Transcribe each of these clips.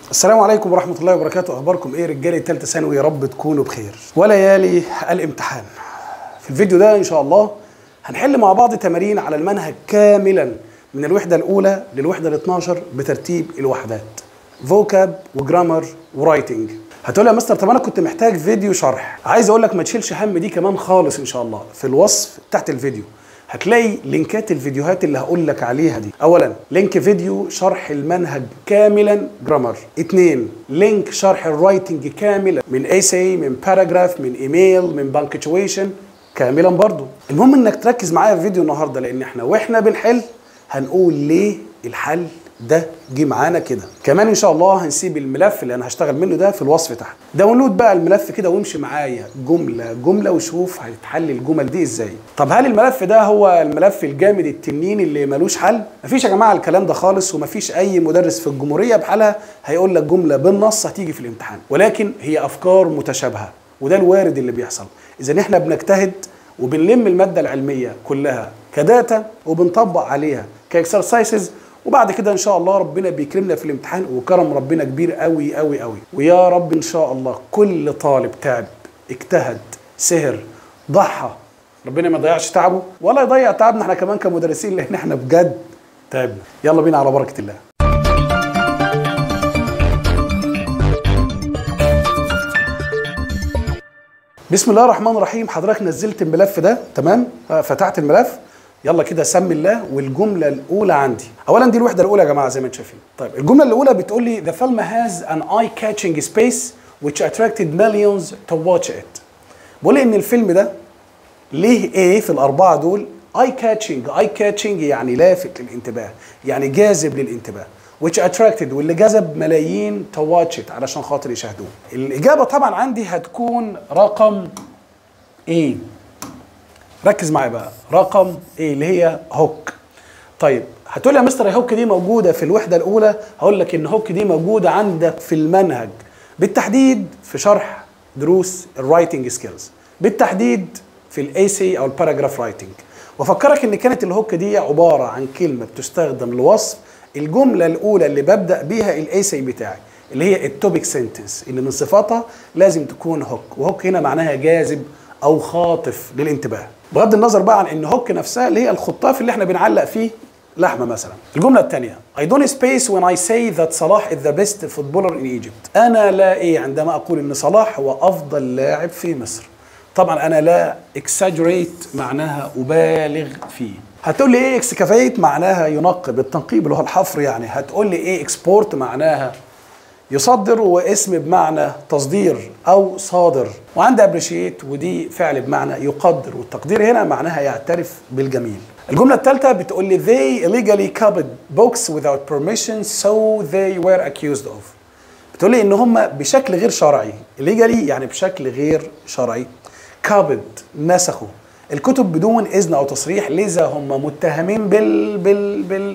السلام عليكم ورحمة الله وبركاته أخباركم إيه رجالي تالتة ثانوي يا رب تكونوا بخير وليالي الامتحان في الفيديو ده إن شاء الله هنحل مع بعض تمارين على المنهج كاملا من الوحدة الأولى للوحدة ال 12 بترتيب الوحدات فوكاب وجرامر ورايتنج هتقول لي يا مستر طب انا كنت محتاج فيديو شرح عايز اقول لك ما تشيلش هم دي كمان خالص ان شاء الله في الوصف تحت الفيديو هتلاقي لينكات الفيديوهات اللي هقول لك عليها دي اولا لينك فيديو شرح المنهج كاملا جرامر اتنين لينك شرح الرايتنج كاملا من ايساي من باراجراف من ايميل من بانكتويشن كاملا برضو المهم انك تركز معايا في فيديو النهارده لان احنا واحنا بنحل هنقول ليه الحل ده جه معانا كده كمان ان شاء الله هنسيب الملف اللي انا هشتغل منه ده في الوصف تحت داونلود بقى الملف كده وامشي معايا جمله جمله وشوف هتتحل الجمل دي ازاي طب هل الملف ده هو الملف الجامد التنين اللي ملوش حل مفيش يا جماعه الكلام ده خالص ومفيش اي مدرس في الجمهوريه بحالها هيقول لك جمله بالنص هتيجي في الامتحان ولكن هي افكار متشابهه وده الوارد اللي بيحصل اذا احنا بنجتهد وبنلم الماده العلميه كلها كداتا وبنطبق عليها كاكسرسايزز وبعد كده ان شاء الله ربنا بيكرمنا في الامتحان وكرم ربنا كبير قوي قوي قوي ويا رب ان شاء الله كل طالب تعب اجتهد سهر ضحى ربنا ما يضيعش تعبه ولا يضيع تعبنا احنا كمان كمدرسين لان احنا بجد تعبنا يلا بينا على بركه الله بسم الله الرحمن الرحيم حضرتك نزلت الملف ده تمام فتحت الملف يلا كده سمي الله والجمله الاولى عندي اولا دي الوحده الاولى يا جماعه زي ما انتم شايفين طيب الجمله الاولى بتقول لي the film has an eye catching space which attracted millions to watch it بقول لي ان الفيلم ده ليه ايه في الاربعه دول اي كاتشنج اي كاتشنج يعني لافت للانتباه يعني جاذب للانتباه which attracted واللي جذب ملايين to watch it علشان خاطر يشاهدوه الاجابه طبعا عندي هتكون رقم ايه ركز معايا بقى رقم ايه اللي هي هوك طيب هتقول يا مستر هوك دي موجوده في الوحده الاولى هقول لك ان هوك دي موجوده عندك في المنهج بالتحديد في شرح دروس الرايتنج سكيلز بالتحديد في الاي سي او الباراجراف رايتنج وافكرك ان كانت الهوك دي عباره عن كلمه بتستخدم لوصف الجمله الاولى اللي ببدا بيها الاي سي بتاعي اللي هي التوبيك سنتنس اللي من صفاتها لازم تكون هوك وهوك هنا معناها جاذب او خاطف للانتباه بغض النظر بقى عن ان هوك نفسها اللي هي الخطاف اللي احنا بنعلق فيه لحمه مثلا الجمله الثانيه I don't space when I say that صلاح is the best footballer in Egypt انا لا ايه عندما اقول ان صلاح هو افضل لاعب في مصر طبعا انا لا exaggerate معناها ابالغ فيه هتقول لي ايه اكسكافيت معناها ينقب التنقيب اللي هو الحفر يعني هتقول لي ايه اكسبورت معناها يصدر واسم بمعنى تصدير او صادر وعندي ابريشيت ودي فعل بمعنى يقدر والتقدير هنا معناها يعترف بالجميل الجملة الثالثة بتقول لي they illegally copied books without permission so they were accused of بتقول لي ان هم بشكل غير شرعي illegally يعني بشكل غير شرعي copied نسخوا الكتب بدون اذن او تصريح لذا هم متهمين بال بال بال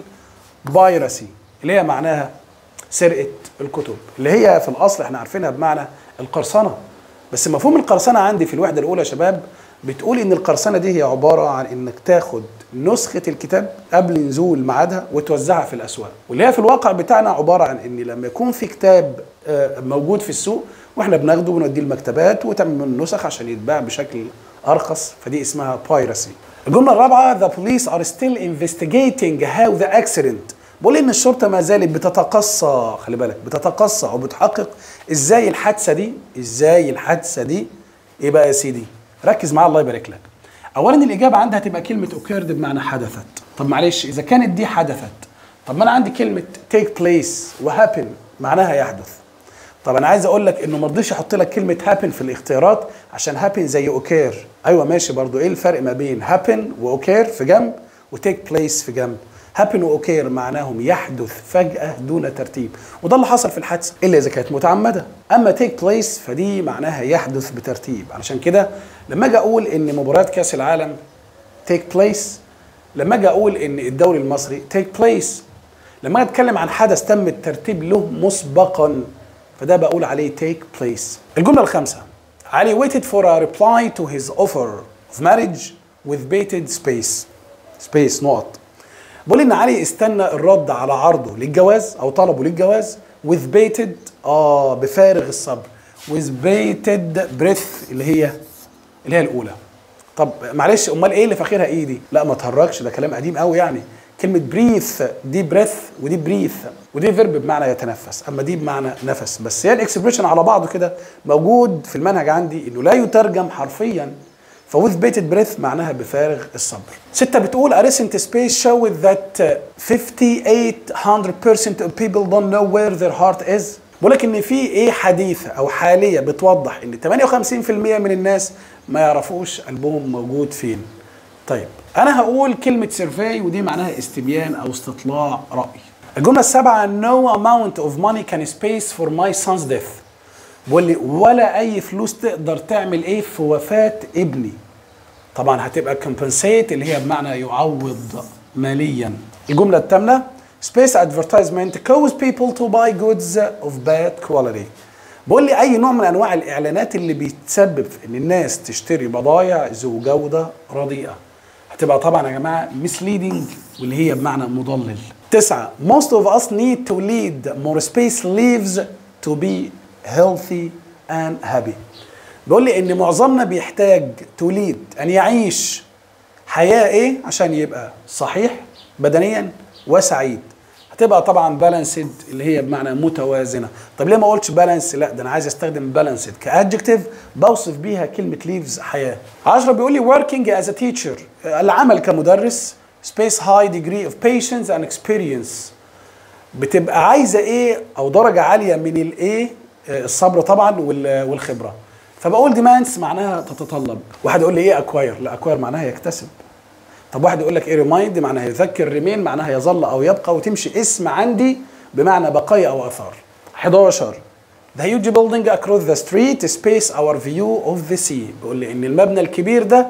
بايرسي اللي هي معناها سرقه الكتب اللي هي في الاصل احنا عارفينها بمعنى القرصنه بس مفهوم القرصنه عندي في الوحده الاولى يا شباب بتقول ان القرصنه دي هي عباره عن انك تاخد نسخه الكتاب قبل نزول ميعادها وتوزعها في الاسواق واللي هي في الواقع بتاعنا عباره عن ان لما يكون في كتاب موجود في السوق واحنا بناخده ونوديه المكتبات وتعمل منه نسخ عشان يتباع بشكل ارخص فدي اسمها بايرسي الجمله الرابعه the police are still investigating how the accident بقول ان الشرطه ما زالت بتتقصى خلي بالك بتتقصى او بتحقق ازاي الحادثه دي ازاي الحادثه دي ايه بقى يا سيدي ركز معايا الله يبارك لك اولا الاجابه عندها هتبقى كلمه occurred بمعنى حدثت طب معلش اذا كانت دي حدثت طب ما انا عندي كلمه take place وhappen معناها يحدث طب انا عايز اقول لك انه ما رضيش احط لك كلمه happen في الاختيارات عشان happen زي occur ايوه ماشي برضو ايه الفرق ما بين happen واوكير في جنب وتيك بليس في جنب هابن واوكير معناهم يحدث فجأة دون ترتيب وده اللي حصل في الحادثة إلا إذا كانت متعمدة أما تيك بليس فدي معناها يحدث بترتيب علشان كده لما أجي أقول إن مباراة كأس العالم تيك بليس لما أجي أقول إن الدوري المصري تيك بليس لما أجي أتكلم عن حدث تم الترتيب له مسبقا فده بقول عليه تيك بليس الجملة الخامسة علي waited for a reply to his offer of marriage with bated space space نقط بقول ان علي استنى الرد على عرضه للجواز او طلبه للجواز with bated اه بفارغ الصبر with bated breath اللي هي اللي هي الاولى طب معلش امال ايه اللي في اخرها ايه دي لا ما تهرجش ده كلام قديم قوي يعني كلمة بريث دي بريث ودي بريث ودي فيرب بمعنى يتنفس اما دي بمعنى نفس بس هي الاكسبريشن على بعضه كده موجود في المنهج عندي انه لا يترجم حرفيا فوذ بيتد بريث معناها بفارغ الصبر. ستة بتقول a recent space showed that 5800% of people don't know where their heart is. بقول لك ان في ايه حديثه او حاليه بتوضح ان 58% من الناس ما يعرفوش قلبهم موجود فين. طيب انا هقول كلمه سيرفي ودي معناها استبيان او استطلاع راي. الجمله السابعه no amount of money can space for my son's death. بقول لي ولا اي فلوس تقدر تعمل ايه في وفاه ابني. طبعا هتبقى compensate اللي هي بمعنى يعوض ماليا. الجمله الثامنه space advertisement cause people to buy goods of bad quality. بقول لي اي نوع من انواع الاعلانات اللي بيتسبب في ان الناس تشتري بضايع ذو جوده رديئه. هتبقى طبعا يا جماعه misleading واللي هي بمعنى مضلل. تسعة most of us need to lead more space lives to be healthy and happy. بيقول لي ان معظمنا بيحتاج توليد ان يعيش حياه ايه عشان يبقى صحيح بدنيا وسعيد هتبقى طبعا بالانسد اللي هي بمعنى متوازنه طب ليه ما قلتش بالانس لا ده انا عايز استخدم بالانسد كادجكتيف بوصف بيها كلمه ليفز حياه 10 بيقول لي working as a teacher العمل كمدرس space high degree of patience and experience بتبقى عايزه ايه او درجه عاليه من الايه الصبر طبعا والخبره فبقول ديماندز معناها تتطلب واحد يقول لي ايه اكواير لا اكواير معناها يكتسب طب واحد يقول لك ايه ريمايند معناها يذكر ريمين معناها يظل او يبقى وتمشي اسم عندي بمعنى بقايا او اثار 11 The huge building across the street space our view of the sea بيقول لي ان المبنى الكبير ده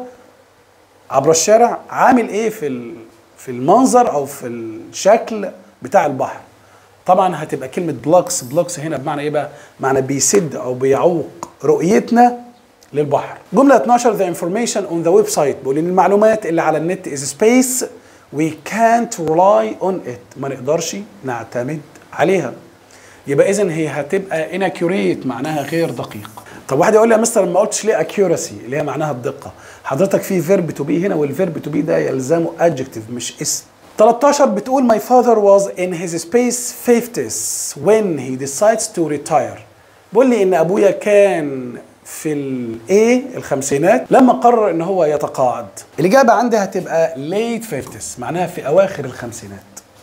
عبر الشارع عامل ايه في في المنظر او في الشكل بتاع البحر طبعا هتبقى كلمه بلوكس بلوكس هنا بمعنى ايه بقى معنى بيسد او بيعوق رؤيتنا للبحر جملة 12 the information on the website بيقول ان المعلومات اللي على النت is space we can't rely on it ما نقدرش نعتمد عليها يبقى اذا هي هتبقى inaccurate معناها غير دقيق طب واحد يقول لي يا مستر ما قلتش ليه accuracy اللي هي معناها الدقة حضرتك في فيرب تو بي هنا والفيرب تو بي ده يلزمه adjective مش اسم 13 بتقول my father was in his space 50s when he decides to retire بيقول لي ان ابويا كان في الايه الخمسينات لما قرر ان هو يتقاعد الاجابه عندي هتبقى late 50s معناها في اواخر الخمسينات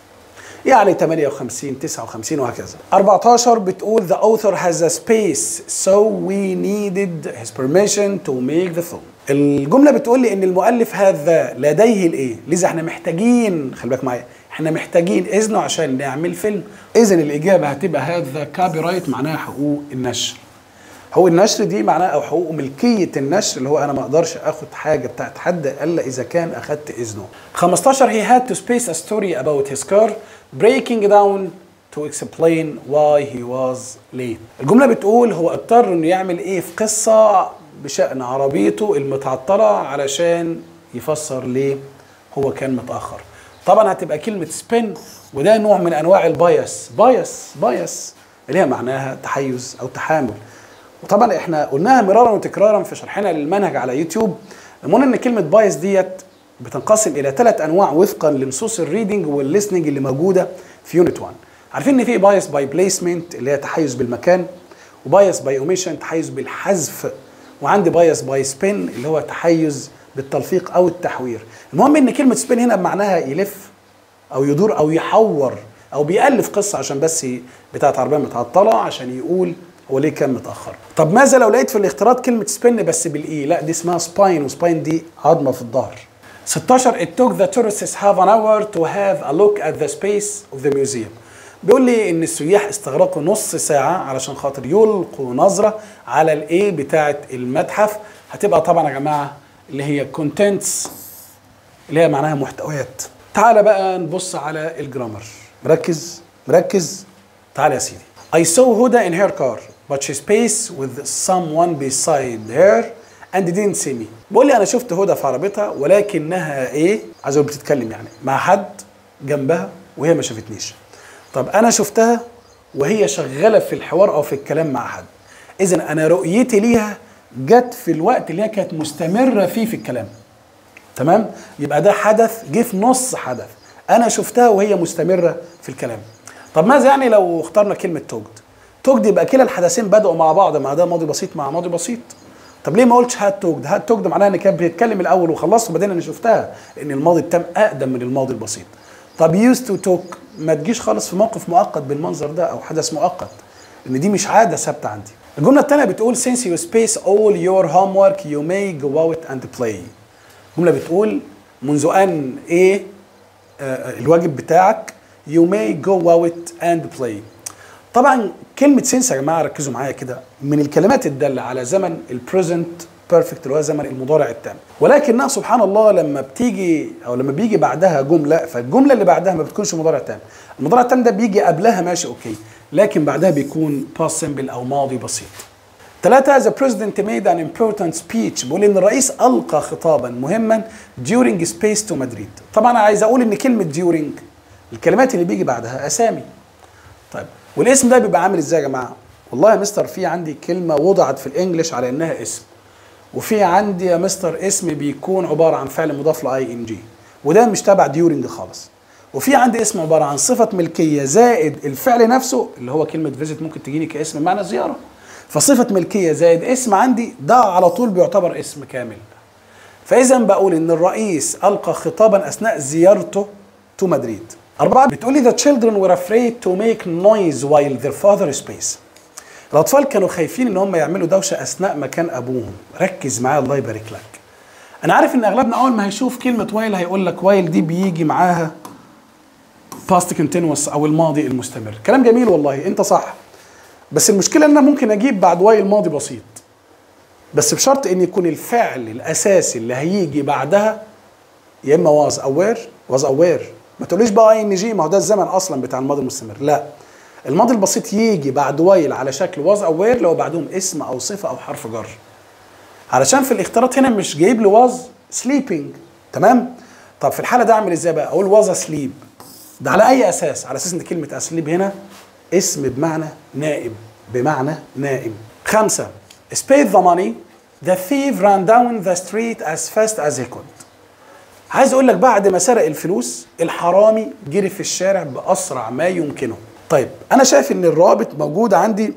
يعني 58 59 وهكذا 14 بتقول the author has a space so we needed his permission to make the film الجمله بتقول لي ان المؤلف هذا لديه الايه لذا احنا محتاجين خلي بالك معايا احنا محتاجين اذنه عشان نعمل فيلم اذا الاجابه هتبقى هذا كابي رايت معناها حقوق النشر حقوق النشر دي معناها او حقوق ملكيه النشر اللي هو انا ما اقدرش اخد حاجه بتاعت حد الا اذا كان اخدت اذنه 15 he had to space a story about his car breaking down to explain why he was late الجمله بتقول هو اضطر انه يعمل ايه في قصه بشان عربيته المتعطله علشان يفسر ليه هو كان متاخر طبعا هتبقى كلمه سبين وده نوع من انواع البايس بايس بايس اللي هي معناها تحيز او تحامل وطبعا احنا قلناها مرارا وتكرارا في شرحنا للمنهج على يوتيوب المهم ان كلمه بايس ديت بتنقسم الى ثلاث انواع وفقا لنصوص الريدنج والليسننج اللي موجوده في يونت 1 عارفين ان في بايس باي بليسمنت اللي هي تحيز بالمكان وبايس باي اوميشن تحيز بالحذف وعندي بايس باي سبين اللي هو تحيز بالتلفيق او التحوير المهم ان كلمه سبين هنا بمعناها يلف او يدور او يحور او بيالف قصه عشان بس بتاعت عربيه متعطله عشان يقول هو ليه كان متاخر طب ماذا لو لقيت في الاختيارات كلمه سبين بس بالاي لا دي اسمها سباين وسباين دي عظمه في الظهر 16 it took the tourists half an hour to have a look at the space of the museum بيقول لي ان السياح استغرقوا نص ساعه علشان خاطر يلقوا نظره على الايه بتاعه المتحف هتبقى طبعا يا جماعه اللي هي contents اللي هي معناها محتويات تعال بقى نبص على الجرامر مركز مركز تعال يا سيدي I saw Huda in her car but she spaced with someone beside her and didn't see me بقول لي انا شفت هدى في عربيتها ولكنها ايه عايز اقول بتتكلم يعني مع حد جنبها وهي ما شافتنيش طب انا شفتها وهي شغاله في الحوار او في الكلام مع حد اذا انا رؤيتي ليها جت في الوقت اللي هي كانت مستمره فيه في الكلام تمام يبقى ده حدث جه في نص حدث انا شفتها وهي مستمره في الكلام طب ماذا يعني لو اخترنا كلمه توجد توجد يبقى كلا الحدثين بدأوا مع بعض مع ده ماضي بسيط مع ماضي بسيط طب ليه ما قلتش هات توجد هات توجد معناها ان كانت بتتكلم الاول وخلصت وبعدين انا شفتها لان الماضي التام اقدم من الماضي البسيط طب يوز تو توك ما تجيش خالص في موقف مؤقت بالمنظر ده او حدث مؤقت ان دي مش عاده ثابته عندي الجمله الثانيه بتقول since you space all your homework you may go out and play الجمله بتقول منذ ان ايه آه الواجب بتاعك you may go out and play طبعا كلمة سينس يا جماعة ركزوا معايا كده من الكلمات الدالة على زمن البريزنت بيرفكت اللي هو زمن المضارع التام ولكنها سبحان الله لما بتيجي او لما بيجي بعدها جملة فالجملة اللي بعدها ما بتكونش مضارع تام المضارع التام ده بيجي قبلها ماشي اوكي لكن بعدها بيكون باست سمبل او ماضي بسيط ثلاثة the president made an important speech بيقول ان الرئيس القى خطابا مهما during space to Madrid طبعا انا عايز اقول ان كلمة during الكلمات اللي بيجي بعدها اسامي طيب والاسم ده بيبقى عامل ازاي يا جماعه والله يا مستر في عندي كلمه وضعت في الانجليش على انها اسم وفي عندي يا مستر اسم بيكون عباره عن فعل مضاف لاي ان جي وده مش تبع ديورنج خالص وفي عندي اسم عباره عن صفه ملكيه زائد الفعل نفسه اللي هو كلمه فيزيت ممكن تجيني كاسم معنى زياره فصفه ملكيه زائد اسم عندي ده على طول بيعتبر اسم كامل فاذا بقول ان الرئيس القى خطابا اثناء زيارته تو مدريد أربعة بتقولي the children were afraid to make noise while their father space الأطفال كانوا خايفين إن هم يعملوا دوشة أثناء ما كان أبوهم ركز معايا الله يبارك لك أنا عارف إن أغلبنا أول ما هيشوف كلمة while هيقول لك while دي بيجي معاها past continuous أو الماضي المستمر كلام جميل والله أنت صح بس المشكلة إن أنا ممكن أجيب بعد while ماضي بسيط بس بشرط إن يكون الفعل الأساسي اللي هيجي بعدها يا إما was aware was aware ما تقوليش بقى اي ان جي ما هو ده الزمن اصلا بتاع الماضي المستمر لا الماضي البسيط يجي بعد وايل على شكل واز اوير لو بعدهم اسم او صفه او حرف جر علشان في الاختيارات هنا مش جايب لي واز سليبنج تمام طب في الحاله ده اعمل ازاي بقى اقول واز اسليب ده على اي اساس على اساس ان كلمه اسليب هنا اسم بمعنى نائم بمعنى نائم خمسة spade the money the thief ran down the street as fast as he could عايز اقول لك بعد ما سرق الفلوس الحرامي جري في الشارع باسرع ما يمكنه طيب انا شايف ان الرابط موجود عندي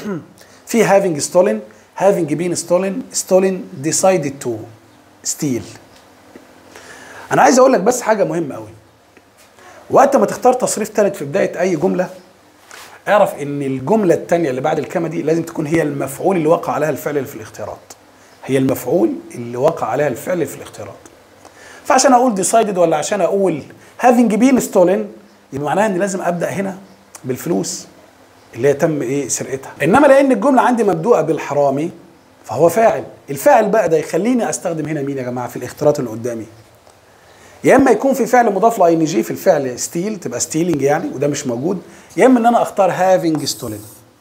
في having stolen having been stolen stolen decided to steal انا عايز اقول لك بس حاجه مهمه قوي وقت ما تختار تصريف ثالث في بدايه اي جمله اعرف ان الجمله الثانيه اللي بعد الكلمه دي لازم تكون هي المفعول اللي وقع عليها الفعل اللي في الاختيارات هي المفعول اللي وقع عليها الفعل اللي في الاختيارات فعشان اقول ديسايدد ولا عشان اقول هافينج بين ستولن يبقى معناها ان لازم ابدا هنا بالفلوس اللي هي تم ايه سرقتها انما لان الجمله عندي مبدوءه بالحرامي فهو فاعل الفاعل بقى ده يخليني استخدم هنا مين يا جماعه في الاختيارات اللي قدامي يا اما يكون في فعل مضاف لاي ان جي في الفعل ستيل تبقى ستيلينج يعني وده مش موجود يا اما ان انا اختار هافينج ستولن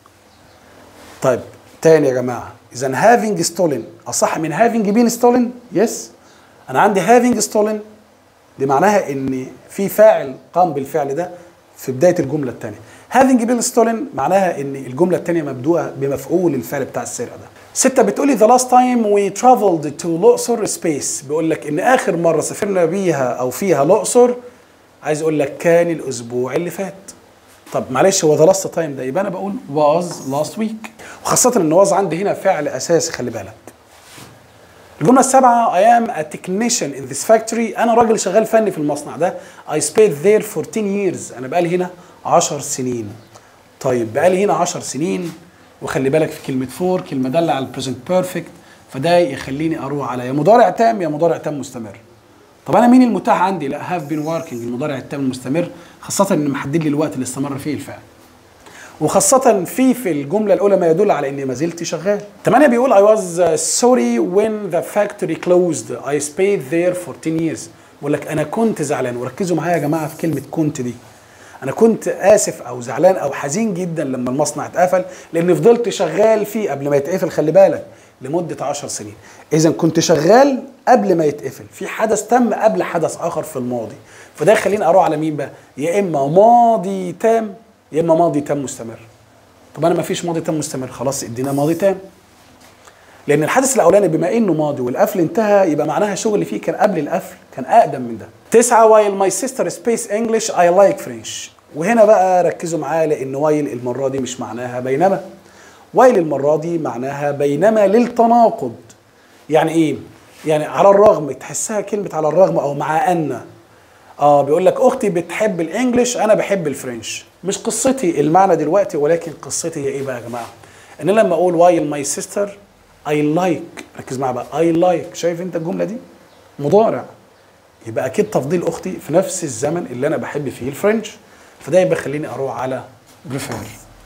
طيب تاني يا جماعه اذا هافينج ستولن اصح من هافينج بين ستولن يس انا عندي هافينج ستولن دي معناها ان في فاعل قام بالفعل ده في بدايه الجمله الثانيه هافينج بين ستولن معناها ان الجمله الثانيه مبدوءه بمفعول الفعل بتاع السرقه ده ستة بتقولي the last time we traveled to الأقصر space بيقول لك إن آخر مرة سافرنا بيها أو فيها الأقصر عايز أقول لك كان الأسبوع اللي فات طب معلش هو the last time ده يبقى أنا بقول was last week وخاصة إن was عندي هنا فعل أساسي خلي بالك الجملة السابعة I am a technician in this factory أنا راجل شغال فني في المصنع ده I spent there for 10 years أنا بقالي هنا 10 سنين طيب بقالي هنا 10 سنين وخلي بالك في كلمة فور كلمة دالة على البريزنت بيرفكت فده يخليني أروح على يا مضارع تام يا مضارع تام مستمر طب أنا مين المتاح عندي؟ لا هاف بين وركينج المضارع التام المستمر خاصة إن محدد لي الوقت اللي استمر فيه الفعل وخاصة في في الجملة الأولى ما يدل على إني ما زلت شغال. 8 بيقول I was sorry when the factory closed. I stayed there for 10 years. بقول لك أنا كنت زعلان وركزوا معايا يا جماعة في كلمة كنت دي. أنا كنت آسف أو زعلان أو حزين جدا لما المصنع اتقفل لأني فضلت شغال فيه قبل ما يتقفل خلي بالك لمدة 10 سنين. إذا كنت شغال قبل ما يتقفل، في حدث تم قبل حدث آخر في الماضي. فده يخليني أروح على مين بقى؟ يا إما ماضي تام يا اما ماضي تام مستمر طب انا ما فيش ماضي تام مستمر خلاص ادينا ماضي تام لان الحدث الاولاني بما انه ماضي والقفل انتهى يبقى معناها شغل اللي فيه كان قبل القفل كان اقدم من ده تسعة while my sister speaks English I like French وهنا بقى ركزوا معايا لان وايل المره دي مش معناها بينما وايل المره دي معناها بينما للتناقض يعني ايه يعني على الرغم تحسها كلمه على الرغم او مع ان اه بيقول لك اختي بتحب الانجليش انا بحب الفرنش مش قصتي المعنى دلوقتي ولكن قصتي هي ايه بقى يا جماعه ان لما اقول وايل ماي سيستر اي لايك ركز معايا بقى اي لايك شايف انت الجمله دي مضارع يبقى اكيد تفضيل اختي في نفس الزمن اللي انا بحب فيه الفرنش فده يبقى خليني اروح على بريفير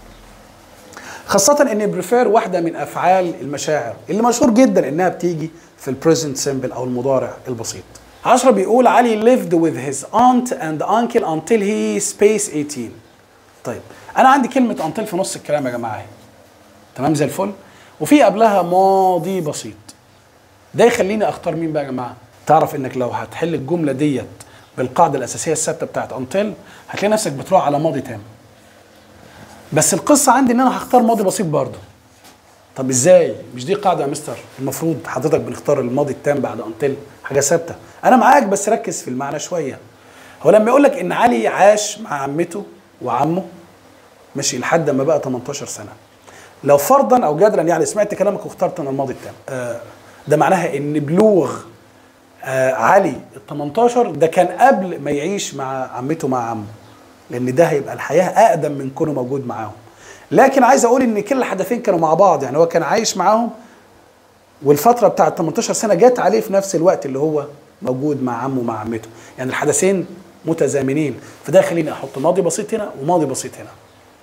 خاصة ان بريفير واحدة من افعال المشاعر اللي مشهور جدا انها بتيجي في البريزنت سيمبل او المضارع البسيط. 10 بيقول علي lived with his aunt and uncle until he space 18. طيب انا عندي كلمة until في نص الكلام يا جماعة اهي. تمام زي الفل؟ وفي قبلها ماضي بسيط. ده يخليني اختار مين بقى يا جماعة؟ تعرف انك لو هتحل الجملة ديت بالقاعدة الأساسية الثابتة بتاعت until هتلاقي نفسك بتروح على ماضي تام. بس القصه عندي ان انا هختار ماضي بسيط برضه طب ازاي مش دي قاعده يا مستر المفروض حضرتك بنختار الماضي التام بعد انتل حاجه ثابته انا معاك بس ركز في المعنى شويه هو لما يقول لك ان علي عاش مع عمته وعمه ماشي لحد ما بقى 18 سنه لو فرضا او جدلا يعني سمعت كلامك واخترت انا الماضي التام آه ده معناها ان بلوغ آه علي ال 18 ده كان قبل ما يعيش مع عمته مع عمه لان ده هيبقى الحياه اقدم من كونه موجود معاهم لكن عايز اقول ان كل الحدثين كانوا مع بعض يعني هو كان عايش معاهم والفتره بتاعه 18 سنه جت عليه في نفس الوقت اللي هو موجود مع عمه ومع عمته يعني الحدثين متزامنين فده يخليني احط ماضي بسيط هنا وماضي بسيط هنا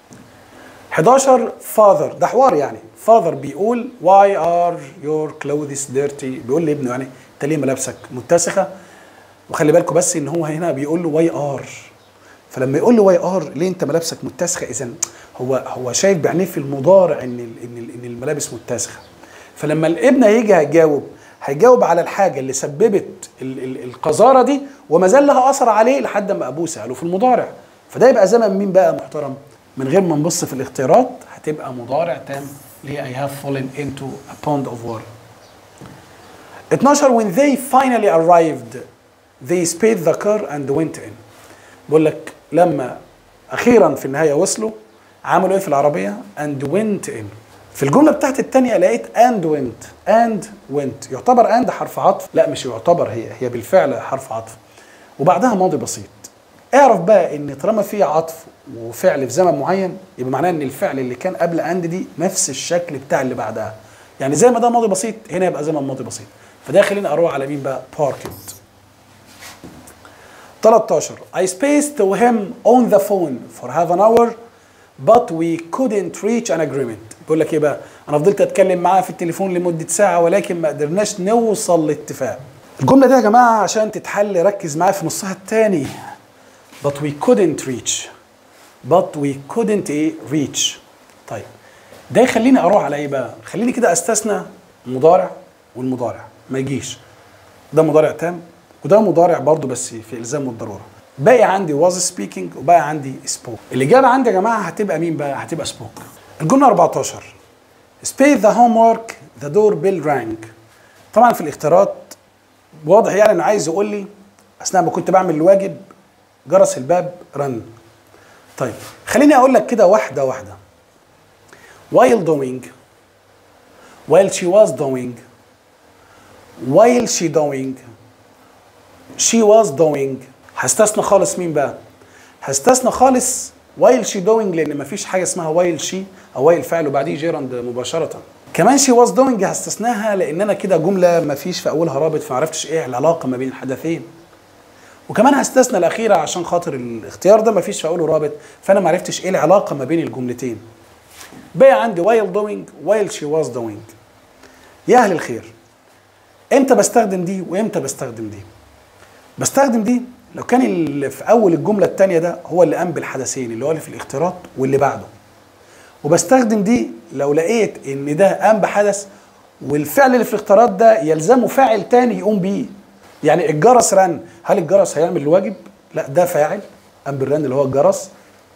11 father ده حوار يعني father بيقول why are your clothes dirty بيقول لابنه يعني انت ليه ملابسك متسخه وخلي بالكم بس ان هو هنا بيقول له why are فلما يقول له واي ار ليه انت ملابسك متسخه اذا هو هو شايف بعينيه في المضارع ان ان ان الملابس متسخه فلما الابن هيجي هيجاوب هيجاوب على الحاجه اللي سببت ال ال القذاره دي وما زال لها اثر عليه لحد ما ابوه ساله في المضارع فده يبقى زمن مين بقى محترم من غير ما نبص في الاختيارات هتبقى مضارع تام ليه I have fallen into a pond of water 12 when they finally arrived they sped the car and went in بقول لك لما اخيرا في النهايه وصلوا عملوا ايه في العربيه and went in في الجمله بتاعت الثانيه لقيت and went and went يعتبر and حرف عطف لا مش يعتبر هي هي بالفعل حرف عطف وبعدها ماضي بسيط اعرف بقى ان طالما في عطف وفعل في زمن معين يبقى معناه ان الفعل اللي كان قبل and دي نفس الشكل بتاع اللي بعدها يعني زي ما ده ماضي بسيط هنا يبقى زمن ماضي بسيط فده خليني اروح على مين بقى parked 13 I spaced to him on the phone for half an hour but we couldn't reach an agreement بيقول لك ايه بقى انا فضلت اتكلم معاه في التليفون لمده ساعه ولكن ما قدرناش نوصل لاتفاق الجمله دي يا جماعه عشان تتحل ركز معايا في نصها الثاني but we couldn't reach but we couldn't ايه reach طيب ده يخليني اروح على ايه بقى خليني كده استثنى المضارع والمضارع ما يجيش ده مضارع تام وده مضارع برضو بس في الزام والضروره باقي عندي was speaking وباقي عندي spoke الاجابه عندي يا جماعه هتبقى مين بقى هتبقى spoke الجمله 14 space the homework the door bell rang طبعا في الاختيارات واضح يعني انه عايز يقول لي اثناء ما كنت بعمل الواجب جرس الباب رن طيب خليني اقول لك كده واحده واحده while doing while she was doing while she doing she was doing هستثنى خالص مين بقى هستثنى خالص while she doing لان مفيش حاجه اسمها while she او while فعل وبعديه جيراند مباشره كمان she was doing هستثناها لان انا كده جمله مفيش في اولها رابط فمعرفتش ايه العلاقه ما بين الحدثين وكمان هستثنى الاخيره عشان خاطر الاختيار ده مفيش في اوله رابط فانا معرفتش ايه العلاقه ما بين الجملتين بقى عندي while doing while she was doing يا اهل الخير امتى بستخدم دي وامتى بستخدم دي بستخدم دي لو كان اللي في اول الجمله الثانيه ده هو اللي قام بالحدثين اللي هو اللي في الاختيارات واللي بعده وبستخدم دي لو لقيت ان ده قام بحدث والفعل اللي في الاختيارات ده يلزمه فاعل تاني يقوم بيه يعني الجرس رن هل الجرس هيعمل الواجب لا ده فاعل قام بالرن اللي هو الجرس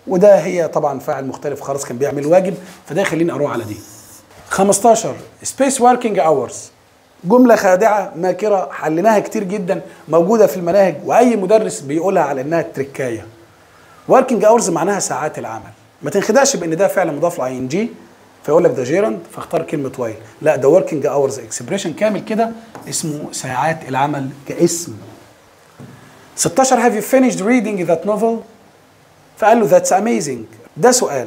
وده هي طبعا فاعل مختلف خالص كان بيعمل واجب فده يخليني اروح على دي 15 سبيس وركينج اورز جمله خادعه ماكره حليناها كتير جدا موجوده في المناهج واي مدرس بيقولها على انها تركايه وركينج اورز معناها ساعات العمل ما تنخدعش بان ده فعل مضاف لاي ان جي فيقول لك ده جيرند فاختار كلمه وايل لا ده وركينج اورز اكسبريشن كامل كده اسمه ساعات العمل كاسم 16 have you finished reading that novel فقال له that's amazing ده سؤال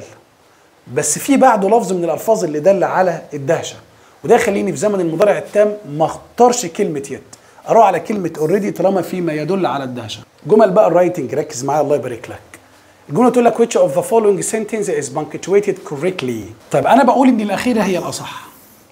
بس في بعده لفظ من الالفاظ اللي دل على الدهشه وده يخليني في زمن المضارع التام ما اختارش كلمه يت اروح على كلمه اوريدي طالما في ما يدل على الدهشه جمل بقى الرايتنج ركز معايا الله يبارك لك الجمله تقول لك which of the following sentence is punctuated correctly طيب انا بقول ان الاخيره هي الاصح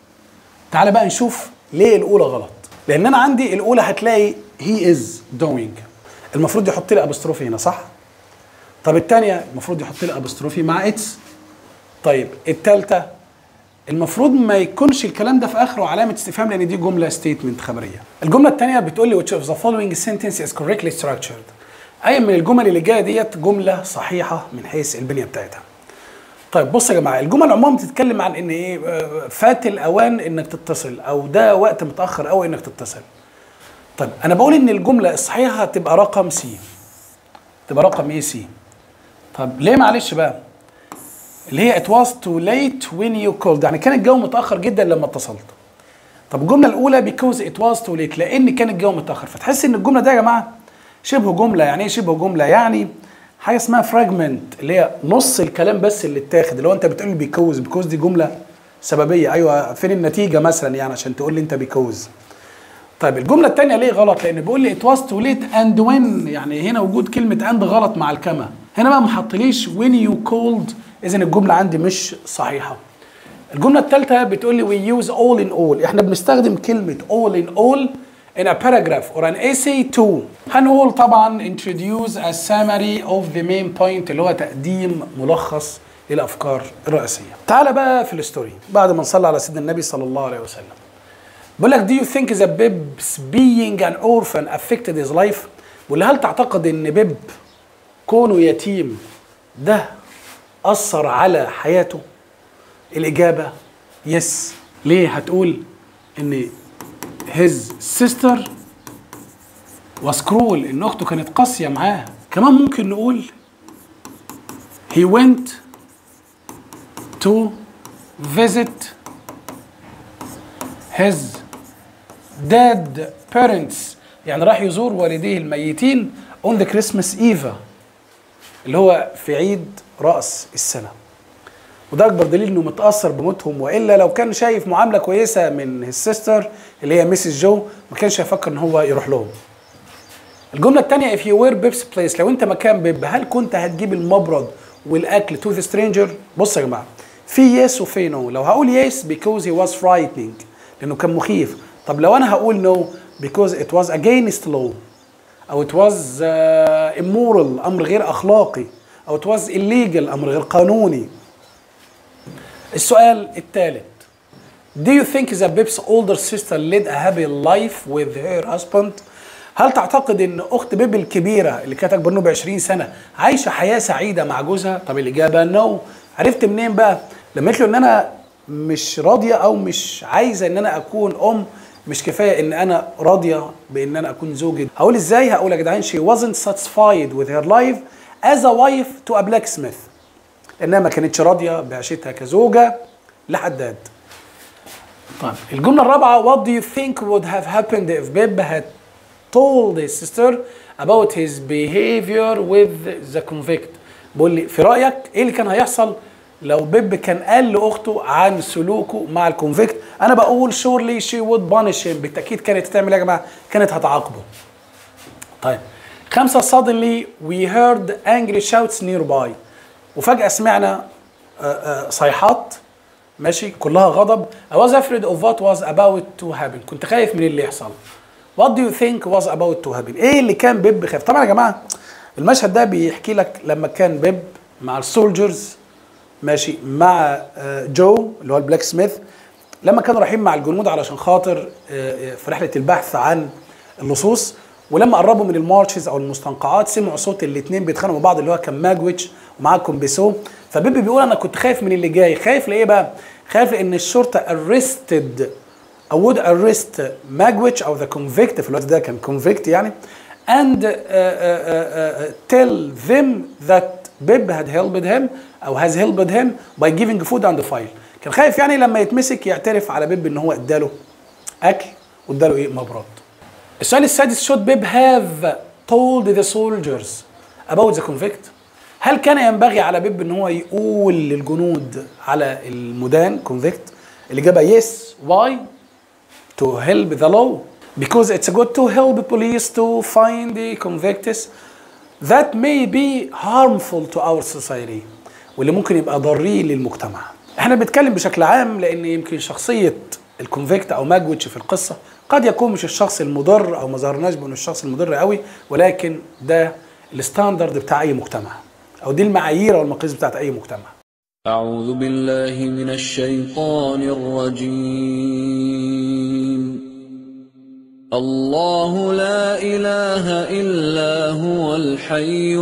تعال بقى نشوف ليه الاولى غلط لان انا عندي الاولى هتلاقي he is doing المفروض يحط لي ابستروفي هنا صح طب الثانيه المفروض يحط لي ابستروفي مع اتس طيب الثالثه المفروض ما يكونش الكلام ده في اخره علامه استفهام لان دي جمله ستيتمنت خبريه الجمله الثانيه بتقول لي which of the following sentence is correctly structured اي من الجمل اللي جايه ديت جمله صحيحه من حيث البنيه بتاعتها طيب بص يا جماعه الجمل عموما بتتكلم عن ان ايه آه، فات الاوان انك تتصل او ده وقت متاخر قوي انك تتصل طيب انا بقول ان الجمله الصحيحه تبقى رقم سي تبقى رقم ايه سي طب ليه معلش بقى اللي هي it was too late when you called يعني كان الجو متاخر جدا لما اتصلت طب الجمله الاولى because it was too late لان كان الجو متاخر فتحس ان الجمله دي يا جماعه شبه جمله يعني ايه شبه جمله يعني حاجه اسمها فراجمنت اللي هي نص الكلام بس اللي اتاخد اللي هو انت بتقول بيكوز بيكوز دي جمله سببيه ايوه فين النتيجه مثلا يعني عشان تقول لي انت بيكوز طيب الجمله الثانيه ليه غلط لان بيقول لي it was too late and when يعني هنا وجود كلمه and غلط مع الكما هنا بقى ما حطليش when you called اذا الجمله عندي مش صحيحه الجمله الثالثه بتقول لي we use all in all احنا بنستخدم كلمه all in all in a paragraph or an essay to هنقول طبعا introduce a summary of the main point اللي هو تقديم ملخص للافكار الرئيسيه تعال بقى في الستوري بعد ما نصلي على سيدنا النبي صلى الله عليه وسلم بقول لك do you think that Bib's being an orphan affected his life ولا هل تعتقد ان بيب كونه يتيم ده اثر على حياته الاجابه يس ليه هتقول ان his sister was cruel ان اخته كانت قاسيه معاه كمان ممكن نقول he went to visit his dead parents يعني راح يزور والديه الميتين on the Christmas Eve اللي هو في عيد رأس السنة وده أكبر دليل إنه متأثر بموتهم وإلا لو كان شايف معاملة كويسة من السيستر اللي هي ميسيس جو ما كانش هيفكر إن هو يروح لهم. الجملة الثانية if you were Bib's place لو أنت مكان بيب هل كنت هتجيب المبرد والأكل to the stranger؟ بص يا جماعة في يس وفي نو لو هقول يس because he was frightening لأنه كان مخيف طب لو أنا هقول نو because it was against law او it was uh, immoral امر غير اخلاقي او it was illegal امر غير قانوني السؤال الثالث Do you think that Bib's older sister led a happy life with her husband? هل تعتقد ان اخت بيب الكبيره اللي كانت اكبر منه ب 20 سنه عايشه حياه سعيده مع جوزها؟ طب الاجابه نو. No. عرفت منين بقى؟ لما قلت له ان انا مش راضيه او مش عايزه ان انا اكون ام مش كفايه ان انا راضيه بان انا اكون زوجة هقول ازاي هقول يا جدعان she wasn't satisfied with her life as a wife to a blacksmith لانها ما كانتش راضيه بعيشتها كزوجه لحداد طيب الجمله الرابعه what do you think would have happened if Bib had told his sister about his behavior with the convict بقول لي في رايك ايه اللي كان هيحصل لو بيب كان قال لاخته عن سلوكه مع الكونفكت انا بقول شورلي شي وود بانش بالتاكيد كانت هتعمل ايه يا جماعه كانت هتعاقبه طيب خمسه suddenly we heard angry shouts nearby وفجاه سمعنا آه، آه، صيحات ماشي كلها غضب I was afraid of what was about to happen كنت خايف من اللي يحصل What do you think was about to happen ايه اللي كان بيب خايف طبعا يا جماعه المشهد ده بيحكي لك لما كان بيب مع السولجرز ماشي مع آه، جو اللي هو البلاك سميث لما كانوا رايحين مع الجنود علشان خاطر آه، آه، في رحله البحث عن اللصوص ولما قربوا من المارشز او المستنقعات سمعوا صوت الاثنين بيتخانقوا مع بعض اللي هو كان ماجويتش معاكم بسو فبيبي بيقول انا كنت خايف من اللي جاي خايف لايه بقى خايف لان الشرطه arrested او would arrest ماجويتش او ذا convict في الوقت ده كان convict يعني and uh, uh, uh, uh, tell them that Bib had helped him او has helped him by giving food and file كان خايف يعني لما يتمسك يعترف على بيب ان هو اداله اكل واداله ايه مبرد السؤال السادس should Bib have told the soldiers about the convict هل كان ينبغي على بيب ان هو يقول للجنود على المدان convict الاجابه yes why to help the law because it's good to help police to find the convicts that may be harmful to our society واللي ممكن يبقى ضري للمجتمع احنا بنتكلم بشكل عام لان يمكن شخصيه الكونفيكت او ماجويتش في القصه قد يكون مش الشخص المضر او ما ظهرناش بانه الشخص المضر قوي ولكن ده الستاندرد بتاع اي مجتمع او دي المعايير او المقاييس بتاعت اي مجتمع أعوذ بالله من الشيطان الرجيم الله لا إله إلا هو الحي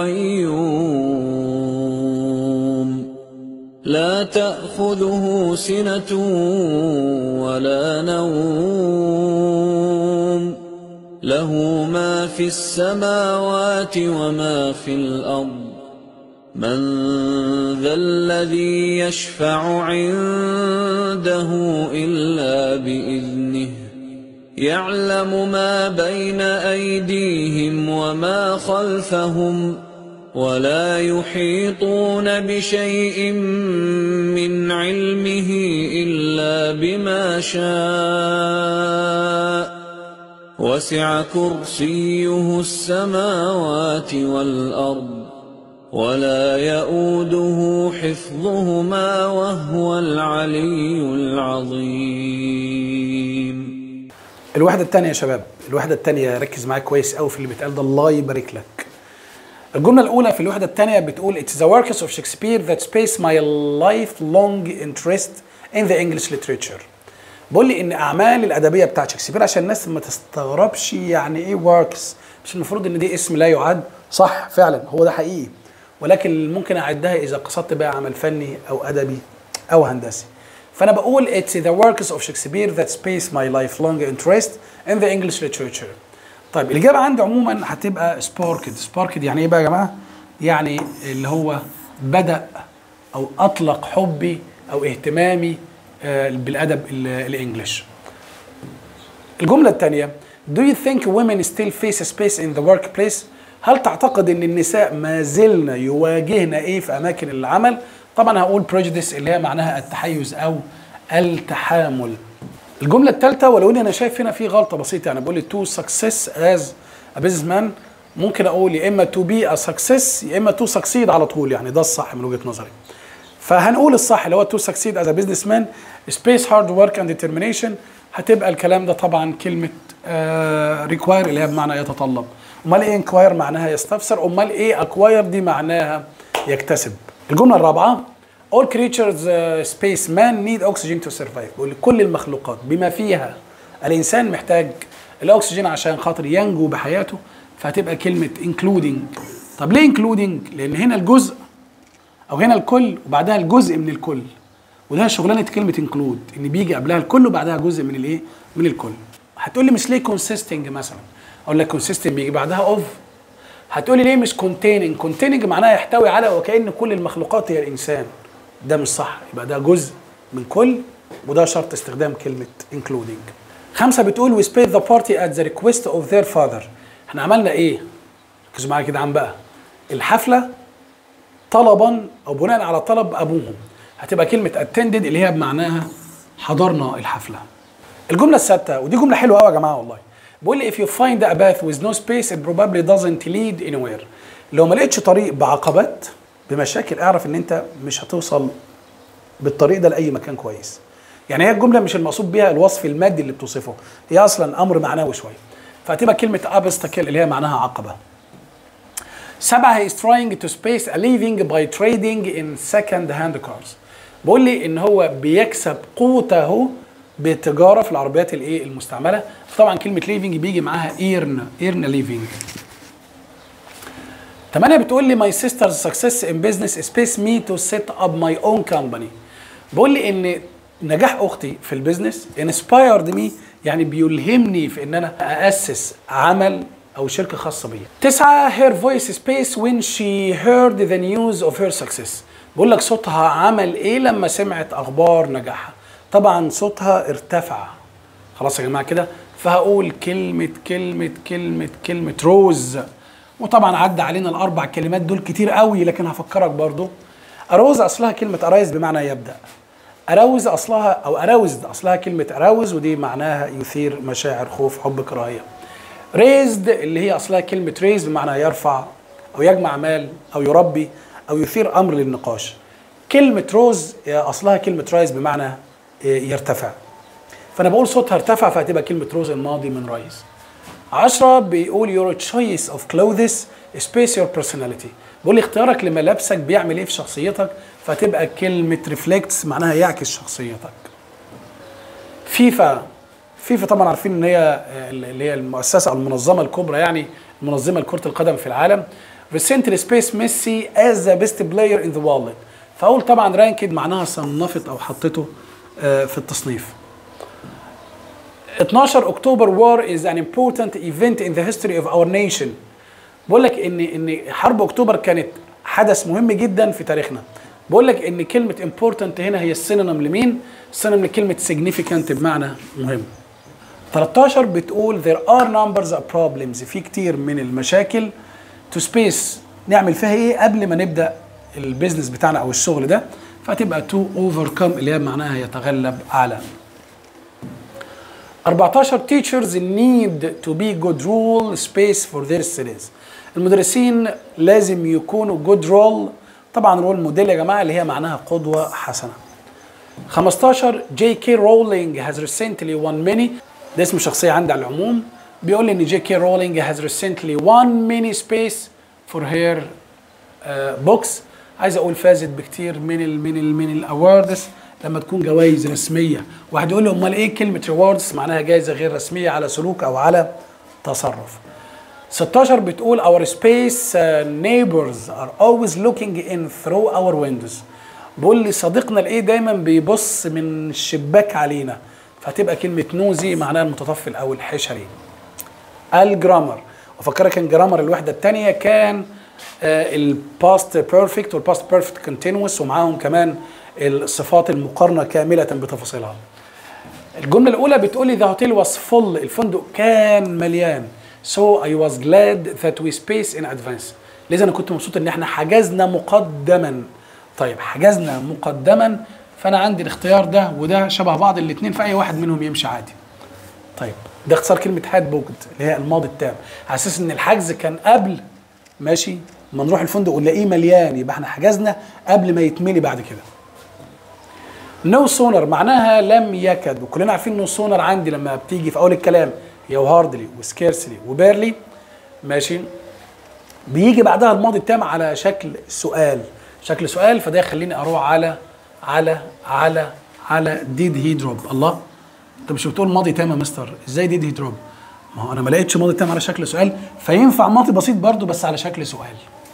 القيوم لا تأخذه سنة ولا نوم له ما في السماوات وما في الأرض من ذا الذي يشفع عنده إلا بإذنه يعلم ما بين أيديهم وما خلفهم ولا يحيطون بشيء من علمه إلا بما شاء وسع كرسيه السماوات والأرض ولا يؤوده حفظهما وهو العلي العظيم الوحده الثانيه يا شباب الوحده الثانيه ركز معايا كويس قوي في اللي بيتقال ده الله يبارك لك الجمله الاولى في الوحده الثانيه بتقول it's the works of Shakespeare that space my lifelong interest in the English literature بقول لي ان اعمال الادبيه بتاعت شكسبير عشان الناس ما تستغربش يعني ايه works مش المفروض ان دي اسم لا يعد صح فعلا هو ده حقيقي ولكن ممكن اعدها اذا قصدت بقى عمل فني او ادبي او هندسي فانا بقول it's the works of Shakespeare that space my lifelong interest in the English literature طيب الاجابه عندي عموما هتبقى سباركد سباركد يعني ايه بقى يا جماعه يعني اللي هو بدا او اطلق حبي او اهتمامي آه، بالادب ال- الانجليش الجمله الثانيه Do you think women still face a space in the workplace؟ هل تعتقد ان النساء ما زلن يواجهن ايه في اماكن العمل؟ طبعا هقول prejudice اللي هي معناها التحيز او التحامل. الجمله الثالثه ولو ان انا شايف هنا في غلطه بسيطه يعني بقول لي to success as a businessman ممكن اقول يا اما to be a success يا اما to succeed على طول يعني ده الصح من وجهه نظري. فهنقول الصح اللي هو to succeed as a businessman space hard work and determination هتبقى الكلام ده طبعا كلمة آه require اللي هي بمعنى يتطلب امال ايه inquire معناها يستفسر امال ايه acquire دي معناها يكتسب الجملة الرابعة all creatures uh, space man need oxygen to survive بيقول لك كل المخلوقات بما فيها الانسان محتاج الاكسجين عشان خاطر ينجو بحياته فهتبقى كلمة including طب ليه including لان هنا الجزء او هنا الكل وبعدها الجزء من الكل وده شغلانه كلمه انكلود ان بيجي قبلها الكل وبعدها جزء من الايه من الكل هتقول لي مش ليه كونسيستنج مثلا اقول لك كونسيستنج بيجي بعدها اوف هتقول لي ليه مش كونتيننج كونتيننج معناها يحتوي على وكأن كل المخلوقات هي الانسان ده مش صح يبقى ده جزء من كل وده شرط استخدام كلمه including خمسة بتقول we spared the party at the request of their father احنا عملنا ايه ركزوا معايا كده عن بقى الحفله طلبا او بناء على طلب ابوهم هتبقى كلمه attended اللي هي بمعناها حضرنا الحفله الجمله السادسه ودي جمله حلوه قوي يا جماعه والله بيقول لي if you find a path with no space it probably doesn't lead anywhere لو ما لقيتش طريق بعقبات بمشاكل اعرف ان انت مش هتوصل بالطريق ده لاي مكان كويس يعني هي الجمله مش المقصود بيها الوصف المادي اللي بتوصفه هي اصلا امر معنوي شويه فهتبقى كلمه obstacle اللي هي معناها عقبه سبعة he is trying to space a living by trading in second hand cars بقول لي ان هو بيكسب قوته بالتجاره في العربيات الايه المستعمله طبعا كلمه ليفنج بيجي معاها ايرن ايرن ليفنج تمانية بتقول لي my sister's success in business space me to set up my own company بقول لي ان نجاح اختي في البيزنس inspired me يعني بيلهمني في ان انا اسس عمل او شركه خاصه بيا تسعة her voice space when she heard the news of her success بقول لك صوتها عمل ايه لما سمعت اخبار نجاحها طبعا صوتها ارتفع خلاص يا جماعه كده فهقول كلمه كلمه كلمه كلمه روز وطبعا عدى علينا الاربع كلمات دول كتير قوي لكن هفكرك برضو اروز اصلها كلمه ارايز بمعنى يبدا اراوز اصلها او اراوزد اصلها كلمه اراوز ودي معناها يثير مشاعر خوف حب كراهيه ريزد اللي هي اصلها كلمه ريز بمعنى يرفع او يجمع مال او يربي او يثير امر للنقاش كلمه روز اصلها كلمه رايز بمعنى يرتفع فانا بقول صوتها ارتفع فهتبقى كلمه روز الماضي من رايز عشرة بيقول your choice of clothes space your personality بيقول لي اختيارك لملابسك بيعمل ايه في شخصيتك فتبقى كلمة reflects معناها يعكس شخصيتك فيفا فيفا طبعا عارفين ان هي اللي هي المؤسسة او المنظمة الكبرى يعني المنظمة لكرة القدم في العالم recently space ميسي as the best player in the world فاقول طبعا رانكد معناها صنفت او حطته في التصنيف 12 اكتوبر وار is an important event in the history of our nation بقول لك ان ان حرب اكتوبر كانت حدث مهم جدا في تاريخنا بقول لك ان كلمه important هنا هي السينونيم لمين السينونيم لكلمه significant بمعنى مهم 13 بتقول there are numbers of problems في كتير من المشاكل to space نعمل فيها ايه قبل ما نبدا البيزنس بتاعنا او الشغل ده فتبقى to overcome اللي هي معناها يتغلب على 14 teachers need to be good role space for their students المدرسين لازم يكونوا good role طبعا رول موديل يا جماعه اللي هي معناها قدوه حسنه 15 جي كي رولينج has recently won many ده اسم شخصيه عندي على العموم بيقول لي ان جي كي رولينج has recently won many space for her uh, books عايز اقول فازت بكتير من ال من ال من الاواردز لما تكون جوائز رسميه واحد يقول لي امال ايه كلمه ريواردز معناها جائزه غير رسميه على سلوك او على تصرف 16 بتقول our space uh, neighbors are always looking in through our windows بقول لي صديقنا الايه دايما بيبص من الشباك علينا فهتبقى كلمه نوزي معناها المتطفل او الحشري الجرامر وفكرك ان جرامر الوحده الثانيه كان الباست بيرفكت والباست بيرفكت كونتينوس ومعاهم كمان الصفات المقارنه كامله بتفاصيلها الجمله الاولى بتقولي ذا هوتيل واز فول الفندق كان مليان so I was glad that we space in advance لذا انا كنت مبسوط ان احنا حجزنا مقدما طيب حجزنا مقدما فانا عندي الاختيار ده وده شبه بعض الاثنين فاي واحد منهم يمشي عادي طيب ده اختصار كلمه هاد بوكد اللي هي الماضي التام على اساس ان الحجز كان قبل ماشي ما نروح الفندق ونلاقيه مليان يبقى احنا حجزنا قبل ما يتملي بعد كده نو سونر معناها لم يكد وكلنا عارفين نو سونر عندي لما بتيجي في اول الكلام هي هاردلي وسكيرسلي وبيرلي ماشي بيجي بعدها الماضي التام على شكل سؤال شكل سؤال فده يخليني اروح على على على على ديد هي دروب الله انت مش بتقول ماضي تام يا مستر ازاي ديد هي دروب ما هو انا ما لقيتش ماضي تام على شكل سؤال فينفع ماضي بسيط برضو بس على شكل سؤال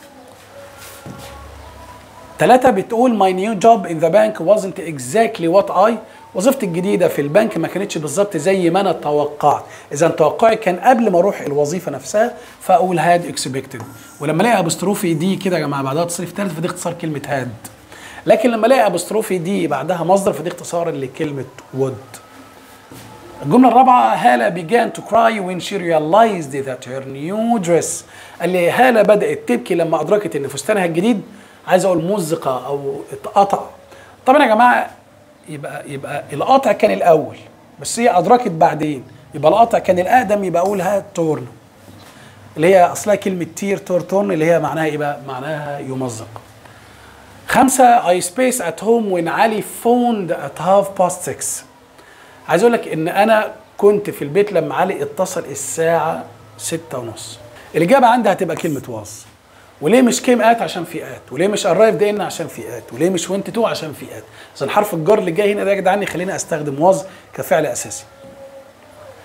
ثلاثة بتقول my new job in the bank wasn't exactly what I وظيفتي الجديدة في البنك ما كانتش بالظبط زي ما أنا توقعت إذا توقعي كان قبل ما أروح الوظيفة نفسها فأقول هاد اكسبكتد ولما ألاقي أبستروفي دي كده يا جماعة بعدها تصريف ثالث فدي اختصار كلمة هاد لكن لما ألاقي أبستروفي دي بعدها مصدر فدي اختصار لكلمة would الجملة الرابعة هالة began to cry when she realized that her new dress قال لي هالة بدأت تبكي لما أدركت إن فستانها الجديد عايز أقول مزقة أو اتقطع طبعا يا جماعة يبقى يبقى القطع كان الأول بس هي أدركت بعدين يبقى القطع كان الأقدم يبقى أقول ها تورن اللي هي أصلها كلمة تير تور تورن اللي هي معناها إيه بقى؟ معناها يمزق خمسة I space at home when علي phoned at half past six عايز اقول لك ان انا كنت في البيت لما علي اتصل الساعة ستة ونص الإجابة عندي هتبقى كلمة واز وليه مش كيم ات عشان في ات وليه مش ارايف ده ان عشان في ات وليه مش وينت تو عشان في ات اذا حرف الجر اللي جاي هنا ده يا جدعان يخليني استخدم واز كفعل اساسي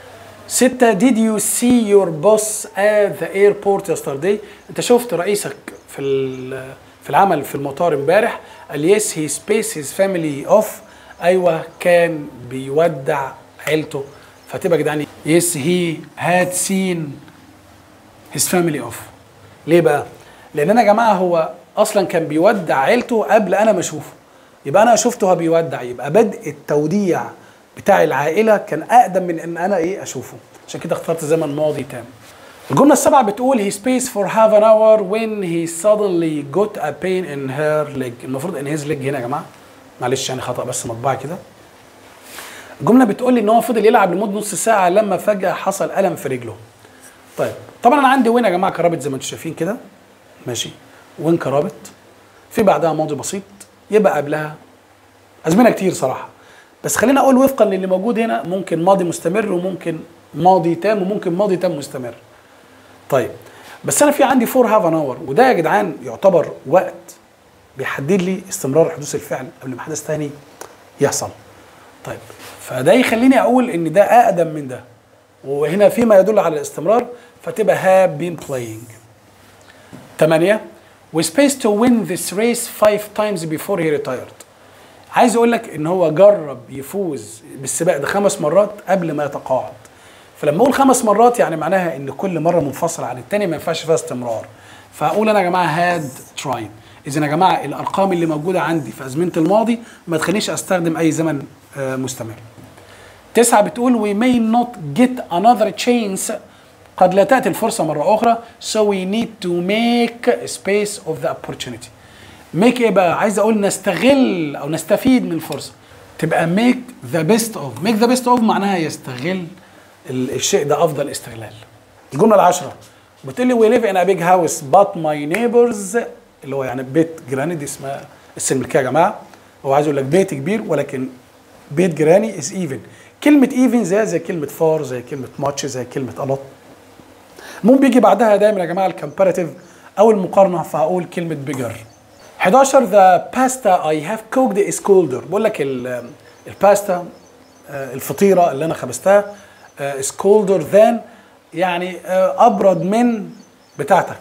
ستة did you see your boss at the airport yesterday انت شفت رئيسك في ال- في العمل في المطار امبارح قال yes he space his family off ايوه كان بيودع عيلته فتبقى يا جدعان yes he had seen his family off ليه بقى؟ لان انا يا جماعه هو اصلا كان بيودع عيلته قبل انا ما اشوفه يبقى انا شفته هو بيودع يبقى بدء التوديع بتاع العائله كان اقدم من ان انا ايه اشوفه عشان كده اخترت زمن ماضي تام الجمله السابعه بتقول he spaced for half an hour when he suddenly got a pain in her leg المفروض ان his leg هنا يا جماعه معلش يعني خطا بس مطبعه كده الجمله بتقول لي ان هو فضل يلعب لمده نص ساعه لما فجاه حصل الم في رجله طيب طبعا انا عندي وين يا جماعه كرابط زي ما انتم شايفين كده ماشي وين كرابط في بعدها ماضي بسيط يبقى قبلها ازمنه كتير صراحه بس خلينا اقول وفقا للي موجود هنا ممكن ماضي مستمر وممكن ماضي تام وممكن ماضي تام مستمر طيب بس انا في عندي فور هاف ان اور وده يا جدعان يعتبر وقت بيحدد لي استمرار حدوث الفعل قبل ما حدث تاني يحصل طيب فده يخليني اقول ان ده اقدم من ده وهنا فيما يدل على الاستمرار فتبقى have been playing 8 we spaced to win this race five times before he retired عايز اقول لك ان هو جرب يفوز بالسباق ده خمس مرات قبل ما يتقاعد فلما اقول خمس مرات يعني معناها ان كل مره منفصله عن الثاني ما ينفعش فيها استمرار فاقول انا يا جماعه هاد ترايد اذا يا جماعه الارقام اللي موجوده عندي في ازمنه الماضي ما تخلينيش استخدم اي زمن آه، مستمر تسعة بتقول we may not get another chance قد لا تأتي الفرصة مرة أخرى so we need to make space of the opportunity make إيه بقى عايز أقول نستغل أو نستفيد من الفرصة تبقى make the best of make the best of معناها يستغل ال- الشيء ده أفضل استغلال الجملة العاشرة بتقول لي we live in a big house but my neighbors اللي هو يعني بيت جيراني دي اسمها السلمكية يا جماعة هو عايز يقول لك بيت كبير ولكن بيت جيراني is even كلمة even زي زي كلمة far زي كلمة much زي كلمة a lot المهم بيجي بعدها دايما يا جماعة الكمباراتيف أو المقارنة فهقول كلمة bigger 11 the pasta I have cooked is colder بقول لك ال- الباستا آه، الفطيرة اللي أنا خبزتها آه، is colder than يعني آه، أبرد من بتاعتك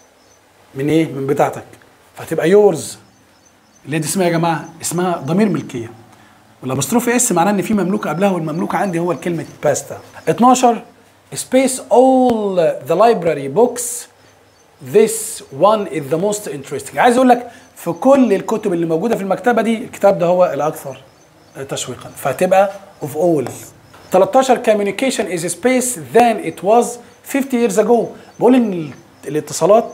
من إيه؟ من بتاعتك فهتبقى yours اللي دي اسمها يا جماعه اسمها ضمير ملكيه والابستروفي اس معناه ان في مملوك قبلها والمملوك عندي هو كلمه باستا 12 space all the library books this one is the most interesting عايز اقول لك في كل الكتب اللي موجوده في المكتبه دي الكتاب ده هو الاكثر تشويقا فهتبقى of all 13 communication is space than it was 50 years ago بقول ان الاتصالات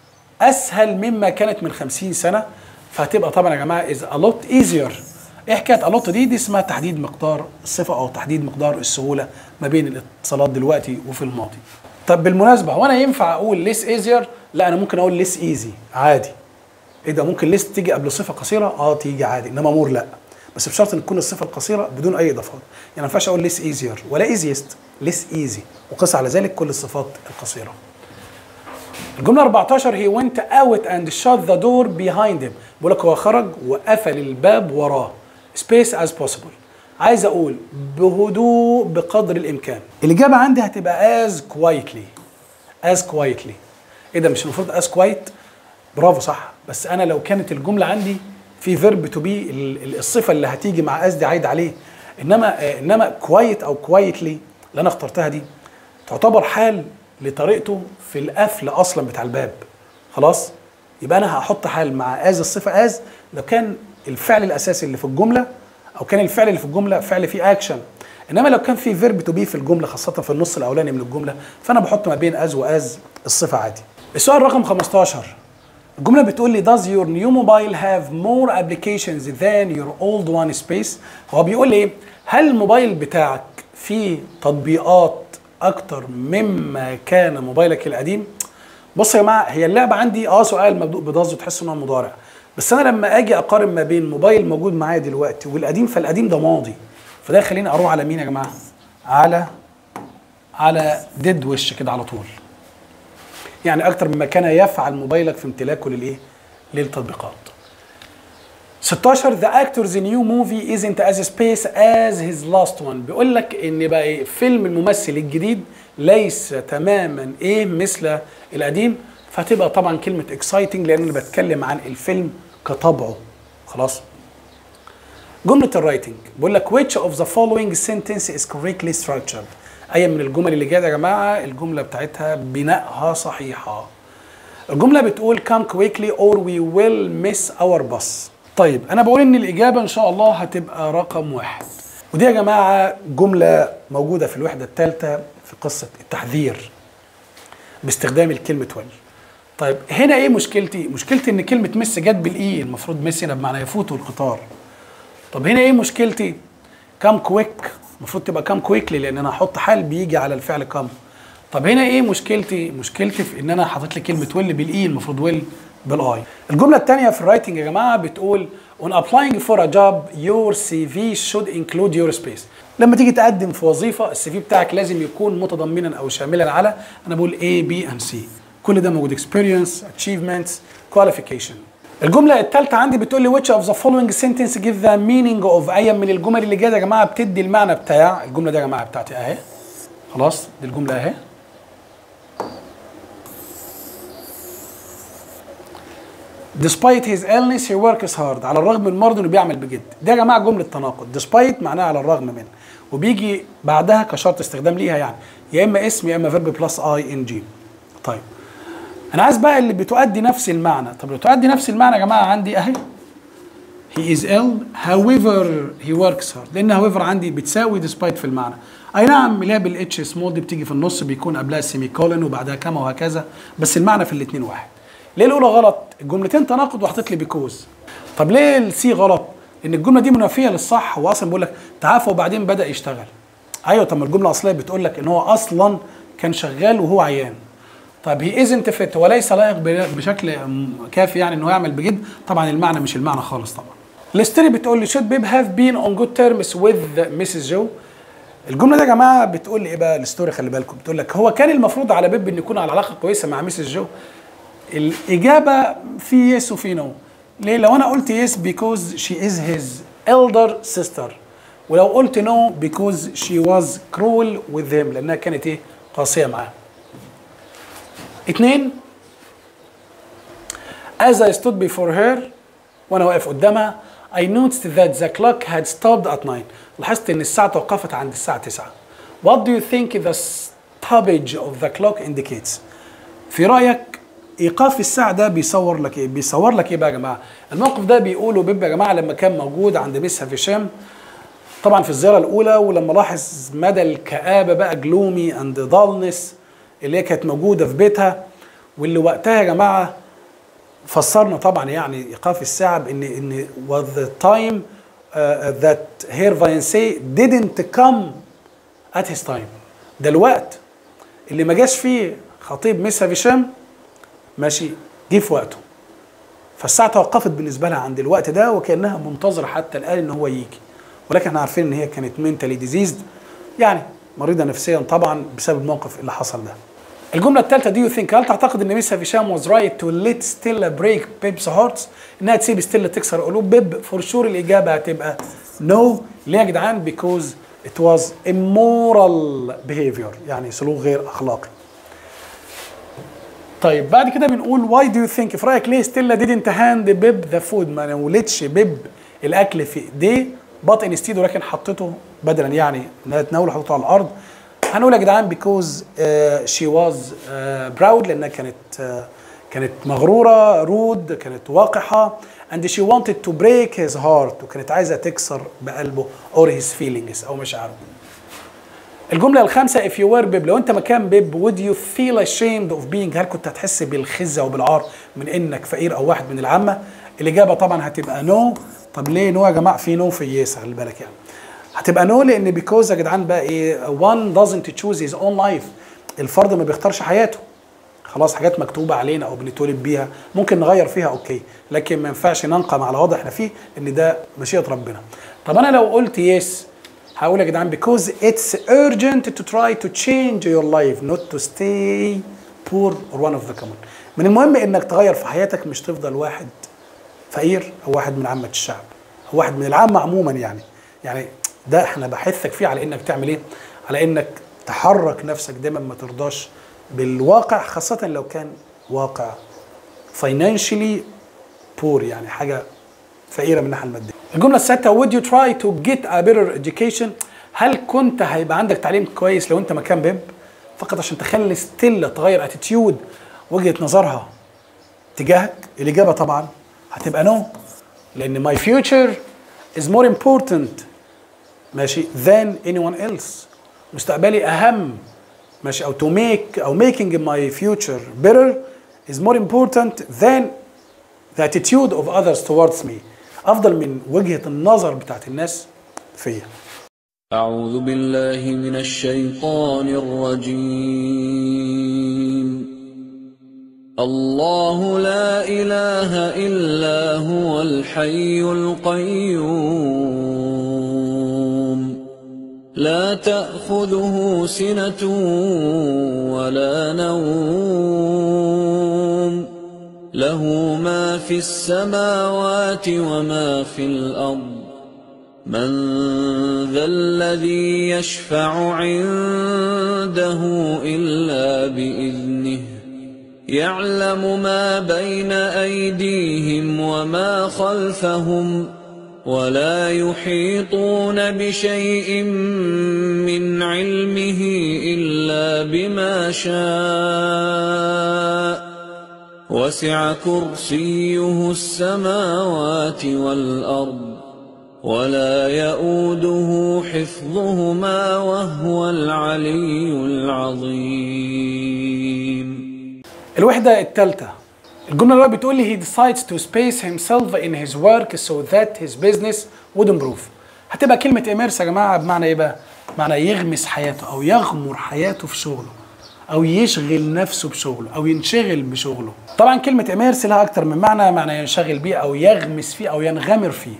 اسهل مما كانت من 50 سنه فهتبقى طبعا يا جماعه is a lot easier ايه حكايه a lot دي دي اسمها تحديد مقدار الصفه او تحديد مقدار السهوله ما بين الاتصالات دلوقتي وفي الماضي طب بالمناسبه هو انا ينفع اقول less easier لا انا ممكن اقول less easy عادي ايه ده ممكن less تيجي قبل صفه قصيره اه تيجي عادي انما مور لا بس بشرط ان تكون الصفه القصيره بدون اي اضافات يعني ما ينفعش اقول less easier ولا easiest less easy وقس على ذلك كل الصفات القصيره الجمله 14 he went out and shut the door behind him بقول لك هو خرج وقفل الباب وراه space as possible عايز اقول بهدوء بقدر الامكان الاجابه عندي هتبقى as quietly as quietly ايه ده مش المفروض as quiet برافو صح بس انا لو كانت الجمله عندي في فيرب تو بي الصفه اللي هتيجي مع as دي عايد عليه انما آه، انما quiet او quietly اللي انا اخترتها دي تعتبر حال لطريقته في القفل اصلا بتاع الباب خلاص يبقى انا هحط حال مع از الصفه از لو كان الفعل الاساسي اللي في الجمله او كان الفعل اللي في الجمله فعل فيه اكشن انما لو كان في فيرب تو بي في الجمله خاصه في النص الاولاني من الجمله فانا بحط ما بين از واز الصفه عادي السؤال رقم 15 الجمله بتقول لي does your new mobile have more applications than your old one space هو بيقول لي ايه هل الموبايل بتاعك فيه تطبيقات اكتر مما كان موبايلك القديم بص يا جماعه هي اللعبه عندي اه سؤال مبدوء بضاز وتحس ان هو مضارع بس انا لما اجي اقارن ما بين موبايل موجود معايا دلوقتي والقديم فالقديم ده ماضي فده يخليني اروح على مين يا جماعه على على ديد وش كده على طول يعني اكتر مما كان يفعل موبايلك في امتلاكه للايه للتطبيقات 16 the actor's new movie isn't as space as his last one بيقول لك ان بقى إيه فيلم الممثل الجديد ليس تماما ايه مثل القديم فهتبقى طبعا كلمه exciting لان انا بتكلم عن الفيلم كطبعه خلاص جملة الرايتنج بيقول لك which of the following sentence is correctly structured أي من الجمل اللي جاية يا جماعة الجملة بتاعتها بنائها صحيحة الجملة بتقول come quickly or we will miss our bus طيب أنا بقول إن الإجابة إن شاء الله هتبقى رقم واحد ودي يا جماعة جملة موجودة في الوحدة الثالثة في قصة التحذير باستخدام الكلمة will طيب هنا ايه مشكلتي؟ مشكلتي ان كلمة مس جت بالاي المفروض مس هنا بمعنى يفوت القطار طب هنا ايه مشكلتي؟ كام كويك المفروض تبقى كام كويكلي لان انا هحط حال بيجي على الفعل كام طب هنا ايه مشكلتي؟ مشكلتي في ان انا حاطط لي كلمة ويل بالاي المفروض ويل بالاي الجملة الثانية في الرايتنج يا جماعة بتقول on applying for a job your CV should include your space لما تيجي تقدم في وظيفة السي في بتاعك لازم يكون متضمنا او شاملا على انا بقول A B and C كل ده موجود experience achievements qualification الجملة الثالثة عندي بتقول لي which of the following sentence give the meaning of أي من الجمل اللي جاية يا جماعة بتدي المعنى بتاع الجملة دي يا جماعة بتاعتي أهي خلاص دي الجملة أهي despite his illness he works hard على الرغم من مرضه انه بيعمل بجد دي يا جماعه جمله تناقض despite معناها على الرغم من وبيجي بعدها كشرط استخدام ليها يعني يا اما اسم يا اما فيرب بلس اي ان جي طيب انا عايز بقى اللي بتؤدي نفس المعنى طب لو تؤدي نفس المعنى يا جماعه عندي اهي he is ill however he works hard لان however عندي بتساوي despite في المعنى اي نعم اللي هي بالاتش سمول دي بتيجي في النص بيكون قبلها سيمي كولن وبعدها كما وهكذا بس المعنى في الاثنين واحد ليه الاولى غلط الجملتين تناقض وحطيت لي بيكوز طب ليه السي غلط ان الجمله دي منافيه للصح هو اصلا بيقول لك تعافى وبعدين بدا يشتغل ايوه طب ما الجمله الاصليه بتقول لك ان هو اصلا كان شغال وهو عيان طب هي ازنت فيت هو ليس لائق بشكل كافي يعني انه يعمل بجد طبعا المعنى مش المعنى خالص طبعا الستوري بتقول لي should بيب هاف بين اون جود تيرمز with ميسيس جو الجمله دي يا جماعه بتقول لي ايه بقى الستوري خلي بالكم بتقول لك هو كان المفروض على بيب ان يكون على علاقه كويسه مع ميسيس جو الاجابه في يس وفي نو ليه لو انا قلت يس because she is his elder sister ولو قلت نو because she was cruel with him لانها كانت ايه قاسيه معاه اتنين as I stood before her وانا واقف قدامها I noticed that the clock had stopped at 9 لاحظت ان الساعه توقفت عند الساعه 9 What do you think the stoppage of the clock indicates في رايك ايقاف الساعه ده بيصور لك ايه بيصور لك ايه بقى يا جماعه الموقف ده بيقوله بيب يا جماعه لما كان موجود عند ميس هشام طبعا في الزياره الاولى ولما لاحظ مدى الكآبه بقى جلومي اند دالنس اللي هي كانت موجوده في بيتها واللي وقتها يا جماعه فسرنا طبعا يعني ايقاف الساعه بان ان was the time uh, that her fiancé didn't come at his time ده الوقت اللي ما جاش فيه خطيب ميس هشام ماشي جه في وقته فالساعه توقفت بالنسبه لها عند الوقت ده وكانها منتظره حتى الان ان هو يجي ولكن احنا عارفين ان هي كانت منتالي ديزيزد يعني مريضه نفسيا طبعا بسبب الموقف اللي حصل ده الجمله الثالثه دي يو ثينك هل تعتقد ان ميس هشام واز رايت تو ليت ستيلا بريك بيبس هارتس انها تسيب ستيلا تكسر قلوب بيب فور شور الاجابه هتبقى نو no. ليه يا جدعان بيكوز ات واز immoral behavior يعني سلوك غير اخلاقي طيب بعد كده بنقول واي دو يو ثينك في رايك ليه ستيلا didn't hand بيب ذا فود ما نولتش بيب الاكل في ايديه بط انستيد ولكن حطيته بدلا يعني انها تناوله حطيته على الارض هنقول يا جدعان بيكوز شي واز براود لانها كانت uh, كانت مغروره رود كانت وقحه and she wanted to break his heart وكانت عايزه تكسر بقلبه or his feelings او مشاعره الجمله الخامسه if you were بيب لو انت مكان بيب would you feel ashamed of being هل كنت هتحس بالخزه وبالعار من انك فقير او واحد من العامه الاجابه طبعا هتبقى نو no. طب ليه نو يا جماعه في نو في يس خلي بالك يعني هتبقى نو لان بيكوز يا جدعان بقى ايه one doesn't choose his own life الفرد ما بيختارش حياته خلاص حاجات مكتوبه علينا او بنتولد بيها ممكن نغير فيها اوكي لكن ما ينفعش ننقم على وضع احنا فيه ان ده مشيئه ربنا طب انا لو قلت يس هقول يا جدعان because it's urgent to try to change your life not to stay poor or one of the common من المهم انك تغير في حياتك مش تفضل واحد فقير او واحد من عامه الشعب او واحد من العامه عموما يعني يعني ده احنا بحثك فيه على انك تعمل ايه على انك تحرك نفسك دايما ما ترضاش بالواقع خاصه لو كان واقع financially poor يعني حاجه فقيره من الناحيه الماديه. الجمله السادسه would you try to get a better education هل كنت هيبقى عندك تعليم كويس لو انت مكان بيب؟ فقط عشان تخلي ستيلا تغير اتيتيود وجهه نظرها تجاهك الاجابه طبعا هتبقى نو لان my future is more important ماشي than anyone else مستقبلي اهم ماشي او to make او making my future better is more important than the attitude of others towards me افضل من وجهه النظر بتاعت الناس فيا أعوذ بالله من الشيطان الرجيم الله لا إله إلا هو الحي القيوم لا تأخذه سنة ولا نوم له ما في السماوات وما في الأرض من ذا الذي يشفع عنده إلا بإذنه يعلم ما بين أيديهم وما خلفهم ولا يحيطون بشيء من علمه إلا بما شاء وسع كرسيه السماوات والأرض ولا يؤوده حفظهما وهو العلي العظيم الوحدة الثالثة الجملة اللي بتقول لي he decides to space himself in his work so that his business would improve هتبقى كلمة immerse يا جماعة بمعنى ايه بقى؟ بمعنى يغمس حياته أو يغمر حياته في شغله أو يشغل نفسه بشغله أو ينشغل بشغله طبعا كلمة immerse لها أكتر من معنى معنى ينشغل بيه أو يغمس فيه أو ينغمر فيه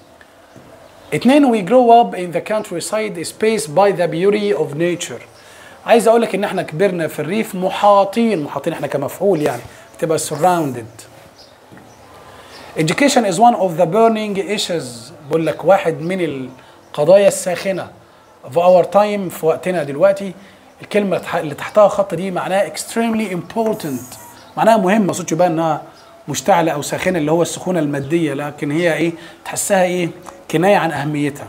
اتنين we grow up in the countryside spaced by the beauty of nature عايز اقول لك ان احنا كبرنا في الريف محاطين محاطين احنا كمفعول يعني بتبقى surrounded education is one of the burning issues بقول لك واحد من القضايا الساخنه of our time في وقتنا دلوقتي الكلمه اللي تحتها خط دي معناها extremely important معناها مهم ما صوتش بقى انها مشتعله او ساخنه اللي هو السخونه الماديه لكن هي ايه تحسها ايه كنايه عن اهميتها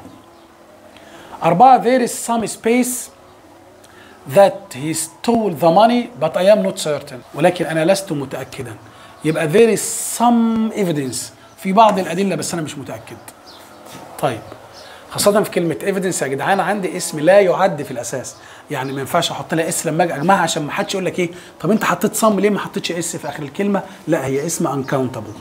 أربعة there is some space that he stole the money but I am not certain ولكن أنا لست متأكدا يبقى there is some evidence في بعض الأدلة بس أنا مش متأكد طيب خاصة في كلمة evidence يا جدعان عندي اسم لا يعد في الأساس يعني ما ينفعش أحط لها اس لما أجي أجمعها عشان ما حدش يقول لك إيه طب أنت حطيت صم ليه ما حطيتش اس في آخر الكلمة لا هي اسم uncountable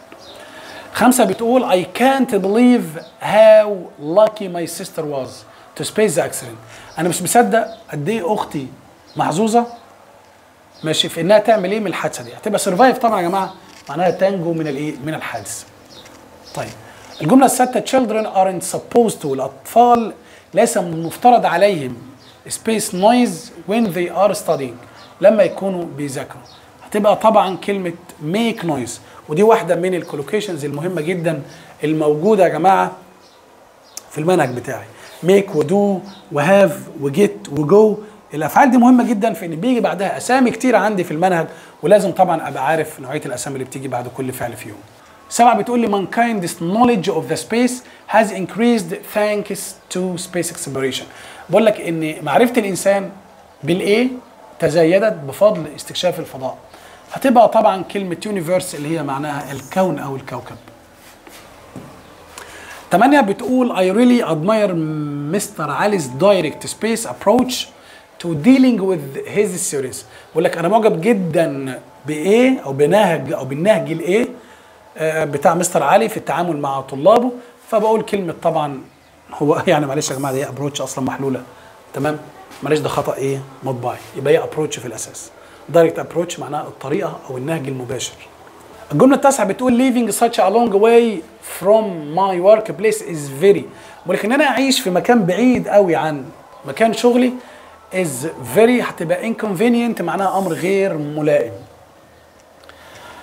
خمسة بتقول I can't believe how lucky my sister was to space the accident أنا مش مصدق قد إيه أختي محظوظة ماشي في إنها تعمل إيه من الحادثة دي هتبقى سرفايف طبعا يا جماعة معناها تنجو من الإيه من الحادث طيب الجملة السادسة children aren't supposed to الأطفال ليس من المفترض عليهم space noise when they are studying لما يكونوا بيذاكروا هتبقى طبعا كلمة make noise ودي واحدة من الكولوكيشنز المهمة جدا الموجودة يا جماعة في المنهج بتاعي make ودو وهاف وجيت وجو الافعال دي مهمه جدا في ان بيجي بعدها اسامي كتيره عندي في المنهج ولازم طبعا ابقى عارف نوعيه الاسامي اللي بتيجي بعد كل فعل فيهم سبعة بتقول لي mankind's knowledge of the space has increased thanks to space exploration بقول لك ان معرفة الانسان بالايه تزايدت بفضل استكشاف الفضاء هتبقى طبعا كلمة يونيفرس اللي هي معناها الكون او الكوكب تمانية بتقول I really admire Mr. Ali's direct space approach to dealing with his theories بقول لك انا معجب جدا بايه او بنهج او بالنهج الايه آه، بتاع مستر علي في التعامل مع طلابه فبقول كلمه طبعا هو يعني معلش يا جماعه دي ابروتش اصلا محلوله تمام معلش ده خطا ايه مطبعي يبقى هي ابروتش في الاساس دايركت ابروتش معناها الطريقه او النهج المباشر الجمله التاسعه بتقول leaving such a long way from my workplace is very ولكن انا اعيش في مكان بعيد قوي عن مكان شغلي is very هتبقى inconvenient معناها امر غير ملائم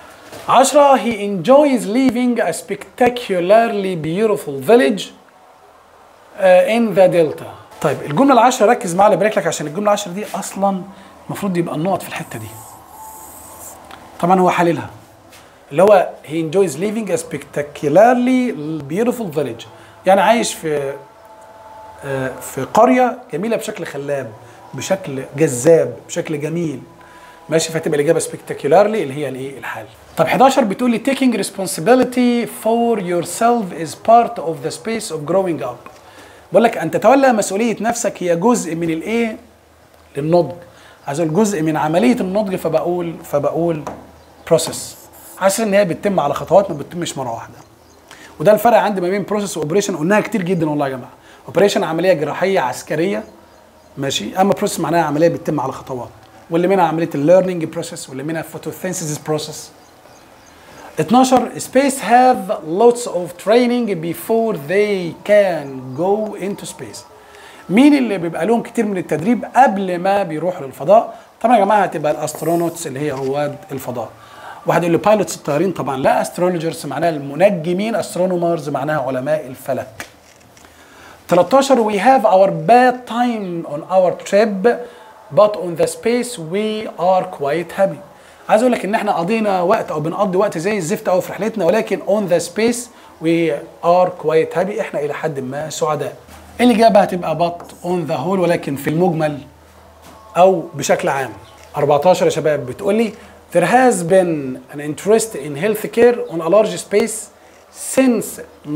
10 he enjoys leaving a spectacularly beautiful village uh, in the delta طيب الجمله العشرة ركز معايا بريك لك عشان الجمله العشرة دي اصلا المفروض يبقى النقط في الحته دي طبعا هو حللها اللي هو he enjoys leaving a spectacularly beautiful village يعني عايش في آه، في قريه جميله بشكل خلاب بشكل جذاب بشكل جميل ماشي فتبقى الاجابه spectacularly اللي هي الايه الحال طب 11 بتقول لي taking responsibility for yourself is part of the space of growing up بقول لك ان تتولى مسؤوليه نفسك هي جزء من الايه للنضج عايز اقول جزء من عمليه النضج فبقول فبقول بروسيس حاسس ان هي بتتم على خطوات ما بتتمش مره واحده وده الفرق عندي ما بين بروسيس واوبريشن قلناها كتير جدا والله يا جماعه اوبريشن عمليه جراحيه عسكريه ماشي اما بروسيس معناها عمليه بتتم على خطوات واللي منها عمليه الليرنينج بروسيس واللي منها فوتوسينثيسيس بروسيس 12 space have lots of training before they can go into space مين اللي بيبقى لهم كتير من التدريب قبل ما بيروحوا للفضاء طبعا يا جماعه هتبقى الاسترونوتس اللي هي رواد الفضاء واحد يقول لي بايلوتس الطيارين طبعا لا استرولوجرز معناها المنجمين استرونومرز معناها علماء الفلك 13 we have our bad time on our trip but on the space we are quite happy عايز اقول لك ان احنا قضينا وقت او بنقضي وقت زي الزفت قوي في رحلتنا ولكن on the space we are quite happy احنا الى حد ما سعداء الاجابه هتبقى but on the whole ولكن في المجمل او بشكل عام 14 يا شباب بتقول لي there has been an interest in healthcare on a large space since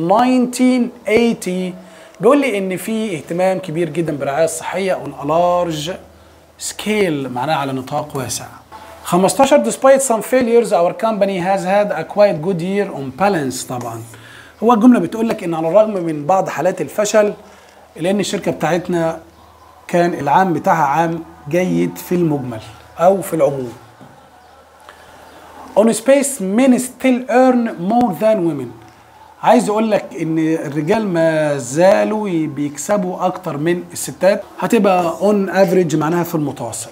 1980 بيقول لي ان في اهتمام كبير جدا بالرعايه الصحيه on a large scale معناها على نطاق واسع 15 despite some failures our company has had a quite good year on balance طبعا هو الجمله بتقول لك ان على الرغم من بعض حالات الفشل لان الشركه بتاعتنا كان العام بتاعها عام جيد في المجمل او في العموم On space men still earn more than women عايز اقول لك ان الرجال ما زالوا بيكسبوا اكتر من الستات هتبقى on average معناها في المتوسط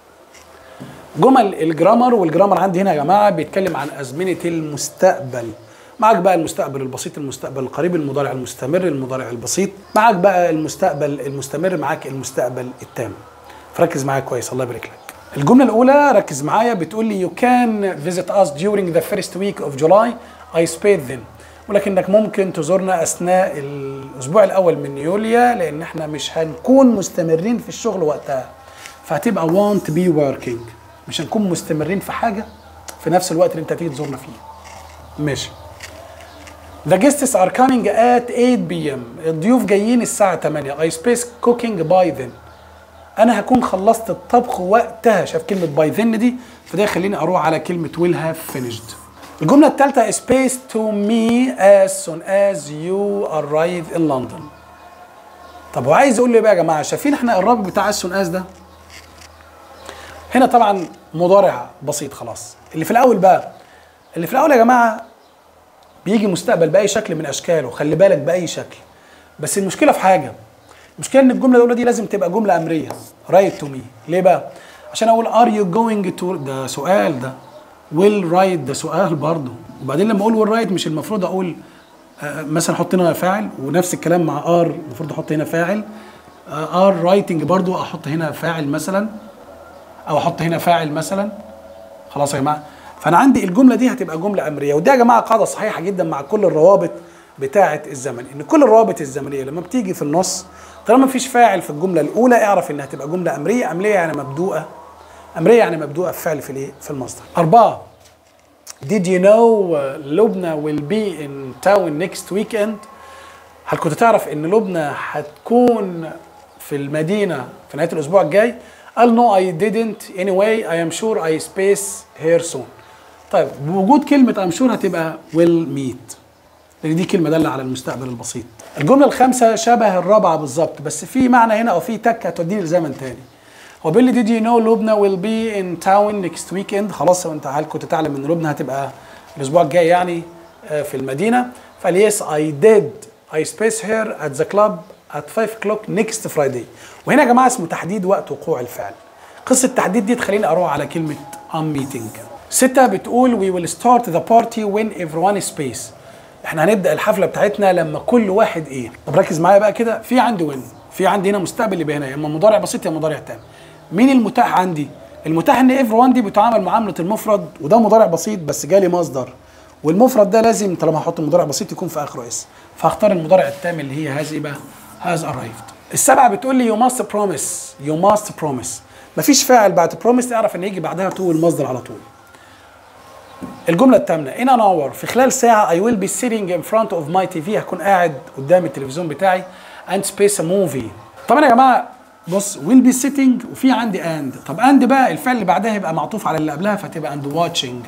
جمل الجرامر والجرامر عندي هنا يا جماعه بيتكلم عن ازمنه المستقبل معاك بقى المستقبل البسيط المستقبل القريب المضارع المستمر المضارع البسيط معاك بقى المستقبل المستمر معاك المستقبل التام فركز معايا كويس الله يبارك لك الجمله الاولى ركز معايا بتقول لي you can visit us during the first week of July I spared them ولكنك ممكن تزورنا اثناء الاسبوع الاول من يوليو لان احنا مش هنكون مستمرين في الشغل وقتها فهتبقى want to be working مش هنكون مستمرين في حاجه في نفس الوقت اللي انت هتيجي تزورنا فيه ماشي The guests are coming at 8 p.m. الضيوف جايين الساعة 8 I space cooking by then أنا هكون خلصت الطبخ وقتها شايف كلمة by then دي فده يخليني أروح على كلمة will have finished الجملة الثالثة space to me as soon as you arrive in London طب هو عايز يقول لي بقى يا جماعة شايفين احنا الرابط بتاع as soon as ده هنا طبعا مضارع بسيط خلاص اللي في الأول بقى اللي في الأول يا جماعة بيجي مستقبل باي شكل من اشكاله خلي بالك باي شكل بس المشكله في حاجه المشكله ان الجمله الاولى دي لازم تبقى جمله امريه رايت تو مي ليه بقى عشان اقول ار يو جوينج تو ده سؤال ده ويل رايت ده سؤال برضه وبعدين لما اقول ويل رايت مش المفروض اقول آه مثلا احط هنا فاعل ونفس الكلام مع ار المفروض احط هنا فاعل ار رايتنج برضه احط هنا فاعل مثلا او احط هنا فاعل مثلا خلاص يا جماعه فانا عندي الجمله دي هتبقى جمله امريه ودي يا جماعه قاعده صحيحه جدا مع كل الروابط بتاعه الزمن ان كل الروابط الزمنيه لما بتيجي في النص طالما مفيش فاعل في الجمله الاولى اعرف انها هتبقى جمله امريه امريه يعني مبدوءه امريه يعني مبدوءه بفعل في الايه في المصدر اربعه Did you know لبنى will be in town next weekend هل كنت تعرف ان لبنى هتكون في المدينه في نهايه الاسبوع الجاي قال no I didn't anyway I am sure I space here soon طيب بوجود كلمة I'm sure هتبقى will meet لأن دي كلمة دالة على المستقبل البسيط. الجملة الخامسة شبه الرابعة بالظبط بس في معنى هنا أو في تكة هتوديني لزمن تاني. هو بيقول لي did you know لبنى will be in town next weekend خلاص وأنت هل كنت تعلم إن لبنى هتبقى الأسبوع الجاي يعني في المدينة؟ فقال yes I did I space here at the club at 5 o'clock next Friday. وهنا يا جماعة اسمه تحديد وقت وقوع الفعل. قصة التحديد دي تخليني أروح على كلمة I'm meeting. ستة بتقول we will start the party when everyone is space احنا هنبدا الحفله بتاعتنا لما كل واحد ايه طب ركز معايا بقى كده في عندي وين في عندي هنا مستقبل يبقى هنا يا اما مضارع بسيط يا مضارع تام مين المتاح عندي المتاح ان everyone دي بتعامل معامله المفرد وده مضارع بسيط بس جالي مصدر والمفرد ده لازم طالما هحط مضارع بسيط يكون في اخره اس فهختار المضارع التام اللي هي هذه بقى has arrived السبعه بتقول لي you must promise you must promise مفيش فاعل بعد promise اعرف ان يجي بعدها تو المصدر على طول الجمله الثامنه in an hour في خلال ساعه I will be sitting in front of my TV هكون قاعد قدام التلفزيون بتاعي and space a movie طبعا يا جماعه بص will be sitting وفي عندي and طب and بقى الفعل اللي بعدها يبقى معطوف على اللي قبلها فتبقى and watching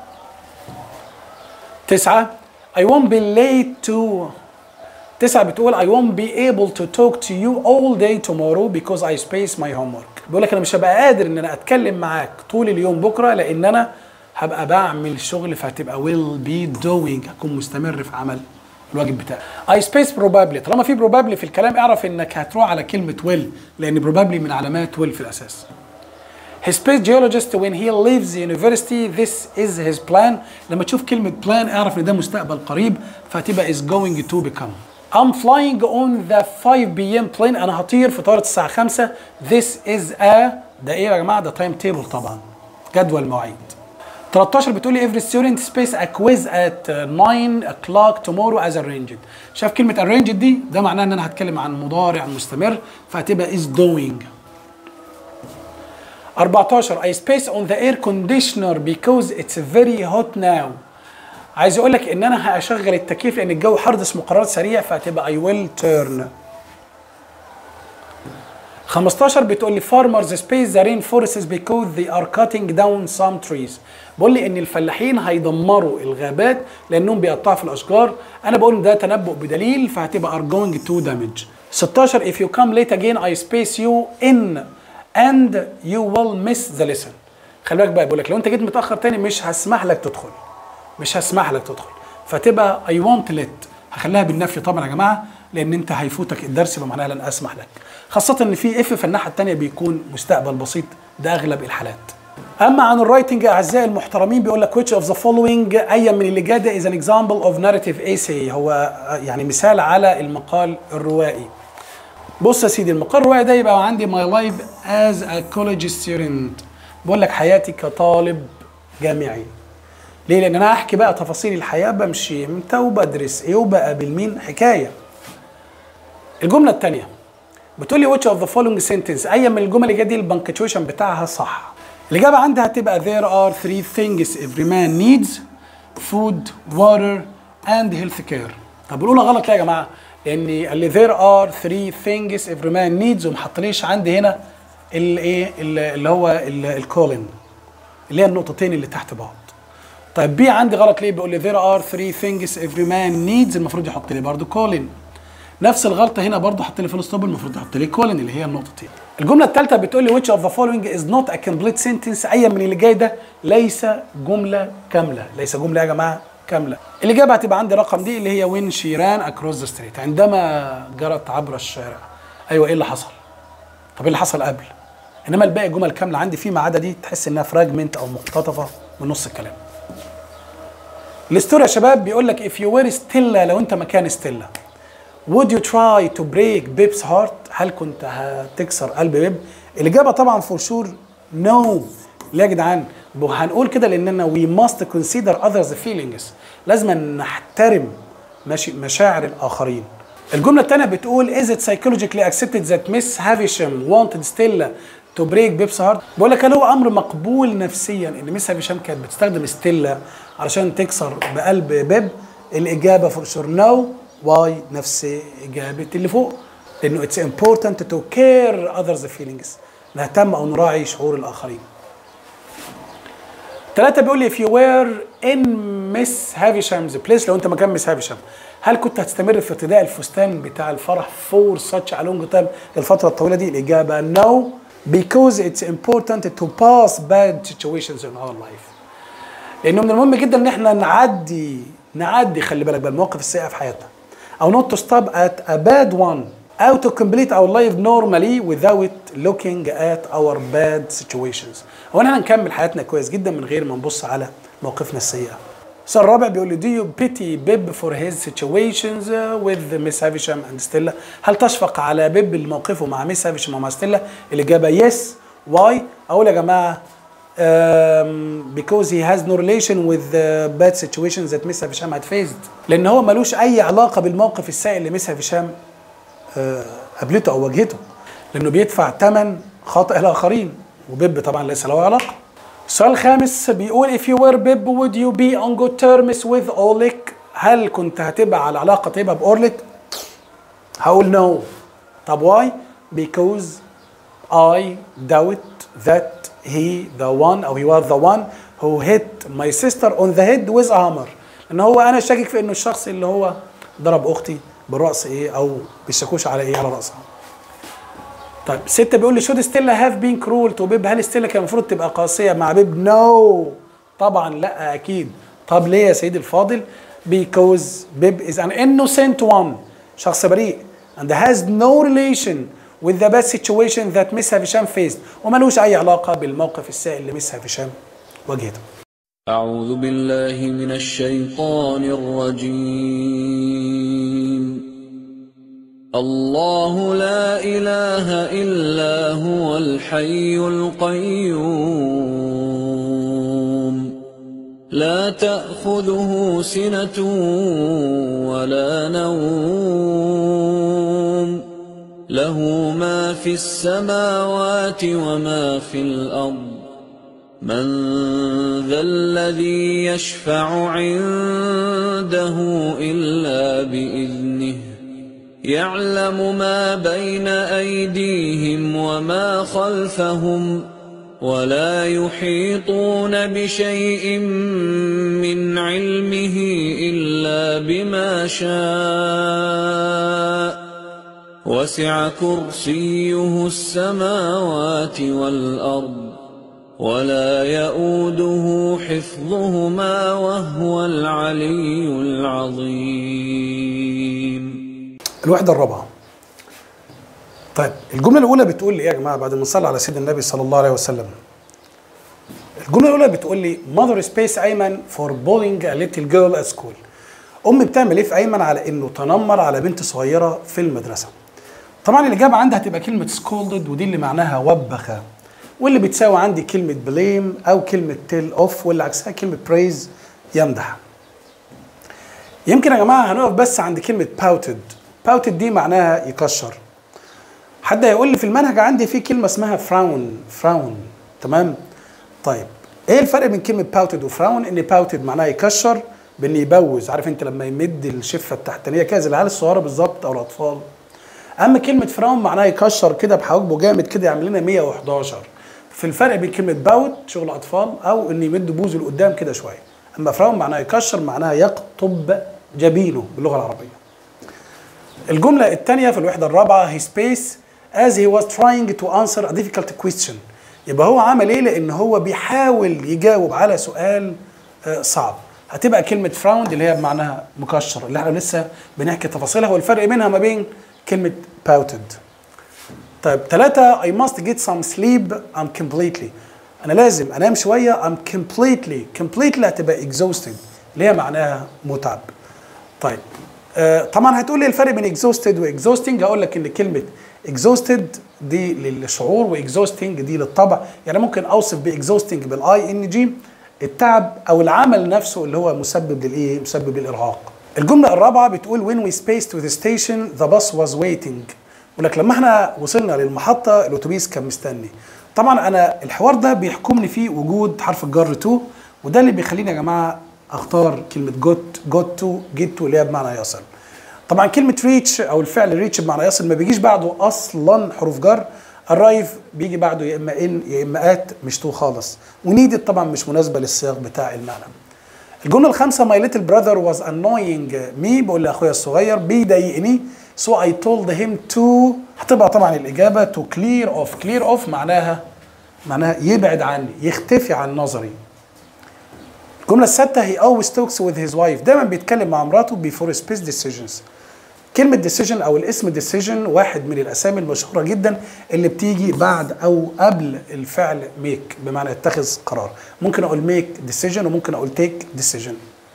تسعة I won't be late to تسعة بتقول I won't be able to talk to you all day tomorrow because I space my homework بيقول لك انا مش هبقى قادر ان انا اتكلم معاك طول اليوم بكره لان انا هبقى بعمل شغل فهتبقى will be doing هكون مستمر في عمل الواجب بتاعي I space probably طالما في probably في الكلام اعرف انك هتروح على كلمة will لان probably من علامات will في الاساس His space geologist when he leaves the university this is his plan لما تشوف كلمة plan اعرف ان ده مستقبل قريب فهتبقى is going to become I'm flying on the 5 p.m. plane انا هطير في طائرة الساعة 5 this is a ده ايه يا جماعة ده تايم تيبل طبعا جدول مواعيد 13 بتقول لي every student space a quiz at 9 o'clock tomorrow as arranged شايف كلمة arranged دي ده معناه ان انا هتكلم عن مضارع مستمر فهتبقى is doing 14 I space on the air conditioner because it's very hot now عايز اقول لك ان انا هشغل التكييف لان الجو حر ده اسمه قرار سريع فهتبقى I will turn 15 بتقول لي farmers space the rainforests because they are cutting down some trees بقول لي ان الفلاحين هيدمروا الغابات لانهم بيقطعوا في الاشجار انا بقول ان ده تنبؤ بدليل فهتبقى are going to damage 16 if you come late again I space you in and you will miss the lesson خلي بالك بقى بقول لك لو انت جيت متاخر تاني مش هسمح لك تدخل مش هسمح لك تدخل فتبقى I won't let هخليها بالنفي طبعا يا جماعه لان انت هيفوتك الدرس يبقى معناها لن اسمح لك خاصه ان في اف في الناحيه الثانيه بيكون مستقبل بسيط ده اغلب الحالات اما عن الرايتنج اعزائي المحترمين بيقول لك which of the following اي من اللي جاي ده is an example of narrative essay هو يعني مثال على المقال الروائي بص يا سيدي المقال الروائي ده يبقى عندي my life as a college student بقول لك حياتي كطالب جامعي ليه؟ لان انا هحكي بقى تفاصيل الحياه بمشي امتى وبدرس ايه وبقابل مين حكايه. الجمله الثانيه بتقول لي which of the following sentence اي من الجمل اللي دي البنكتويشن بتاعها صح. الاجابه عندها هتبقى there are three things every man needs food, water and health care. طب الاولى غلط ليه يا جماعه؟ لان اللي there are three things every man needs وما حطليش عندي هنا الايه اللي هو الكولن اللي هي النقطتين اللي تحت بعض. طيب بي عندي غلط ليه بيقول لي there are three things every man needs المفروض يحط لي برضه كولين نفس الغلطه هنا برضه حط لي فول ستوب المفروض يحط لي كولين اللي هي النقطتين الجمله الثالثه بتقول لي which of the following is not a complete sentence اي من اللي جاي ده ليس جمله كامله ليس جمله يا جماعه كامله الاجابه هتبقى عندي رقم دي اللي هي when she ran across the street عندما جرت عبر الشارع ايوه ايه اللي حصل طب ايه اللي حصل قبل انما الباقي جمل كامله عندي فيما عدا دي تحس انها فراجمنت او مقتطفه من نص الكلام الستوري يا شباب بيقول لك if you were ستيلا لو انت مكان ستيلا would you try to break Bib's heart هل كنت هتكسر قلب بيب الاجابه طبعا فور شور نو ليه يا جدعان هنقول كده لاننا we must consider others feelings لازم نحترم ماشي مشاعر الاخرين الجمله الثانيه بتقول is it psychologically accepted that Miss Havisham wanted Stella تو بريك بيبس هارت بقول لك هل هو امر مقبول نفسيا ان ميس هشام كانت بتستخدم ستيلا علشان تكسر بقلب بيب الاجابه فور شور نو واي نفس اجابه اللي فوق لانه اتس امبورتنت تو كير اذرز فيلينجز نهتم او نراعي شعور الاخرين ثلاثة بيقول لي if you were in Miss Havisham's place لو انت مكان ميس هافيشام هل كنت هتستمر في ارتداء الفستان بتاع الفرح for such a long time الفترة الطويلة دي الإجابة no because it's important to pass bad situations in our life لانه من المهم جدا ان احنا نعدي نعدي خلي بالك بقى المواقف السيئه في حياتنا او not to stop at a bad one how to complete our life normally without looking at our bad situations هو احنا هنكمل حياتنا كويس جدا من غير ما نبص على مواقفنا السيئه السؤال الرابع بيقول لي do you pity Bib for his situations with Miss Havisham and Stella هل تشفق على بيب اللي موقفه مع ميس هافشام ومع ستيلا الإجابة yes why أقول يا جماعة um, because he has no relation with the bad situations that Miss Havisham had faced لأن هو ملوش أي علاقة بالموقف السيء اللي ميس هافشام آه، قابلته أو واجهته لأنه بيدفع ثمن خطأ الآخرين وبيب طبعا ليس له علاقة السؤال الخامس بيقول if you were Bib would you be on good terms with Orlik هل كنت هتبقى على علاقة طيبة بأورليك؟ هقول no طب why؟ because I doubt that he the one أو he was the one who hit my sister on the head with a hammer لأن هو أنا شاكك في إنه الشخص اللي هو ضرب أختي بالرأس إيه أو بيشكوش على إيه على رأسها طيب ستة بيقول لي should Stella have been cruel to بيب هل ستيلا كان المفروض تبقى قاسية مع بيب؟ نو no. طبعا لا أكيد طب ليه يا سيدي الفاضل؟ because بيب is an innocent one شخص بريء and has no relation with the bad situation that Miss هشام faced وملوش أي علاقة بالموقف السائل اللي مس هشام واجهته أعوذ بالله من الشيطان الرجيم الله لا إله إلا هو الحي القيوم لا تأخذه سنة ولا نوم له ما في السماوات وما في الأرض من ذا الذي يشفع عنده إلا بإذنه يعلم ما بين أيديهم وما خلفهم ولا يحيطون بشيء من علمه إلا بما شاء وسع كرسيه السماوات والأرض ولا يؤوده حفظهما وهو العلي العظيم الوحدة الرابعة طيب الجملة الأولى بتقول لي إيه يا جماعة بعد ما نصلي على سيدنا النبي صلى الله عليه وسلم الجملة الأولى بتقول لي mother space أيمن for bullying a little girl at school أم بتعمل إيه في أيمن على إنه تنمر على بنت صغيرة في المدرسة طبعا الإجابة عندها هتبقى كلمة scolded ودي اللي معناها وبخ واللي بتساوي عندي كلمة blame أو كلمة tell off واللي عكسها كلمة praise يمدح يمكن يا جماعة هنقف بس عند كلمة pouted pouted دي معناها يكشر حد هيقول لي في المنهج عندي في كلمة اسمها فراون فراون تمام طيب ايه الفرق بين كلمة pouted وفراون ان pouted معناها يكشر بان يبوز عارف انت لما يمد الشفة التحتانية كده زي العيال الصغيرة بالظبط او الاطفال اما كلمة فراون معناها يكشر كده بحواجبه جامد كده يعمل لنا 111 في الفرق بين كلمة باوت شغل اطفال او ان يمد بوزه لقدام كده شوية اما فراون معناها يكشر معناها يقطب جبينه باللغة العربية الجملة الثانية في الوحدة الرابعة he space as he was trying to answer a difficult question يبقى هو عمل ايه لان هو بيحاول يجاوب على سؤال آه، صعب هتبقى كلمة فراوند اللي هي بمعناها مكشر اللي احنا لسه بنحكي تفاصيلها والفرق بينها ما بين كلمة pouted طيب ثلاثة I must get some sleep I'm completely أنا لازم أنام شوية I'm completely completely هتبقى exhausted اللي هي معناها متعب طيب آه طبعا هتقول لي الفرق بين exhausted و exhausting هقول لك ان كلمة exhausted دي للشعور و exhausting دي للطبع يعني ممكن اوصف ب exhausting بالاي ان جي التعب او العمل نفسه اللي هو مسبب للايه مسبب للارهاق الجملة الرابعة بتقول when we spaced to the station the bus was waiting يقول لك لما احنا وصلنا للمحطة الاتوبيس كان مستني طبعا انا الحوار ده بيحكمني فيه وجود حرف الجر تو وده اللي بيخليني يا جماعة اختار كلمة got got to get to اللي هي بمعنى يصل طبعا كلمة ريتش او الفعل ريتش بمعنى يصل ما بيجيش بعده اصلا حروف جر الرايف بيجي بعده يا اما ان يا اما ات مش تو خالص ونيدد طبعا مش مناسبة للسياق بتاع المعنى الجملة الخامسة my little brother was annoying me بقول لاخويا الصغير بيضايقني so I told him to هتبقى طبعا الإجابة to clear off clear off معناها معناها يبعد عني يختفي عن نظري الجملة السادسة he always talks with his wife دايما بيتكلم مع مراته before space decisions كلمة decision أو الاسم decision واحد من الأسامي المشهورة جدا اللي بتيجي بعد أو قبل الفعل make بمعنى اتخذ قرار ممكن أقول make decision وممكن أقول take decision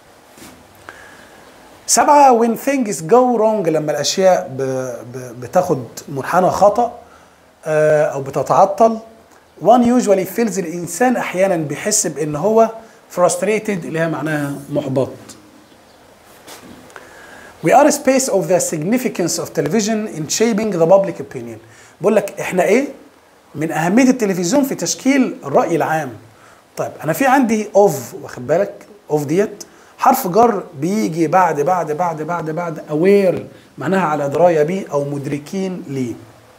سبعة when things go wrong لما الأشياء ب... ب... بتاخد منحنى خطأ آه، أو بتتعطل one usually feels الإنسان أحيانا بيحس بإن هو frustrated اللي هي معناها محبط We are a space of the significance of television in shaping the public opinion. بقول لك احنا ايه؟ من اهميه التلفزيون في تشكيل الراي العام. طيب انا في عندي اوف واخد بالك؟ اوف ديت حرف جر بيجي بعد بعد بعد بعد بعد اوير معناها على درايه بيه او مدركين ليه.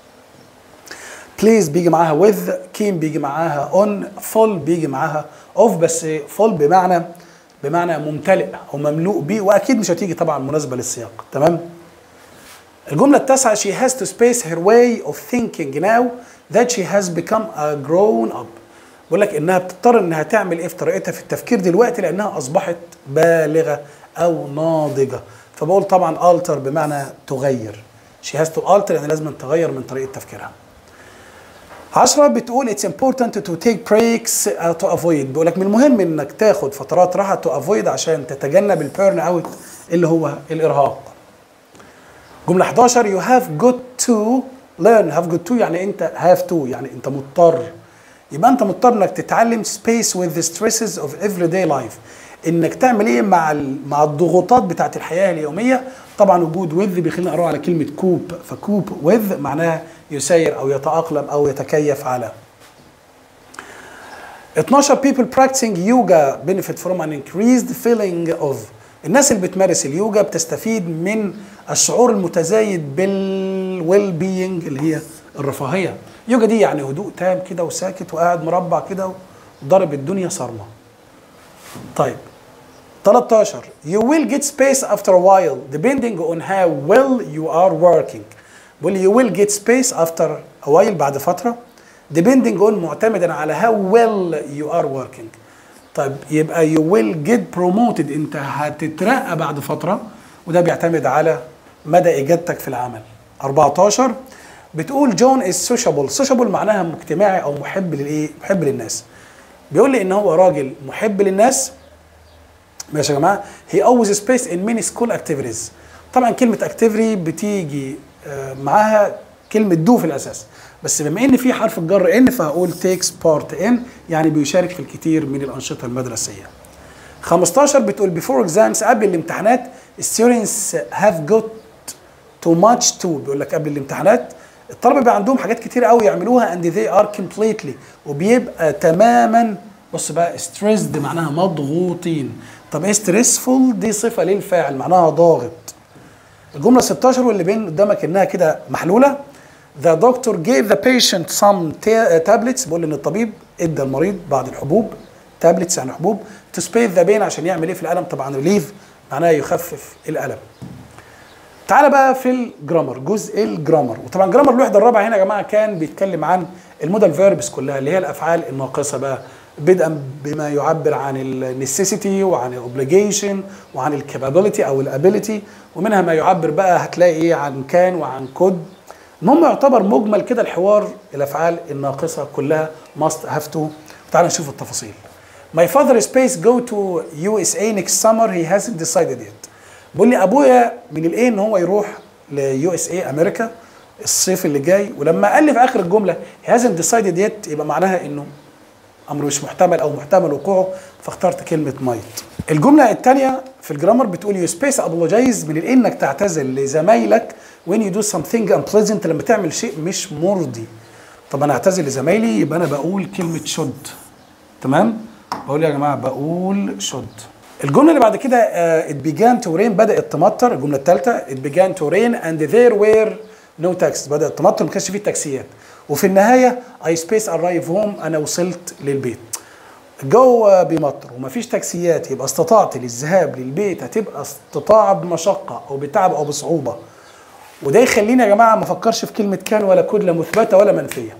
بليز بيجي معاها with كين بيجي معاها on full بيجي معاها of بس full بمعنى بمعنى ممتلئ او مملوء بيه واكيد مش هتيجي طبعا مناسبه للسياق تمام الجمله التاسعه she has to space her way of thinking now that she has become a grown up بقول لك انها بتضطر انها تعمل ايه في طريقتها في التفكير دلوقتي لانها اصبحت بالغه او ناضجه فبقول طبعا alter بمعنى تغير she has to alter يعني لازم تغير من طريقه تفكيرها عشرة بتقول it's important to take breaks uh, to avoid بيقول لك من المهم انك تاخد فترات راحه to avoid عشان تتجنب البيرن اوت اللي هو الارهاق. جملة 11 you have got to learn have got to يعني انت have to يعني انت مضطر يبقى انت مضطر انك تتعلم space with the stresses of everyday life انك تعمل ايه مع ال- مع الضغوطات بتاعت الحياه اليوميه طبعا وجود with بيخلينا اقرا على كلمه كوب فكوب with معناها يسير او يتاقلم او يتكيف على 12 people practicing yoga benefit from an increased feeling of الناس اللي بتمارس اليوجا بتستفيد من الشعور المتزايد بالويل بينج اللي هي الرفاهيه اليوجا دي يعني هدوء تام كده وساكت وقاعد مربع كده وضرب الدنيا صرمه طيب 13 you will get space after a while depending on how well you are working بقول you will get space after a while بعد فترة depending on معتمدا على how well you are working طيب يبقى you will get promoted انت هتترقى بعد فترة وده بيعتمد على مدى اجادتك في العمل 14 بتقول جون is sociable sociable معناها اجتماعي او محب للايه محب للناس بيقول لي ان هو راجل محب للناس ماشي يا جماعه هي always space in many school activities طبعا كلمه activity بتيجي آه، معاها كلمه دو في الاساس بس بما ان في حرف الجر ان فهقول takes part in يعني بيشارك في الكثير من الانشطه المدرسيه 15 بتقول before exams قبل الامتحانات students have got too much to بيقول لك قبل الامتحانات الطلبه بيبقى عندهم حاجات كتير قوي يعملوها and they are completely وبيبقى تماما بص بقى stressed معناها مضغوطين طب ايه stressful دي صفه للفاعل معناها ضاغط الجمله 16 واللي بين قدامك انها كده محلوله The doctor gave the patient some ta- tablets بيقول ان الطبيب ادى المريض بعض الحبوب tablets يعني حبوب to spare the pain عشان يعمل ايه في الالم طبعا relief معناها يخفف الالم تعالى بقى في الجرامر جزء الجرامر وطبعا جرامر الوحده الرابعه هنا يا جماعه كان بيتكلم عن المودال فيربس كلها اللي هي الافعال الناقصه بقى بدءا بما يعبر عن النسيسيتي وعن الاوبليجيشن وعن الكابابيلتي او الابيليتي ومنها ما يعبر بقى هتلاقي ايه عن كان وعن كود المهم يعتبر مجمل كده الحوار الافعال الناقصه كلها must have to تعالى نشوف التفاصيل My father space go to USA next summer he hasn't decided yet بيقول لي ابويا من الايه ان هو يروح ليو اس اي امريكا الصيف اللي جاي ولما قال لي في اخر الجمله he hasn't decided yet يبقى معناها انه امر مش محتمل او محتمل وقوعه فاخترت كلمه مايت الجمله الثانيه في الجرامر بتقول يو سبيس ابولوجايز من الايه انك تعتذر لزمايلك when you do something unpleasant لما تعمل شيء مش مرضي طب انا اعتذر لزمايلي يبقى انا بقول كلمه شد تمام بقول يا جماعه بقول شد الجمله اللي بعد كده uh, it began to rain بدات تمطر الجمله الثالثه it began to rain and there were no taxis بدات تمطر ما كانش فيه تاكسيات وفي النهايه I space arrive home انا وصلت للبيت الجو بيمطر ومفيش تاكسيات يبقى استطعت للذهاب للبيت هتبقى استطاعه بمشقه او بتعب او بصعوبه وده يخليني يا جماعه ما افكرش في كلمه كان ولا كود لا مثبته ولا منفيه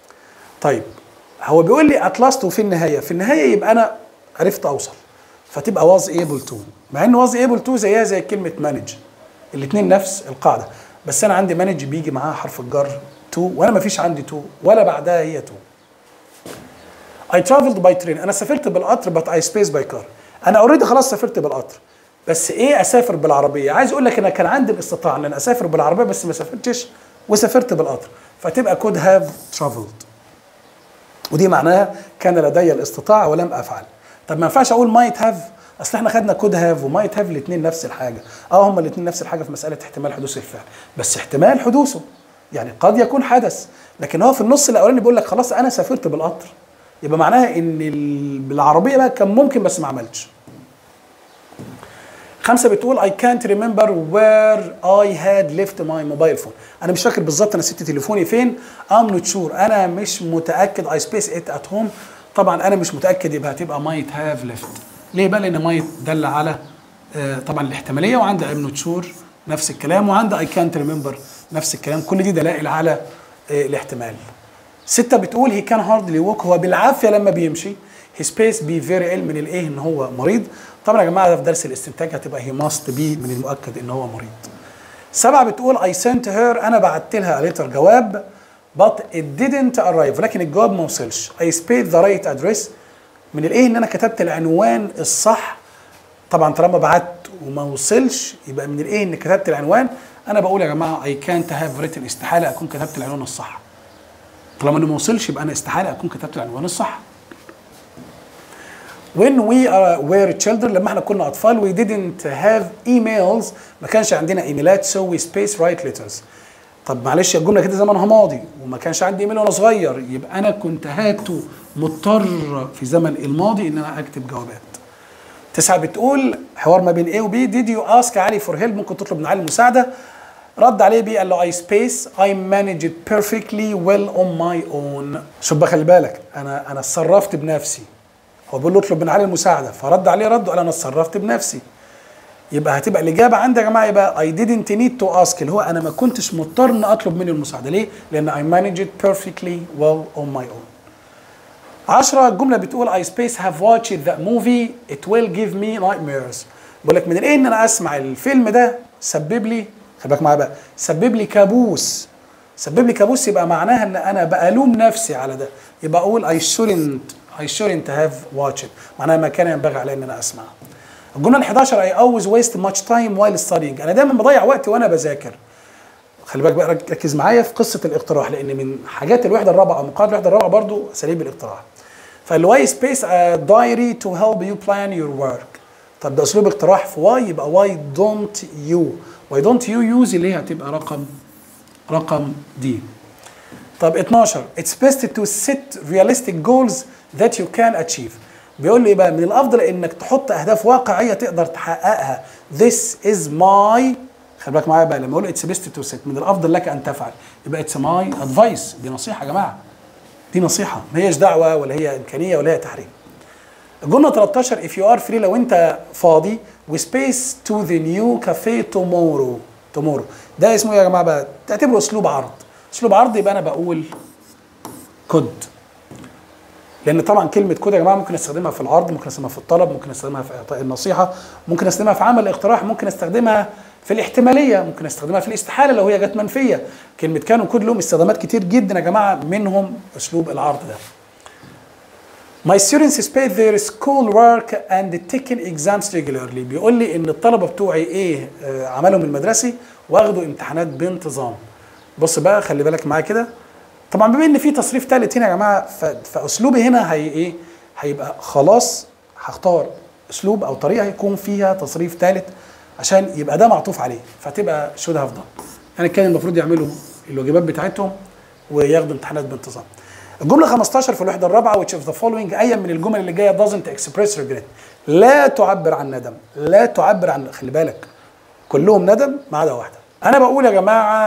طيب هو بيقول لي اتلاست وفي النهايه في النهايه يبقى انا عرفت اوصل فتبقى واز ايبل تو مع ان واز ايبل تو زيها زي كلمه مانج الاثنين نفس القاعده بس انا عندي مانج بيجي معاها حرف الجر تو وانا ما فيش عندي تو ولا بعدها هي تو I traveled by train انا سافرت بالقطر but I spaced by car انا اوريدي خلاص سافرت بالقطر بس ايه اسافر بالعربيه عايز اقول لك انا كان عندي الاستطاعه ان انا اسافر بالعربيه بس ما سافرتش وسافرت بالقطر فتبقى could have traveled ودي معناها كان لدي الاستطاعه ولم افعل طب ما ينفعش اقول might have اصل احنا خدنا كود هاف ومايت هاف الاثنين نفس الحاجه اه هما الاثنين نفس الحاجه في مساله احتمال حدوث الفعل بس احتمال حدوثه يعني قد يكون حدث لكن هو في النص الاولاني بيقول لك خلاص انا سافرت بالقطر يبقى معناها ان ال- بالعربيه بقى كان ممكن بس ما عملتش خمسة بتقول I can't remember where I had left my mobile phone أنا مش فاكر بالظبط أنا سبت تليفوني فين I'm not sure أنا مش متأكد I space it at home طبعا أنا مش متأكد يبقى هتبقى might have left ليه بقى لأن might دل على آه، طبعا الاحتمالية وعندي I'm not sure نفس الكلام وعندي I can't remember نفس الكلام كل دي دلائل على آه، الاحتمال ستة بتقول هي كان هاردلي ووك هو بالعافية لما بيمشي هي سبيس بي فيري ill من الايه ان هو مريض طبعا يا جماعة ده في درس الاستنتاج هتبقى هي ماست بي من المؤكد ان هو مريض سبعة بتقول I sent her أنا بعت لها ليتر جواب but it didn't arrive ولكن الجواب ما وصلش I spelled the right address من الايه ان انا كتبت العنوان الصح طبعا طالما بعت وما وصلش يبقى من الايه ان كتبت العنوان انا بقول يا جماعه I can't have written استحاله اكون كتبت العنوان الصح طالما انه ما وصلش يبقى انا استحاله اكون كتبت العنوان الصح when we are, were children لما احنا كنا اطفال we didn't have emails ما كانش عندنا ايميلات so we space write letters طب معلش الجمله كده زمانها ماضي وما كانش عندي ايميل وانا صغير يبقى انا كنت هاتو مضطر في زمن الماضي ان انا اكتب جوابات تسعة بتقول حوار ما بين A و B did you ask علي for help ممكن تطلب من علي المساعدة رد عليه بي قال له I space I manage it perfectly well on my own شوف بقى خلي بالك انا انا اتصرفت بنفسي هو بيقول له اطلب من علي المساعدة فرد عليه رد وقال انا اتصرفت بنفسي يبقى هتبقى الاجابه عندي يا جماعه يبقى I didn't need to ask اللي هو انا ما كنتش مضطر ان اطلب منه المساعده ليه؟ لان I manage it perfectly well on my own. 10 الجمله بتقول I space have watched that movie it will give me nightmares بقول لك من الايه ان انا اسمع الفيلم ده سبب لي خلي بالك معايا بقى سبب لي كابوس سبب لي كابوس يبقى معناها ان انا بألوم نفسي على ده يبقى اقول I shouldn't I shouldn't have watched it معناها ما كان ينبغي علي ان انا اسمع الجمله ال 11 I always waste much time while studying انا دايما بضيع وقتي وانا بذاكر خلي بالك بقى ركز معايا في قصه الاقتراح لان من حاجات الوحده الرابعه او مقاعد الوحده الرابعه برضو اساليب الاقتراح فالواي سبيس دايري تو هيلب يو بلان يور ورك طب ده اسلوب اقتراح في واي يبقى واي دونت يو واي دونت يو يوز اللي هي هتبقى رقم رقم دي طب 12 it's best to set realistic goals that you can achieve بيقول لي بقى من الافضل انك تحط اهداف واقعيه تقدر تحققها this is my خلي بالك معايا بقى لما اقول it's best to set من الافضل لك ان تفعل يبقى it's my advice دي نصيحه يا جماعه دي نصيحه ما هيش دعوه ولا هي امكانيه ولا هي تحريم الجمله 13 if you are free لو انت فاضي we space to the new cafe tomorrow tomorrow ده اسمه إيه يا جماعه بقى تعتبره اسلوب عرض اسلوب عرض يبقى انا بقول كود لان طبعا كلمه كود يا جماعه ممكن استخدمها في العرض ممكن استخدمها في الطلب ممكن استخدمها في اعطاء النصيحه ممكن استخدمها في عمل الاقتراح ممكن استخدمها في الاحتماليه ممكن استخدمها في الاستحاله لو هي جت منفيه كلمه كان وكود لهم استخدامات كتير جدا يا جماعه منهم اسلوب العرض ده My students spay their school work and taking exams regularly بيقول لي ان الطلبه بتوعي ايه آه، عملهم المدرسي واخدوا امتحانات بانتظام بص بقى خلي بالك معايا كده طبعا بما ان في تصريف ثالث هنا يا جماعه ف- فاسلوبي هنا هي ايه هيبقى خلاص هختار اسلوب او طريقه يكون فيها تصريف ثالث عشان يبقى ده معطوف عليه فتبقى شود هاف دون يعني كان المفروض يعملوا الواجبات بتاعتهم وياخدوا امتحانات بانتظام الجمله 15 في الوحده الرابعه which of the following اي من الجمل اللي جايه doesn't express regret لا تعبر عن ندم لا تعبر عن خلي بالك كلهم ندم ما عدا واحده انا بقول يا جماعه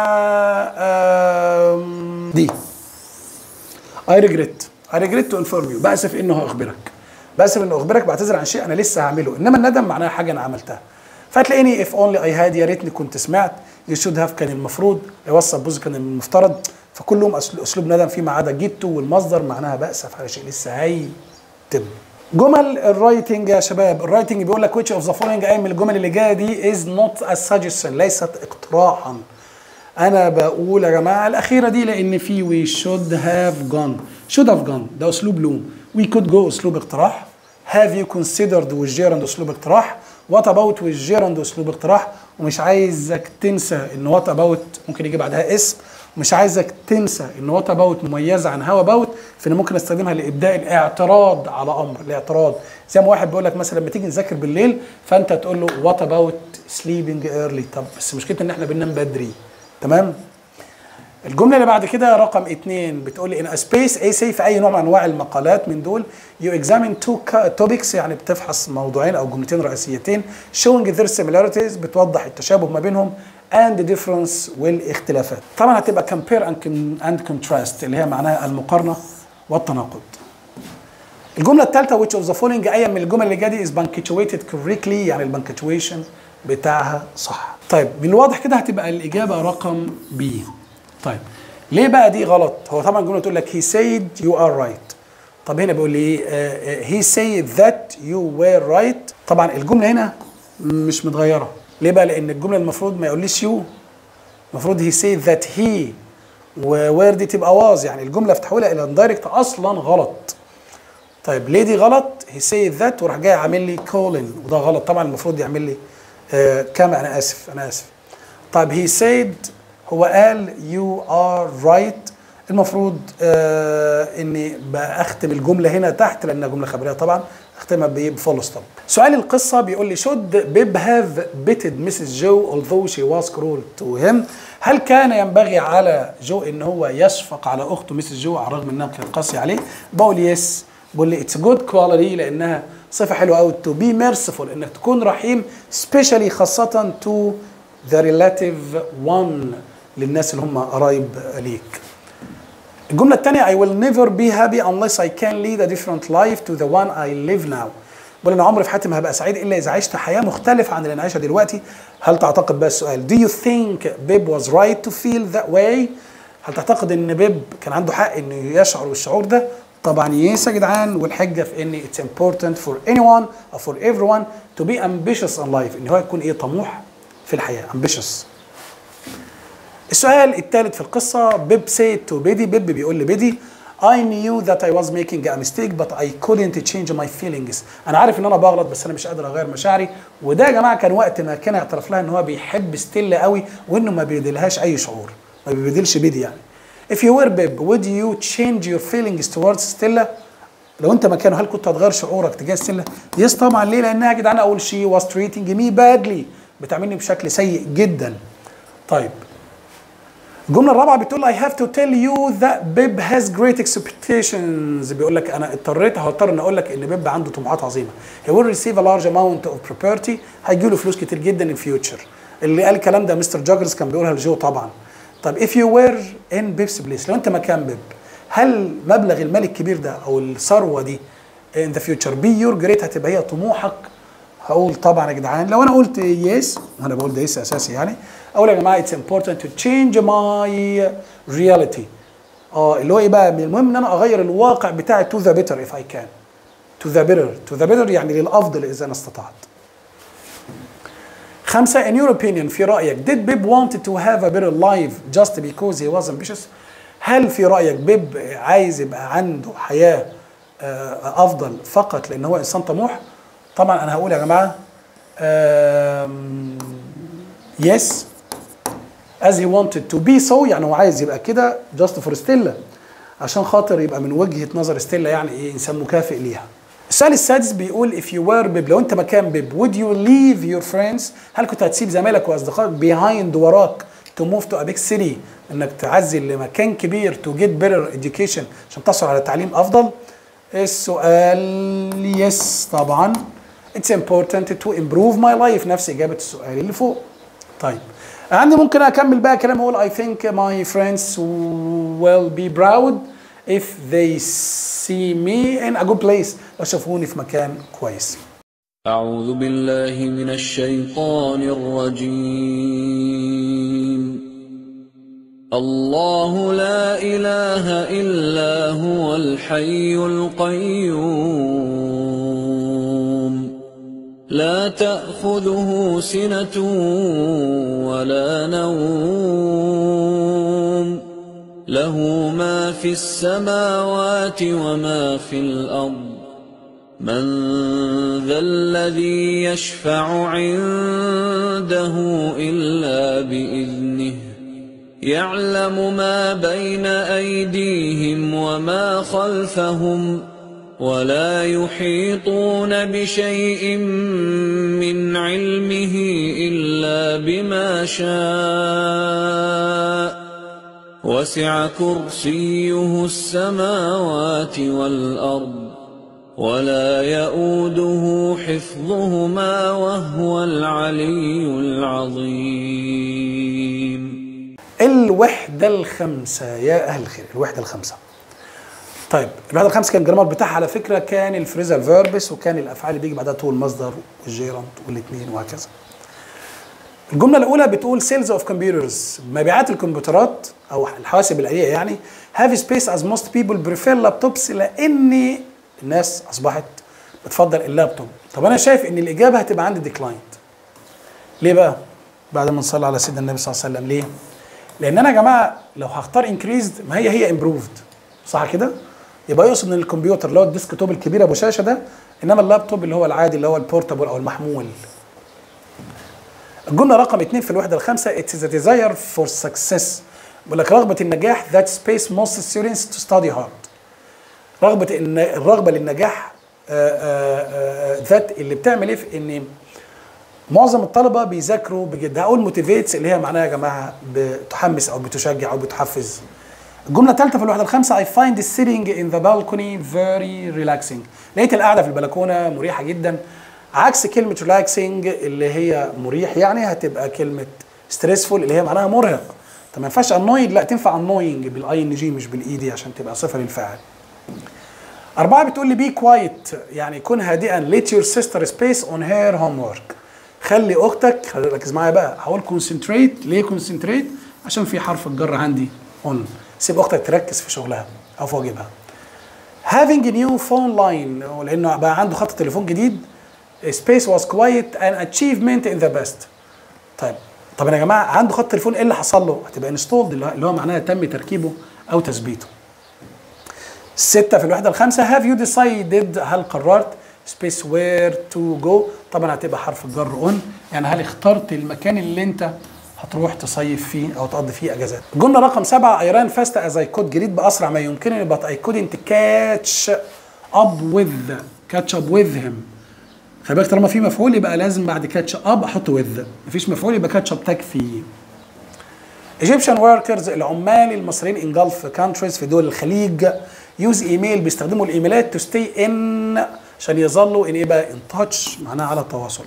آم، دي I regret I regret to inform you بأسف انه اخبرك بأسف انه اخبرك بعتذر عن شيء انا لسه هعمله انما الندم معناها حاجه انا عملتها فتلاقيني if only I had يا ريتني كنت سمعت you should have كان المفروض يوصل بوز كان المفترض فكلهم أسل- اسلوب ندم فيما عدا جيت to والمصدر معناها بأسف على شيء لسه هيتم جمل الرايتنج يا شباب الرايتنج بيقول لك which of the following اي من الجمل اللي جايه دي is not a suggestion ليست اقتراحا انا بقول يا جماعه الاخيره دي لان في we should have gone should have gone ده اسلوب لوم we could go اسلوب اقتراح have you considered والجيرند اسلوب اقتراح what about والجيرند اسلوب اقتراح ومش عايزك تنسى ان what about ممكن يجي بعدها اسم ومش عايزك تنسى ان what about مميزه عن how about فانا ممكن استخدمها لابداء الاعتراض على امر الاعتراض زي ما واحد بيقول لك مثلا لما تيجي نذاكر بالليل فانت تقول له what about sleeping early طب بس مشكلتنا ان احنا بننام بدري تمام الجمله اللي بعد كده رقم اثنين بتقول لي in a space essay في اي نوع من انواع المقالات من دول you examine two topics يعني بتفحص موضوعين او جملتين رئيسيتين showing their similarities بتوضح التشابه ما بينهم and the difference والاختلافات طبعا هتبقى compare and, con- and contrast اللي هي معناها المقارنه والتناقض الجمله الثالثه which of the following اي من الجمل اللي جايه دي is punctuated correctly يعني البنكتويشن بتاعها صح طيب من الواضح كده هتبقى الاجابه رقم بي طيب ليه بقى دي غلط هو طبعا الجمله تقول لك he said you are right طب هنا بيقول لي ايه آه، آه، he said that you were right طبعا الجمله هنا مش متغيره ليه بقى لان الجمله المفروض ما يقوليش you المفروض he said that he ووير دي تبقى واز يعني الجمله في تحويلها الى اندايركت اصلا غلط طيب ليه دي غلط he said that وراح جاي عامل لي كولن وده غلط طبعا المفروض يعمل لي آه كما انا اسف انا اسف طيب he said هو قال you are right المفروض آه اني بختم الجمله هنا تحت لانها جمله خبريه طبعا اختمها بفول ستوب سؤال القصه بيقول لي should بيب هاف بيتد مسز جو although she was cruel to him هل كان ينبغي على جو ان هو يشفق على اخته مسز جو على الرغم انها كانت قاسيه عليه بقول يس بقول لي اتس جود كواليتي لانها صفه حلوه قوي تو بي ميرسيفول انك تكون رحيم سبيشالي خاصه تو ذا ريلاتيف وان للناس اللي هم قرايب ليك الجملة الثانية I will never be happy unless I can lead a different life to the one I live now. بقول أنا عمري في حياتي ما هبقى سعيد إلا إذا عشت حياة مختلفة عن اللي أنا عايشها دلوقتي. هل تعتقد بقى السؤال Do you think Bib was right to feel that way؟ هل تعتقد إن بيب كان عنده حق إنه يشعر بالشعور ده؟ طبعا يس يا جدعان والحجة في إن it's important for anyone or for everyone to be ambitious in life إن هو يكون إيه طموح في الحياة ambitious. السؤال الثالث في القصة بيب سيد تو بيدي بيب بيقول لبيدي I knew that I was making a mistake but I couldn't change my feelings أنا عارف إن أنا بغلط بس أنا مش قادر أغير مشاعري وده يا جماعة كان وقت ما كان اعترف لها إن هو بيحب ستيلا قوي وإنه ما بيديلهاش أي شعور ما بيبدلش بيدي يعني If you were Bib would you change your feelings towards ستيلا لو انت مكانه هل كنت هتغير شعورك تجاه ستيلا؟ يس طبعا ليه؟ لانها يا جدعان اول شيء was treating me badly بتعاملني بشكل سيء جدا. طيب الجملة الرابعة بتقول I have to tell you that Bib has great expectations بيقول لك أنا اضطريت هضطر إن أقول لك إن بيب عنده طموحات عظيمة. He will receive a large amount of property هيجي له فلوس كتير جدا in future. اللي قال الكلام ده مستر جاجرز كان بيقولها لجو طبعا. طب if you were in Bib's place لو أنت مكان بيب هل مبلغ المال الكبير ده أو الثروة دي in the future be your great هتبقى هي طموحك هقول طبعا يا جدعان لو انا قلت يس وانا بقول ده يس اساسي يعني اقول يا جماعه it's important to change my reality اه اللي هو ايه بقى المهم ان انا اغير الواقع بتاعي to the better if I can to the better to the better يعني للافضل اذا انا استطعت خمسة in your opinion في رأيك did Bib wanted to have a better life just because he was ambitious هل في رأيك بيب عايز يبقى عنده حياة آه، أفضل فقط لأن هو إنسان طموح طبعا أنا هقول يا جماعة آم، yes as he wanted to be so يعني هو عايز يبقى كده just for ستيلا عشان خاطر يبقى من وجهة نظر ستيلا يعني ايه انسان مكافئ ليها السؤال السادس بيقول if you were بيب لو انت مكان بيب would you leave your friends هل كنت هتسيب زمايلك واصدقائك behind وراك to move to a big city انك تعزل لمكان كبير to get better education عشان تحصل على تعليم افضل السؤال يس طبعا it's important to improve my life نفس اجابه السؤال اللي فوق طيب عندي ممكن اكمل بقى كلام اقول I think my friends will be proud if they see me in a good place لو شافوني في مكان كويس أعوذ بالله من الشيطان الرجيم الله لا إله إلا هو الحي القيوم لا تأخذه سنة ولا نوم له ما في السماوات وما في الأرض من ذا الذي يشفع عنده إلا بإذنه يعلم ما بين أيديهم وما خلفهم ولا يحيطون بشيء من علمه إلا بما شاء وسع كرسيه السماوات والأرض ولا يؤوده حفظهما وهو العلي العظيم الوحده الخامسه يا اهل الخير الوحده الخامسه طيب الوحده الخامسه كان الجرامر بتاعها على فكره كان الفريزال فيربس وكان الافعال اللي بيجي بعدها تو المصدر والجيرانت والاثنين وهكذا الجمله الاولى بتقول سيلز اوف كمبيوترز مبيعات الكمبيوترات او الحواسب الاليه يعني هاف سبيس از موست بيبل بريفير لابتوبس لان الناس اصبحت بتفضل اللابتوب طب انا شايف ان الاجابه هتبقى عندي ديكلايند ليه بقى بعد ما نصلي على سيدنا النبي صلى الله عليه وسلم ليه لان انا يا جماعه لو هختار انكريزد ما هي هي امبروفد صح كده يبقى يقصد ان الكمبيوتر اللي هو الديسك توب الكبير ابو شاشه ده انما اللابتوب اللي هو العادي اللي هو البورتابل او المحمول الجمله رقم اثنين في الوحده الخامسه it is a desire for success بيقول لك رغبه النجاح that space most students to study hard رغبه ان الرغبه للنجاح ذات اللي بتعمل ايه في ان معظم الطلبه بيذاكروا بجد هقول موتيفيتس اللي هي معناها يا جماعه بتحمس او بتشجع او بتحفز الجمله الثالثه في الوحده الخامسه I find sitting in the balcony very relaxing لقيت القعده في البلكونه مريحه جدا عكس كلمه relaxing اللي هي مريح يعني هتبقى كلمه stressful اللي هي معناها مرهق طب ما ينفعش annoyed لا تنفع annoying بالاي ان جي مش بالاي دي عشان تبقى صفه للفاعل أربعة بتقول لي بي كوايت يعني كن هادئا let your sister space on her homework خلي أختك خلي ركز معايا بقى هقول concentrate ليه concentrate عشان في حرف الجر عندي on سيب أختك تركز في شغلها أو في واجبها having a new phone line لأنه بقى عنده خط تليفون جديد space was quite an achievement in the best طيب طب يا جماعة عنده خط تليفون إيه اللي حصل له؟ هتبقى installed اللي هو معناها تم تركيبه أو تثبيته ستة في الوحدة الخامسة have you decided هل قررت space where to go طبعا هتبقى حرف الجر on يعني هل اخترت المكان اللي انت هتروح تصيف فيه او تقضي فيه اجازات الجملة رقم سبعة I ran fast as I could جريت باسرع ما يمكنني but I couldn't catch up with catch up with him خلي بالك طالما في مفعول يبقى لازم بعد catch up احط with مفيش مفعول يبقى catch up تكفي Egyptian workers العمال المصريين in Gulf countries في دول الخليج يوز ايميل بيستخدموا الايميلات تو ستي ان عشان يظلوا ان ايه بقى ان تاتش معناها على تواصل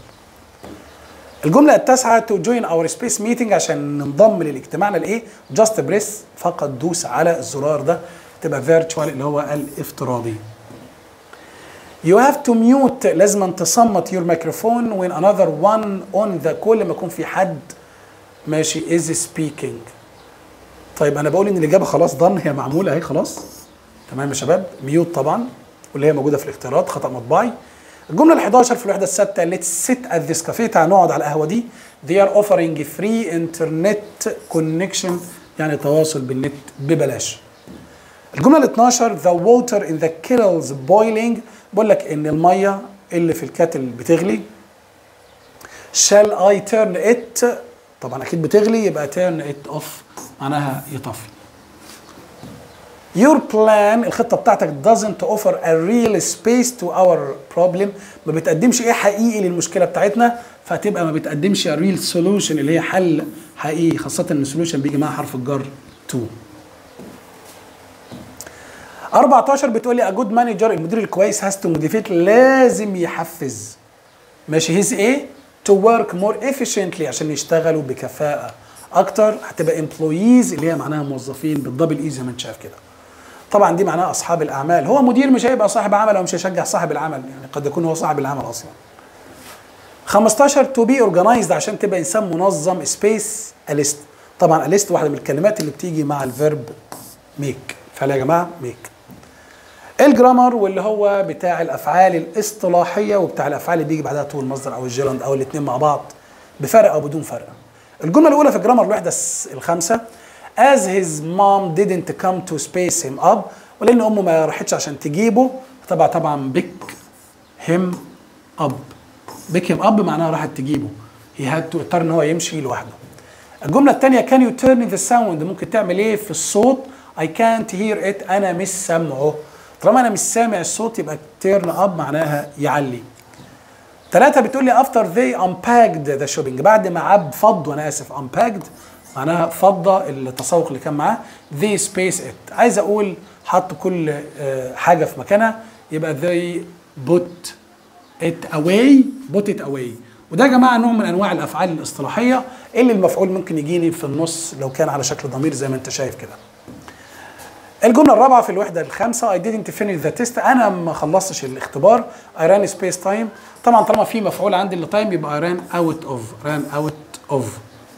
الجملة التاسعة تو جوين اور سبيس ميتنج عشان ننضم للاجتماعنا لايه؟ جاست بريس فقط دوس على الزرار ده تبقى فيرتشوال اللي هو الافتراضي. You have to mute لازم تصمت your microphone when another one on the كل ما يكون في حد ماشي is speaking. طيب انا بقول ان الاجابه خلاص ضن هي معموله اهي خلاص تمام يا شباب ميوت طبعا واللي هي موجوده في الاختيارات خطا مطبعي الجمله ال 11 في الوحده السادسه ليتس سيت ات ذيس كافيه تعال نقعد على القهوه دي they are offering free internet connection يعني تواصل بالنت ببلاش الجمله ال 12 the water in the kettles boiling بقول لك ان الميه اللي في الكاتل بتغلي shall I turn it طبعا اكيد بتغلي يبقى turn it off معناها يطفي Your plan الخطة بتاعتك doesn't offer a real space to our problem ما بتقدمش ايه حقيقي للمشكلة بتاعتنا فهتبقى ما بتقدمش a real solution اللي هي حل حقيقي خاصة ان solution بيجي معاها حرف الجر to 14 بتقول لي a good manager المدير الكويس has to motivate لازم يحفز ماشي هيز ايه to work more efficiently عشان يشتغلوا بكفاءة اكتر هتبقى employees اللي هي معناها موظفين بالدبل اي زي ما انت شايف كده طبعا دي معناها اصحاب الاعمال هو مدير مش هيبقى صاحب عمل او مش هيشجع صاحب العمل يعني قد يكون هو صاحب العمل اصلا 15 تو بي اورجنايزد عشان تبقى انسان منظم سبيس اليست طبعا اليست واحده من الكلمات اللي بتيجي مع الفيرب ميك فعلا يا جماعه ميك الجرامر واللي هو بتاع الافعال الاصطلاحيه وبتاع الافعال اللي بيجي بعدها تو المصدر او الجيرند او الاثنين مع بعض بفرق او بدون فرق الجمله الاولى في الجرامر الوحده الس- الخامسه as his mom didn't come to space him up ولان امه ما راحتش عشان تجيبه طبعا طبعا بيك هيم اب بيك هيم اب معناها راحت تجيبه هي هاد تو اضطر ان هو يمشي لوحده الجمله الثانيه كان يو تيرن ذا ساوند ممكن تعمل ايه في الصوت اي كانت هير ات انا مش سامعه طالما انا مش سامع الصوت يبقى تيرن اب معناها يعلي ثلاثة بتقول لي after they unpacked the shopping بعد ما عب فض وانا اسف unpacked معناها فض التسوق اللي كان معاه they space it عايز اقول حط كل آه، حاجة في مكانها يبقى they put it away put it away وده يا جماعة نوع من انواع الافعال الاصطلاحية اللي المفعول ممكن يجيني في النص لو كان على شكل ضمير زي ما انت شايف كده الجملة الرابعة في الوحدة الخامسة I didn't finish the test أنا ما خلصتش الاختبار I ran space time طبعا طالما في مفعول عندي اللي تايم يبقى I ran out of ran out of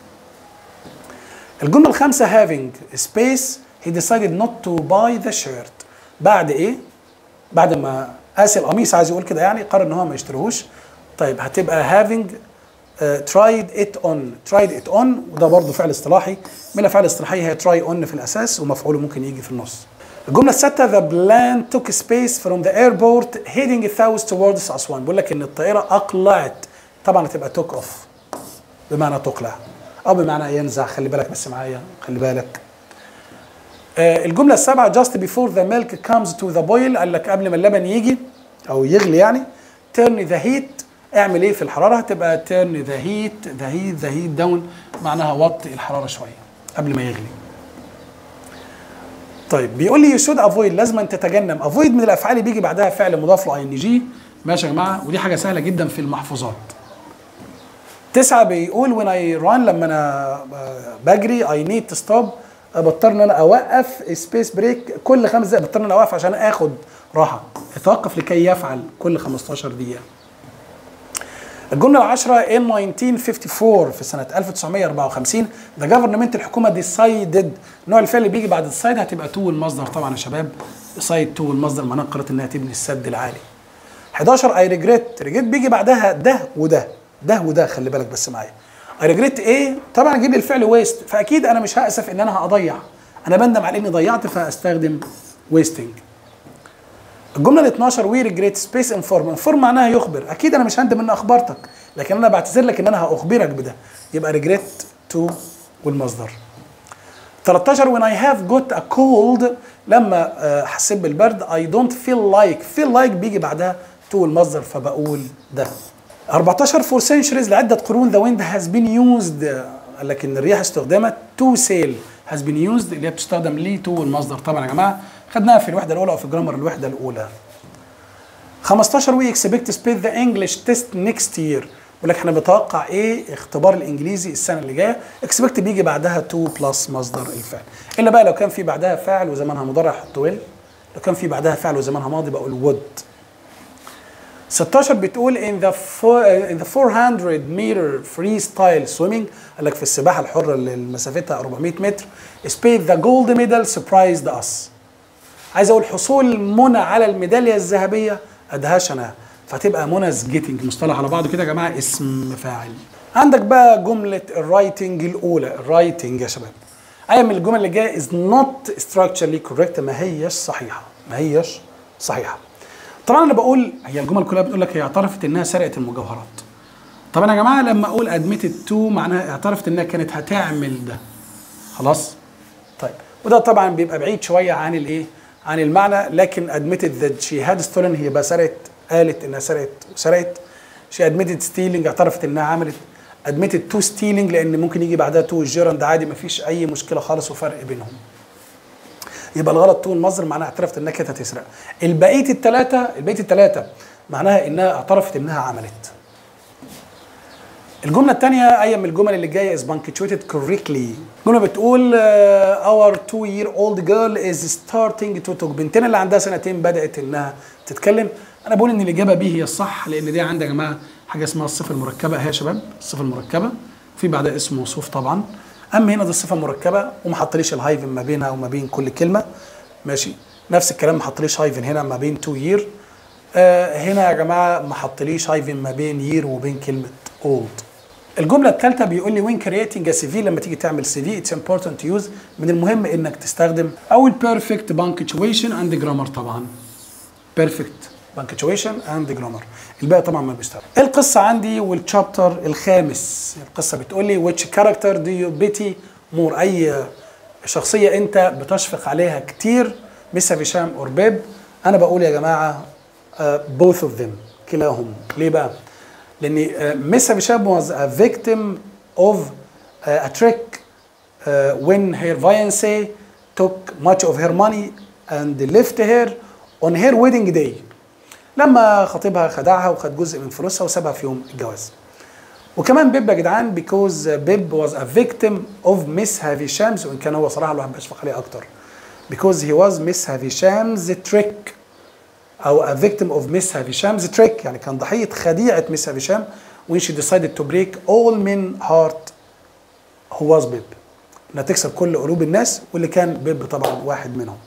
الجملة الخامسة having space he decided not to buy the shirt بعد إيه؟ بعد ما قاس القميص عايز يقول كده يعني قرر إن هو ما يشتريهوش طيب هتبقى having uh, tried it on tried it on وده برضه فعل اصطلاحي من الافعال الاصطلاحيه هي try on في الاساس ومفعوله ممكن يجي في النص الجمله السادسه the plane took space from the airport heading south towards اسوان بيقول لك ان الطائره اقلعت طبعا هتبقى took off بمعنى تقلع او بمعنى ينزع خلي بالك بس معايا خلي بالك آه، الجمله السابعه just before the milk comes to the boil قال لك قبل ما اللبن يجي او يغلي يعني turn the heat اعمل ايه في الحراره هتبقى turn the heat the heat the heat down معناها وطي الحراره شويه قبل ما يغلي طيب بيقول لي يشود افويد لازم أن تتجنب افويد من الافعال اللي بيجي بعدها فعل مضاف له اي ان جي ماشي يا جماعه ودي حاجه سهله جدا في المحفوظات تسعة بيقول when I run لما انا آه، بجري I need to stop آه، بضطر ان انا اوقف سبيس بريك كل خمس دقائق بضطر ان انا اوقف عشان اخد راحه يتوقف لكي يفعل كل 15 دقيقه الجملة العاشرة in 1954 في سنة 1954 the government الحكومة decided نوع الفعل اللي بيجي بعد decide هتبقى to المصدر طبعا يا شباب decide to المصدر معناها قررت انها تبني السد العالي 11 I regret regret بيجي بعدها ده وده ده وده خلي بالك بس معايا I regret ايه طبعا اجيب لي الفعل waste فاكيد انا مش هأسف ان انا هضيع انا بندم على اني ضيعت فاستخدم wasting الجمله ال 12 وي ريجريت سبيس انفورم انفورم معناها يخبر اكيد انا مش هندم ان اخبرتك لكن انا بعتذر لك ان انا هاخبرك بده يبقى ريجريت تو والمصدر 13 when I have got a cold لما آه، حسيت بالبرد I don't feel like feel like بيجي بعدها to المصدر فبقول ده 14 for centuries لعدة قرون the wind has been used آه، قال لك ان الرياح استخدمت to sail has been used اللي هي بتستخدم ليه to المصدر طبعا يا جماعه خدناها في الوحده الاولى او في جرامر الوحده الاولى 15 وي اكسبكت سبيس ذا انجلش تيست نيكست يير بيقول لك احنا بنتوقع ايه اختبار الانجليزي السنه اللي جايه اكسبكت بيجي بعدها تو بلس مصدر الفعل الا بقى لو كان في بعدها فاعل وزمانها مضارع حط ويل لو كان في بعدها فعل وزمانها ماضي بقول وود 16 بتقول in the four, in the 400 meter freestyle swimming قال لك في السباحه الحره اللي مسافتها 400 متر Spain the gold medal surprised us عايز اقول حصول منى على الميداليه الذهبيه ادهشنا فتبقى منى جيتنج مصطلح على بعضه كده يا جماعه اسم فاعل عندك بقى جمله الرايتنج الاولى الرايتنج يا شباب اي من الجمل اللي جايه is not structurally correct ما هيش صحيحه ما هيش صحيحه طبعا انا بقول هي الجمل كلها بتقول لك هي اعترفت انها سرقت المجوهرات طبعا يا جماعه لما اقول admitted to معناها اعترفت انها كانت هتعمل ده خلاص طيب وده طبعا بيبقى بعيد شويه عن الايه عن المعنى لكن admitted that she had stolen هي بقى سرقت قالت انها سرقت وسرقت she admitted stealing اعترفت انها عملت admitted to stealing لان ممكن يجي بعدها to الجيرند عادي مفيش اي مشكله خالص وفرق بينهم يبقى الغلط تو المصدر معناها اعترفت انها كانت هتسرق البقيه الثلاثه البقيه الثلاثه معناها انها اعترفت انها عملت الجمله الثانيه اي من الجمل اللي جايه is punctuated correctly الجمله بتقول uh, our two year old girl is starting to talk بنتنا اللي عندها سنتين بدات انها تتكلم انا بقول ان الاجابه ب هي الصح لان دي عندي يا جماعه حاجه اسمها الصفه المركبه اهي يا شباب الصفه المركبه في بعدها اسم موصوف طبعا اما هنا دي الصفه المركبه وما حطليش الهايفن ما بينها وما بين كل كلمه ماشي نفس الكلام ما حطليش هايفن هنا ما بين تو يير آه هنا يا جماعه ما حطليش هايفن ما بين يير وبين كلمه اولد الجمله الثالثه بيقول لي وين كرييتنج سي في لما تيجي تعمل سي في اتس امبورتنت تو يوز من المهم انك تستخدم اول بيرفكت بانكتشويشن اند جرامر طبعا بيرفكت بانكتشويشن اند جرامر الباقي طبعا ما بيشتغل القصه عندي والشابتر الخامس القصه بتقول لي which character do you pity more اي شخصيه انت بتشفق عليها كتير ميسا فيشام اور بيب انا بقول يا جماعه بوث اوف ذيم كلاهم ليه بقى لان ميسا فيشام was a victim of uh, a trick uh, when her fiancé took much of her money and left her on her wedding day لما خطيبها خدعها وخد جزء من فلوسها وسابها في يوم الجواز وكمان بيب يا جدعان because بيب was a victim of Miss Havisham's وان كان هو صراحه الواحد بيشفق عليه اكتر because he was Miss Havisham's trick او a victim of Miss Havisham's trick يعني كان ضحيه خديعه ميس هافيشام when she decided to break all men heart who was بيب انها تكسب كل قلوب الناس واللي كان بيب طبعا واحد منهم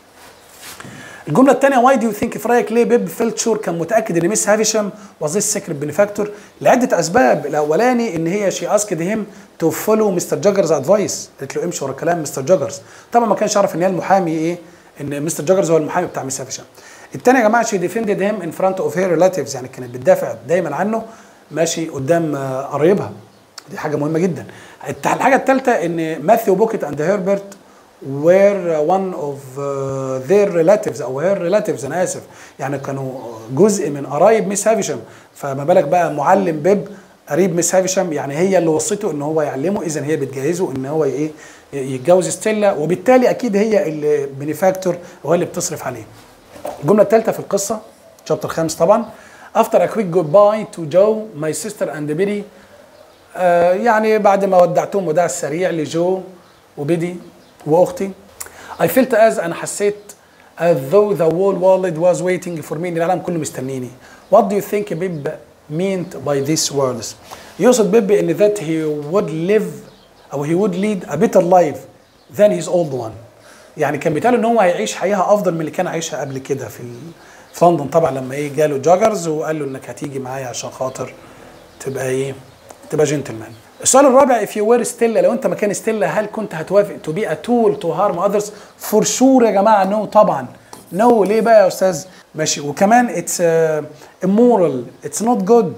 الجمله الثانيه واي دو يو ثينك في رايك ليه بيب فيلت شور كان متاكد ان ميس هافيشام واز ذيس سيكريت بنفاكتور لعده اسباب الاولاني ان هي شي اسكد هيم تو فولو مستر جاجرز ادفايس قالت له امشي ورا كلام مستر جاجرز طبعا ما كانش يعرف ان هي المحامي ايه ان مستر جاجرز هو المحامي بتاع ميس هافيشام الثاني يا جماعه شي ديفندد هيم ان فرونت اوف هير ريلاتيفز يعني كانت بتدافع دايما عنه ماشي قدام قرايبها دي حاجه مهمه جدا الحاجه الثالثه ان ماثيو بوكيت اند هيربرت were one of uh, their relatives او her relatives انا اسف يعني كانوا جزء من قرايب ميس هافيشام فما بالك بقى معلم بيب قريب ميس هافيشام يعني هي اللي وصته ان هو يعلمه اذا هي بتجهزه ان هو ايه يتجوز ستيلا وبالتالي اكيد هي اللي بنفاكتور هو اللي بتصرف عليه الجمله الثالثه في القصه شابتر خامس طبعا after a quick goodbye to Joe my sister and Biddy آه يعني بعد ما ودعتهم وداع سريع لجو وبيدي واختي I felt as انا حسيت as though the whole world was waiting for me ان العالم كله مستنيني what do you think بيب meant by these words يقصد بيب ان that he would live او he would lead a better life than his old one يعني كان بيتقال ان هو هيعيش حياه افضل من اللي كان عايشها قبل كده في في لندن طبعا لما ايه جاله جاجرز وقال له انك هتيجي معايا عشان خاطر تبقى ايه تبقى جنتلمان السؤال الرابع if you were ستيلا لو انت مكان ستيلا هل كنت هتوافق to be a tool to harm others for sure يا جماعه نو no طبعا نو no. ليه بقى يا استاذ ماشي وكمان it's uh, immoral it's not good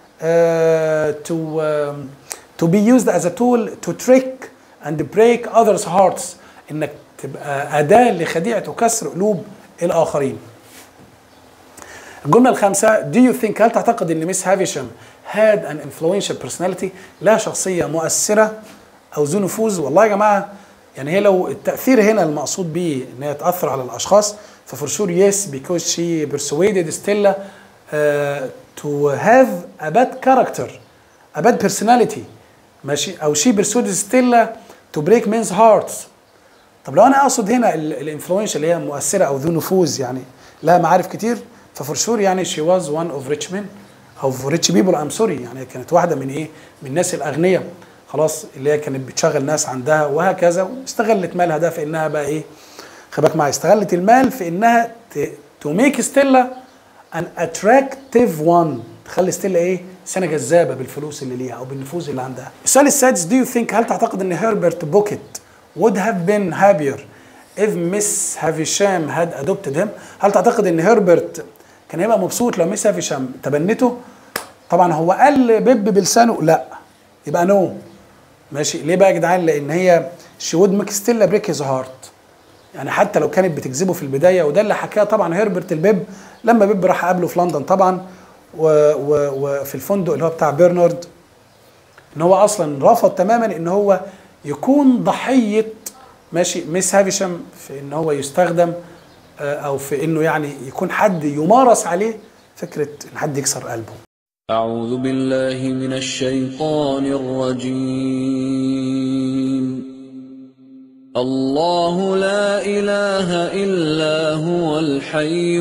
uh, to um, to be used as a tool to trick and break others hearts انك تبقى اداه لخديعه وكسر قلوب الاخرين الجمله الخامسه do you think هل تعتقد ان ميس هافيشام had an influential personality لها شخصية مؤثرة أو ذو نفوذ والله يا جماعة يعني هي لو التأثير هنا المقصود به إن هي تأثر على الأشخاص ففور شور يس because she persuaded Stella uh, to have a bad character a bad personality ماشي أو she persuaded Stella to break men's hearts طب لو أنا أقصد هنا الانفلونشال اللي هي مؤثرة أو ذو نفوذ يعني لها معارف كتير ففور شور يعني she was one of rich men او ريتش بيبل ام سوري يعني كانت واحده من ايه من الناس الاغنياء خلاص اللي هي كانت بتشغل ناس عندها وهكذا واستغلت مالها ده في انها بقى ايه خباك معايا استغلت المال في انها تو ميك ستيلا ان اتراكتيف وان تخلي ستيلا ايه سنه جذابه بالفلوس اللي ليها او بالنفوذ اللي عندها السؤال السادس دو يو ثينك هل تعتقد ان هربرت بوكيت would have been happier if Miss Havisham had adopted him هل تعتقد ان هربرت كان هيبقى مبسوط لو ميس هافيشام تبنته طبعا هو قال بيب بلسانه لا يبقى نو ماشي ليه بقى يا جدعان لان هي شي وود ميك ستيلا بريك هيز هارت يعني حتى لو كانت بتجذبه في البدايه وده اللي حكاه طبعا هربرت البيب لما بيب راح قابله في لندن طبعا وفي الفندق اللي هو بتاع برنارد ان هو اصلا رفض تماما ان هو يكون ضحيه ماشي ميس هافيشام في ان هو يستخدم او في انه يعني يكون حد يمارس عليه فكره ان حد يكسر قلبه أعوذ بالله من الشيطان الرجيم الله لا إله إلا هو الحي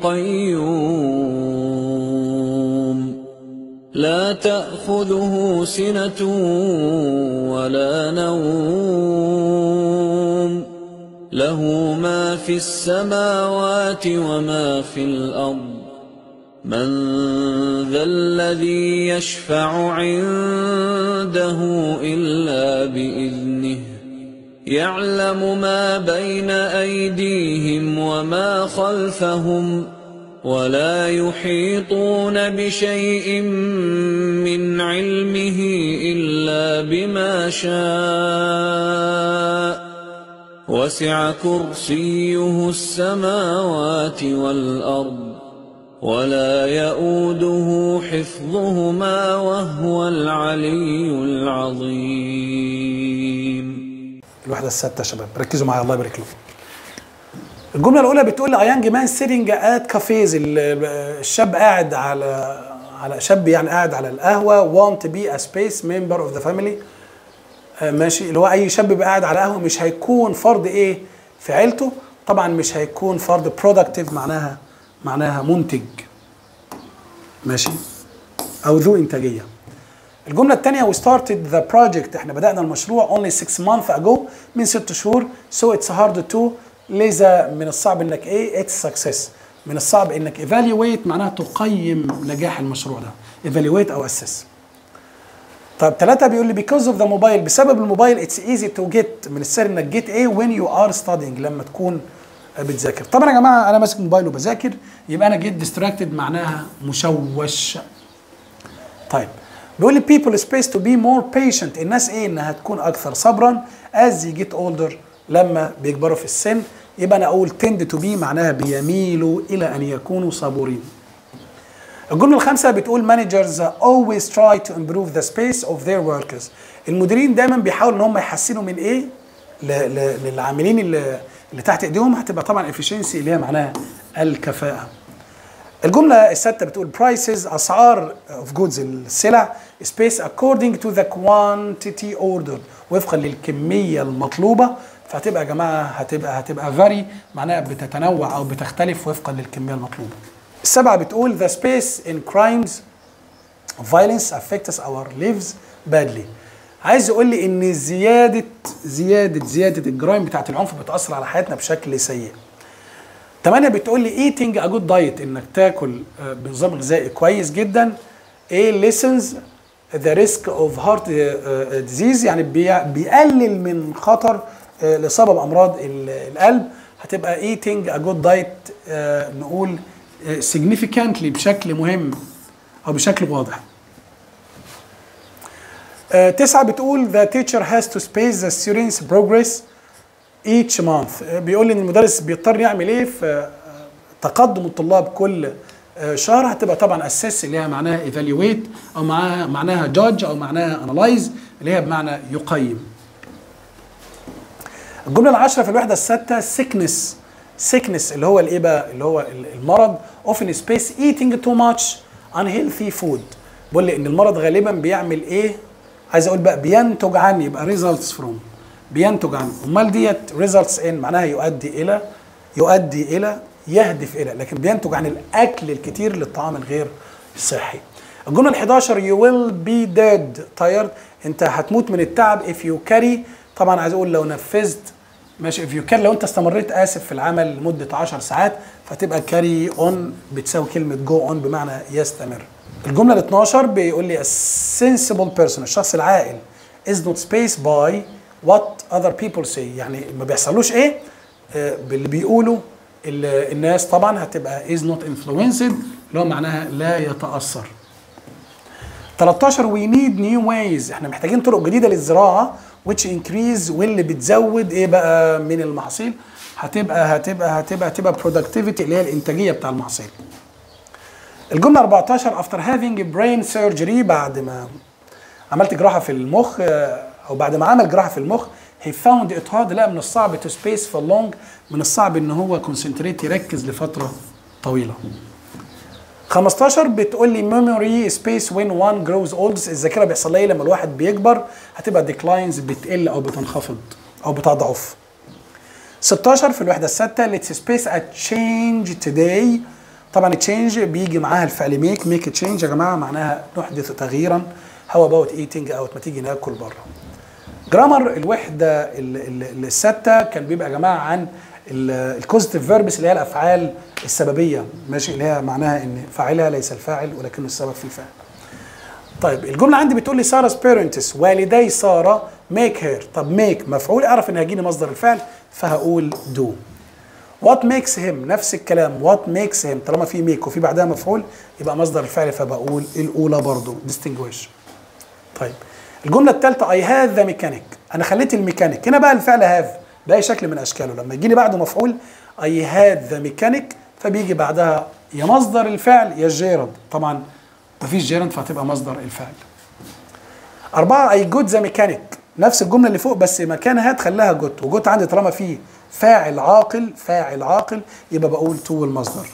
القيوم لا تأخذه سنة ولا نوم له ما في السماوات وما في الأرض من ذا الذي يشفع عنده إلا بإذنه يعلم ما بين أيديهم وما خلفهم ولا يحيطون بشيء من علمه إلا بما شاء وسع كرسيه السماوات والأرض ولا يؤوده حفظهما وهو العلي العظيم الوحده السادسه يا شباب ركزوا معايا الله يبارك لكم الجمله الاولى بتقول a young man sitting at cafes ال- الشاب قاعد على على شاب يعني قاعد على القهوه want to be a space member of the family آه، ماشي اللي هو اي شاب بيبقى قاعد على قهوه مش هيكون فرد ايه في عيلته طبعا مش هيكون فرد productive معناها معناها منتج ماشي او ذو انتاجيه الجمله الثانيه we started the project احنا بدانا المشروع only 6 months ago من 6 شهور so it's hard to لذا من الصعب انك ايه it's success من الصعب انك evaluate معناها تقيم نجاح المشروع ده evaluate او assess طيب ثلاثة بيقول لي because of the mobile بسبب الموبايل it's easy to get من السهل انك get ايه when you are studying لما تكون بتذاكر طبعا يا جماعة انا ماسك موبايل وبذاكر يبقى انا get distracted معناها مشوش طيب بيقول لي people space to be more patient الناس ايه انها تكون اكثر صبرا as you get older لما بيكبروا في السن يبقى انا اقول tend to be معناها بيميلوا الى ان يكونوا صبورين الجمله الخامسه بتقول managers always try to improve the space of their workers المديرين دايما بيحاولوا ان هم يحسنوا من ايه ل- ل- للعاملين اللي, اللي تحت ايديهم هتبقى طبعا efficiency اللي هي معناها الكفاءه الجملة السادسة بتقول prices أسعار of goods السلع space according to the quantity ordered وفقا للكمية المطلوبة فهتبقى يا جماعة هتبقى هتبقى vary معناها بتتنوع أو بتختلف وفقا للكمية المطلوبة. السبعة بتقول the space in crimes violence affects our lives badly. عايز يقول لي ان زيادة زيادة زيادة الجرائم بتاعت العنف بتأثر على حياتنا بشكل سيء. تمانية بتقول لي eating a good diet انك تاكل آه، بنظام غذائي كويس جدا ايه lessens the risk of heart آه، آه، disease يعني بي- بيقلل من خطر آه، الاصابه بامراض ال- القلب هتبقى eating a good diet آه، نقول آه، significantly بشكل مهم او بشكل واضح آه، تسعة بتقول the teacher has to space the students progress each month آه، بيقول ان المدرس بيضطر يعمل ايه في آه، تقدم الطلاب كل آه، شهر هتبقى طبعا اسس اللي هي معناها evaluate او معاها معناها judge او معناها analyze اللي هي بمعنى يقيم الجمله العاشره في الوحده السادسه sickness sickness اللي هو الايه بقى اللي هو المرض often space eating too much unhealthy food بيقول لي ان المرض غالبا بيعمل ايه عايز اقول بقى بينتج عن يبقى results from بينتج عن امال ديت results in معناها يؤدي الى يؤدي الى يهدف الى لكن بينتج عن الاكل الكتير للطعام الغير صحي الجمله ال 11 you will be dead tired انت هتموت من التعب if you carry طبعا عايز اقول لو نفذت ماشي if you can لو انت استمريت اسف في العمل لمده 10 ساعات فتبقى carry on بتساوي كلمه go on بمعنى يستمر الجمله ال 12 بيقول لي a sensible person الشخص العاقل is not spaced by what other people say يعني ما بيحصلوش ايه آه، باللي بيقولوا ال- الناس طبعا هتبقى is not influenced اللي هو معناها لا يتأثر 13 we need new ways احنا محتاجين طرق جديده للزراعه which increase واللي بتزود ايه بقى من المحاصيل هتبقى هتبقى هتبقى هتبقى productivity اللي هي الانتاجيه بتاع المحاصيل الجمله 14 after having a brain surgery بعد ما عملت جراحه في المخ آه، او بعد ما عمل جراحه في المخ he found it hard لا من الصعب to space for long من الصعب ان هو concentrate يركز لفتره طويله 15 بتقول لي memory space when one grows old الذاكره بيحصل لها ايه لما الواحد بيكبر هتبقى declines بتقل او بتنخفض او بتضعف 16 في الوحده السادسه let's space a change today طبعا change بيجي معاها الفعل ميك ميك change يا جماعه معناها نحدث تغييرا how about eating او ما تيجي ناكل بره جرامر الوحده ال- ال- السادسه كان بيبقى يا جماعه عن الكوزيتيف فيربس اللي هي الافعال السببيه ماشي اللي هي معناها ان فاعلها ليس الفاعل ولكن السبب في الفعل طيب الجمله عندي بتقول لي سارة بيرنتس والدي ساره ميك هير طب ميك مفعول اعرف ان هيجيني مصدر الفعل فهقول دو وات ميكس هيم نفس الكلام وات ميكس هيم طالما في ميك وفي بعدها مفعول يبقى مصدر الفعل فبقول الاولى برضو distinguish طيب الجمله الثالثه اي هاف ذا ميكانيك انا خليت الميكانيك هنا بقى الفعل هاف باي شكل من اشكاله لما يجيني بعده مفعول اي هاد ذا ميكانيك فبيجي بعدها يا مصدر الفعل يا الجيرند طبعا مفيش جيرند فهتبقى مصدر الفعل أربعة أي جود ذا ميكانيك نفس الجملة اللي فوق بس مكانها تخليها جوت وجوت عندي طالما فيه فاعل عاقل فاعل عاقل يبقى بقول تو المصدر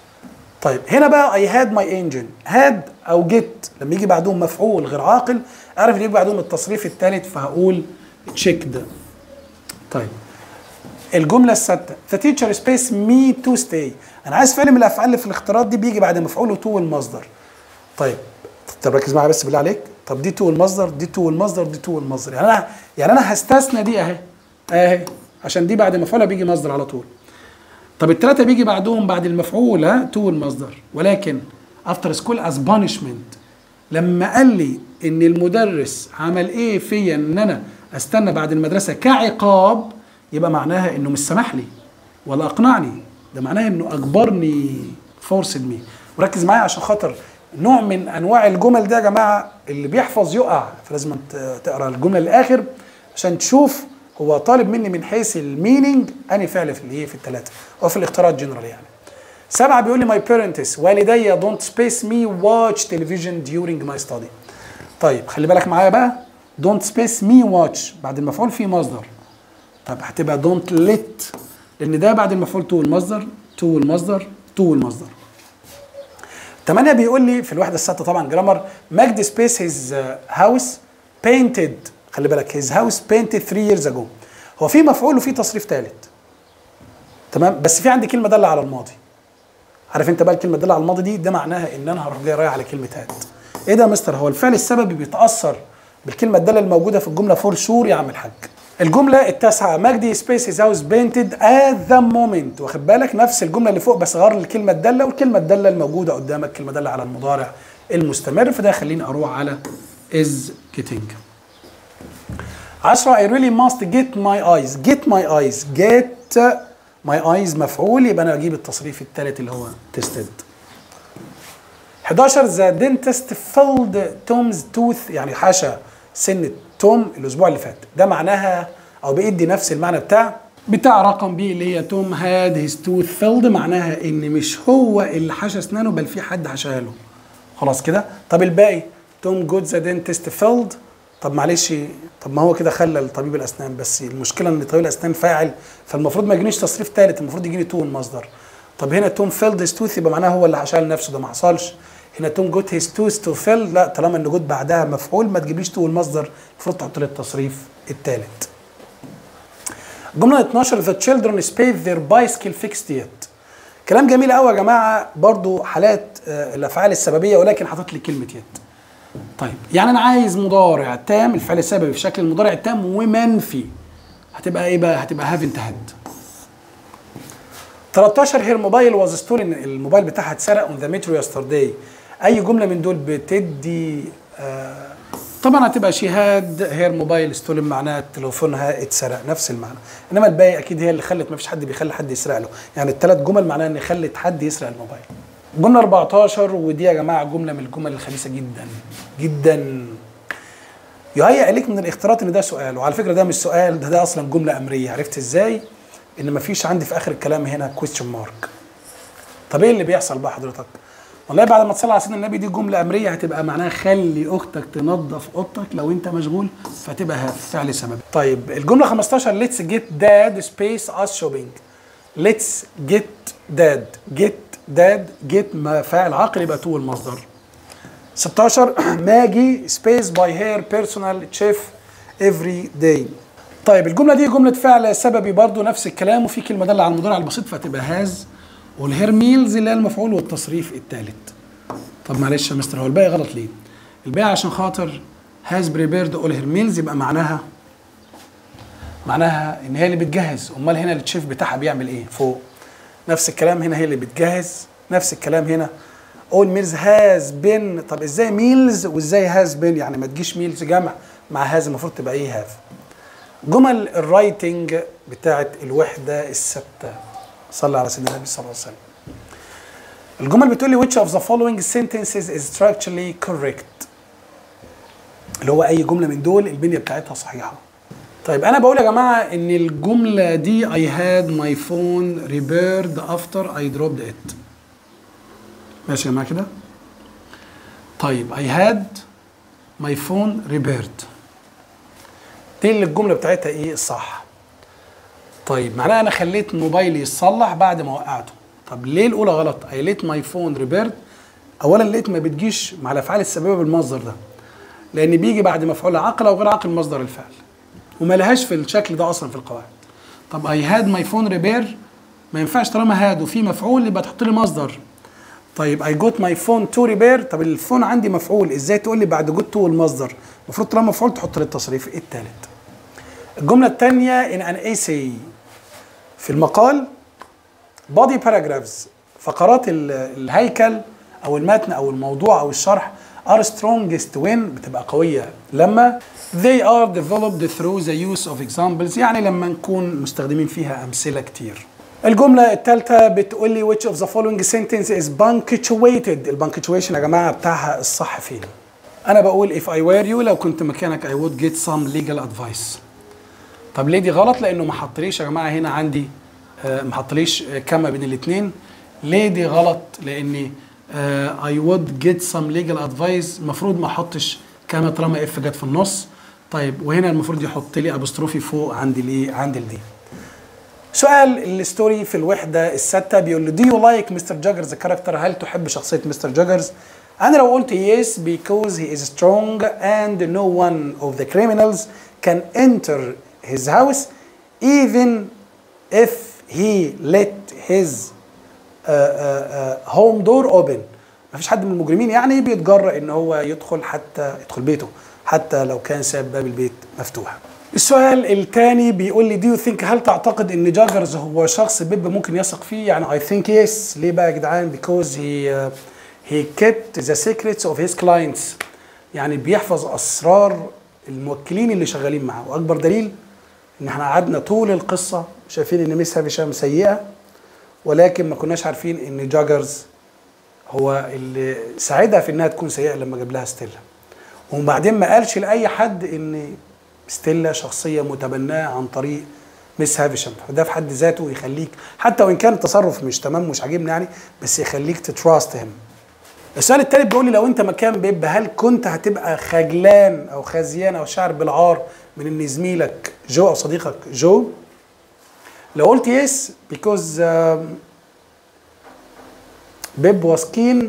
طيب هنا بقى اي هاد ماي انجن هاد او جيت لما يجي بعدهم مفعول غير عاقل اعرف ان يجي بعدهم التصريف الثالث فهقول تشيكد طيب الجمله السادسه the teacher space me to stay انا عايز فعل من الافعال اللي في الاختيارات دي بيجي بعد مفعول وتو المصدر طيب طب ركز معايا بس بالله عليك طب دي تو المصدر دي تو المصدر دي تو المصدر يعني انا يعني انا هستثنى دي اهي اهي عشان دي بعد مفعولها بيجي مصدر على طول طب الثلاثه بيجي بعدهم بعد المفعول ها تو المصدر ولكن افتر سكول از بانشمنت لما قال لي ان المدرس عمل ايه فيا ان انا استنى بعد المدرسه كعقاب يبقى معناها انه مش سمح لي ولا اقنعني ده معناها انه اجبرني فورسد مي وركز معايا عشان خاطر نوع من انواع الجمل ده يا جماعه اللي بيحفظ يقع فلازم ت- تقرا الجمله للاخر عشان تشوف هو طالب مني من حيث المينينج انهي فعل في الايه في الثلاثه وفي الاختيارات جنرال يعني سبعه بيقول لي ماي بيرنتس والدي دونت سبيس مي واتش تلفزيون ديورنج ماي ستادي طيب خلي بالك معايا بقى دونت سبيس مي واتش بعد المفعول في مصدر طب هتبقى دونت ليت لان ده بعد المفعول تو المصدر تو المصدر تو المصدر تمانية بيقول لي في الوحدة السادسة طبعا جرامر مجد سبيس هيز هاوس بينتد خلي بالك هيز هاوس بينتد 3 years ago هو في مفعول وفي تصريف ثالث تمام بس في عندي كلمة دالة على الماضي عارف انت بقى الكلمة دالة على الماضي دي ده معناها ان انا هروح جاي رايح على كلمة هات ايه ده يا مستر هو الفعل السببي بيتأثر بالكلمة الدالة الموجودة في الجملة فور شور يا عم الحاج الجملة التاسعة مجدي سبيس هيز هاوس بينتد ات ذا مومنت واخد بالك نفس الجملة اللي فوق بس غير الكلمة الدالة والكلمة الدالة الموجودة قدامك كلمة دالة على المضارع المستمر فده يخليني اروح على is getting 10 I really must get my eyes get my eyes get my eyes مفعول يبقى انا اجيب التصريف الثالث اللي هو tested 11 ذا دنتست فيلد تومز توث يعني حشى سن توم الاسبوع اللي فات ده معناها او بيدي نفس المعنى بتاع بتاع رقم بي اللي هي توم هاد هيز توث فيلد معناها ان مش هو اللي حشى اسنانه بل في حد حشاها له خلاص كده طب الباقي توم جود ذا دنتست فيلد طب معلش طب ما هو كده خلى طبيب الاسنان بس المشكله ان طبيب الاسنان فاعل فالمفروض ما يجينيش تصريف ثالث المفروض يجيني تو المصدر طب هنا توم فيلد هيز توث يبقى معناها هو اللي حشاها لنفسه ده ما حصلش هنا توم جوت هيز توث تو فيل لا طالما ان جوت بعدها مفعول ما تجيبليش تو المصدر المفروض تحط لي التصريف الثالث جمله 12 the children spade their bicycle fixed yet كلام جميل قوي يا جماعه برضو حالات آه، الافعال السببيه ولكن حاطط لي كلمه يت طيب يعني انا عايز مضارع تام الفعل السببي في شكل المضارع التام ومنفي هتبقى ايه بقى هتبقى هاف انتهد 13 هير موبايل واز ستولن الموبايل بتاعها اتسرق اون ذا مترو يسترداي اي جمله من دول بتدي آه طبعا هتبقى شي هاد هير موبايل ستولن معناها تليفونها اتسرق نفس المعنى انما الباقي اكيد هي اللي خلت ما فيش حد بيخلي حد يسرق له يعني الثلاث جمل معناها ان خلت حد يسرق الموبايل جمله 14 ودي يا جماعه جمله من الجمل الخبيثه جدا جدا يهيأ عليك من الاختيارات ان ده سؤال وعلى فكره ده مش سؤال ده ده اصلا جمله امريه عرفت ازاي ان مفيش عندي في اخر الكلام هنا كويستشن مارك طب ايه اللي بيحصل بقى حضرتك والله بعد ما تصلي على سيدنا النبي دي جمله امريه هتبقى معناها خلي اختك تنظف اوضتك لو انت مشغول فتبقى فعل سببي طيب الجمله 15 ليتس جيت داد سبيس اس شوبينج ليتس جيت داد جيت داد جيت فاعل عاقل يبقى تو المصدر 16 ماجي سبيس باي هير بيرسونال تشيف افري داي طيب الجمله دي جمله فعل سببي برضو نفس الكلام وفي كلمه داله على المضارع البسيط فتبقى هاز والهير ميلز اللي هي المفعول والتصريف الثالث طب معلش يا مستر هو الباقي غلط ليه الباقي عشان خاطر هاز بريبيرد اول هير ميلز يبقى معناها معناها ان هي اللي بتجهز امال هنا التشيف بتاعها بيعمل ايه فوق نفس الكلام هنا هي اللي بتجهز نفس الكلام هنا all meals has been طب ازاي ميلز وازاي has been يعني ما تجيش ميلز جمع مع هاز المفروض تبقى ايه هاف جمل الرايتنج بتاعت الوحده الثابته صلى على سيدنا النبي صلى الله عليه وسلم الجمل بتقول لي which of the following sentences is structurally correct اللي هو اي جمله من دول البنيه بتاعتها صحيحه طيب انا بقول يا جماعه ان الجمله دي I had my phone repaired after I dropped it ماشي يا جماعه كده طيب I had my phone repaired دي اللي الجمله بتاعتها ايه الصح طيب معناها انا خليت موبايلي يتصلح بعد ما وقعته طب ليه الاولى غلط I let my phone repaired اولا لقيت ما بتجيش مع الافعال السببيه بالمصدر ده لان بيجي بعد مفعول عاقل او غير عاقل مصدر الفعل وما لهاش في الشكل ده اصلا في القواعد طب I had my phone repair ما ينفعش طالما had وفي مفعول يبقى تحط لي مصدر طيب I got my phone to repair طب الفون عندي مفعول ازاي تقول لي بعد got to المصدر المفروض طالما مفعول تحط لي التصريف الثالث الجملة الثانية in an essay في المقال body paragraphs فقرات ال- الهيكل او المتن او الموضوع او الشرح are strongest when بتبقى قوية لما they are developed through the use of examples يعني لما نكون مستخدمين فيها أمثلة كتير الجملة الثالثة بتقول لي which of the following sentence is punctuated البنكتويشن يا جماعة بتاعها الصح فين أنا بقول if I were you لو كنت مكانك I would get some legal advice طب ليه دي غلط لأنه ما حطليش يا جماعة هنا عندي آه، ما حطليش آه، كما بين الاثنين ليه دي غلط لأني آه، I would get some legal advice المفروض ما احطش كما طالما اف جت في النص طيب وهنا المفروض يحط لي ابوستروفي فوق عند الايه عند الدي سؤال الستوري في الوحدة الستة بيقول له do you like مستر جاجرز كاركتر هل تحب شخصية مستر جاجرز أنا لو قلت yes because he is strong and no one of the criminals can enter his house even if he let his uh, uh, uh, home door open مفيش حد من المجرمين يعني بيتجرأ ان هو يدخل حتى يدخل بيته حتى لو كان ساب باب البيت مفتوح السؤال الثاني بيقول لي do you think هل تعتقد ان جاجرز هو شخص بيب ممكن يثق فيه يعني I think yes ليه بقى يا جدعان because he uh, he kept the secrets of his clients يعني بيحفظ اسرار الموكلين اللي شغالين معاه واكبر دليل ان احنا قعدنا طول القصه شايفين ان ميس هافشام سيئه ولكن ما كناش عارفين ان جاجرز هو اللي ساعدها في انها تكون سيئه لما جاب لها ستيلا وبعدين ما قالش لاي حد ان ستيلا شخصيه متبناه عن طريق ميس هافشام فده في حد ذاته يخليك حتى وان كان التصرف مش تمام مش عاجبني يعني بس يخليك تتراست هيم السؤال التالت بيقول لي لو انت مكان بيب هل كنت هتبقى خجلان او خزيان او شاعر بالعار من ان زميلك جو او صديقك جو لو قلت يس because um, بيب was keen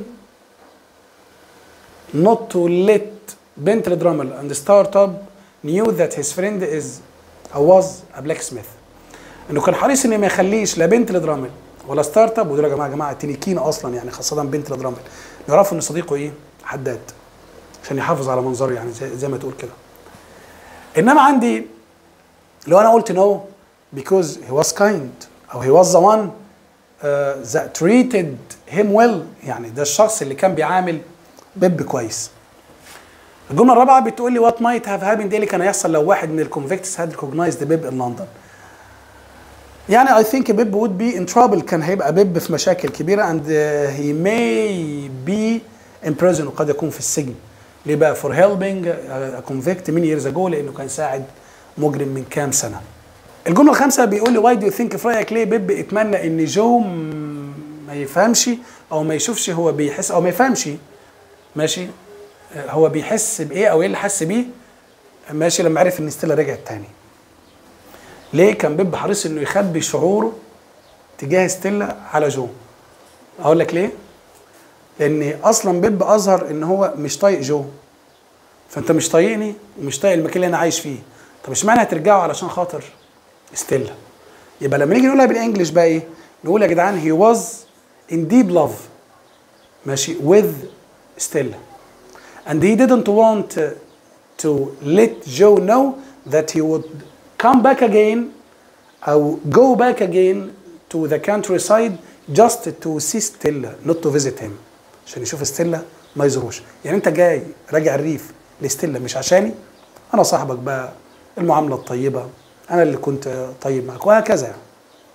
not to let Bentley Drummond and the startup knew that his friend is or was a blacksmith انه كان حريص انه ما يخليش لا بنتلي درامل ولا ستارت اب ودول يا جماعه يا جماعه تنكين اصلا يعني خاصه بنتلي درامل يعرفوا ان صديقه ايه حداد عشان يحافظ على منظره يعني زي, زي ما تقول كده انما عندي لو انا قلت نو because he was kind او he was the one uh, that treated him well يعني ده الشخص اللي كان بيعامل بيب كويس الجمله الرابعه بتقول لي وات مايت هاف هابند ايه اللي كان هيحصل لو واحد من الكونفكتس هاد ريكوجنايزد بيب ان لندن يعني اي ثينك بيب وود بي ان ترابل كان هيبقى بيب في مشاكل كبيره اند هي ماي بي ان بريزن وقد يكون في السجن ليه بقى فور هيلبينج كونفكت من ييرز اجو لانه كان ساعد مجرم من كام سنه الجمله الخامسه بيقول لي واي دو يو ثينك في رايك ليه بيب اتمنى ان جو م- ما يفهمش او ما يشوفش هو بيحس او ما يفهمش ماشي آه، هو بيحس بايه او ايه اللي حس بيه ماشي لما عرف ان ستيلا رجعت تاني ليه كان بيب حريص انه يخبي شعوره تجاه ستيلا على جو اقول لك ليه لان اصلا بيب اظهر ان هو مش طايق جو فانت مش طايقني ومش طايق المكان اللي انا عايش فيه طب اشمعنى هترجعوا علشان خاطر ستيلا يبقى لما نيجي نقولها بالانجلش بقى ايه نقول يا جدعان هي واز in deep love ماشي with ستيلا and he didn't want uh, to let Joe know that he would come back again او go back again to the countryside just to see Stella not to visit him عشان يشوف ستيلا ما يزوروش يعني انت جاي راجع الريف لستيلا مش عشاني انا صاحبك بقى المعامله الطيبه انا اللي كنت طيب معك وهكذا يعني.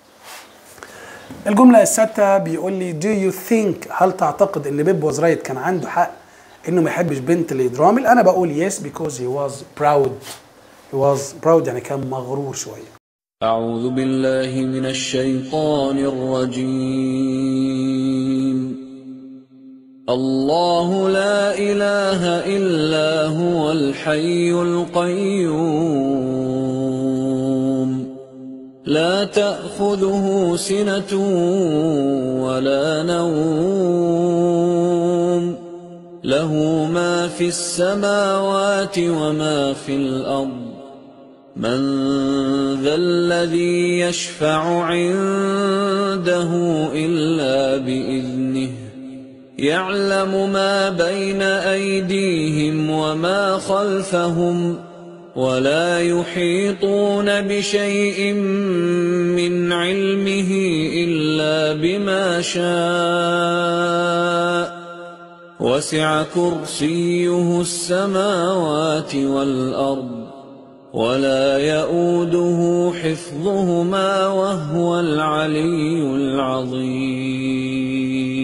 الجملة السادسة بيقول لي do you think هل تعتقد ان بيب واز رايت كان عنده حق انه ما يحبش بنت اليدرامل انا بقول yes because he was proud he was proud يعني كان مغرور شوية أعوذ بالله من الشيطان الرجيم الله لا إله إلا هو الحي القيوم لا تأخذه سنة ولا نوم له ما في السماوات وما في الأرض من ذا الذي يشفع عنده إلا بإذنه يعلم ما بين أيديهم وما خلفهم ولا يحيطون بشيء من علمه إلا بما شاء وسع كرسيه السماوات والأرض ولا يؤوده حفظهما وهو العلي العظيم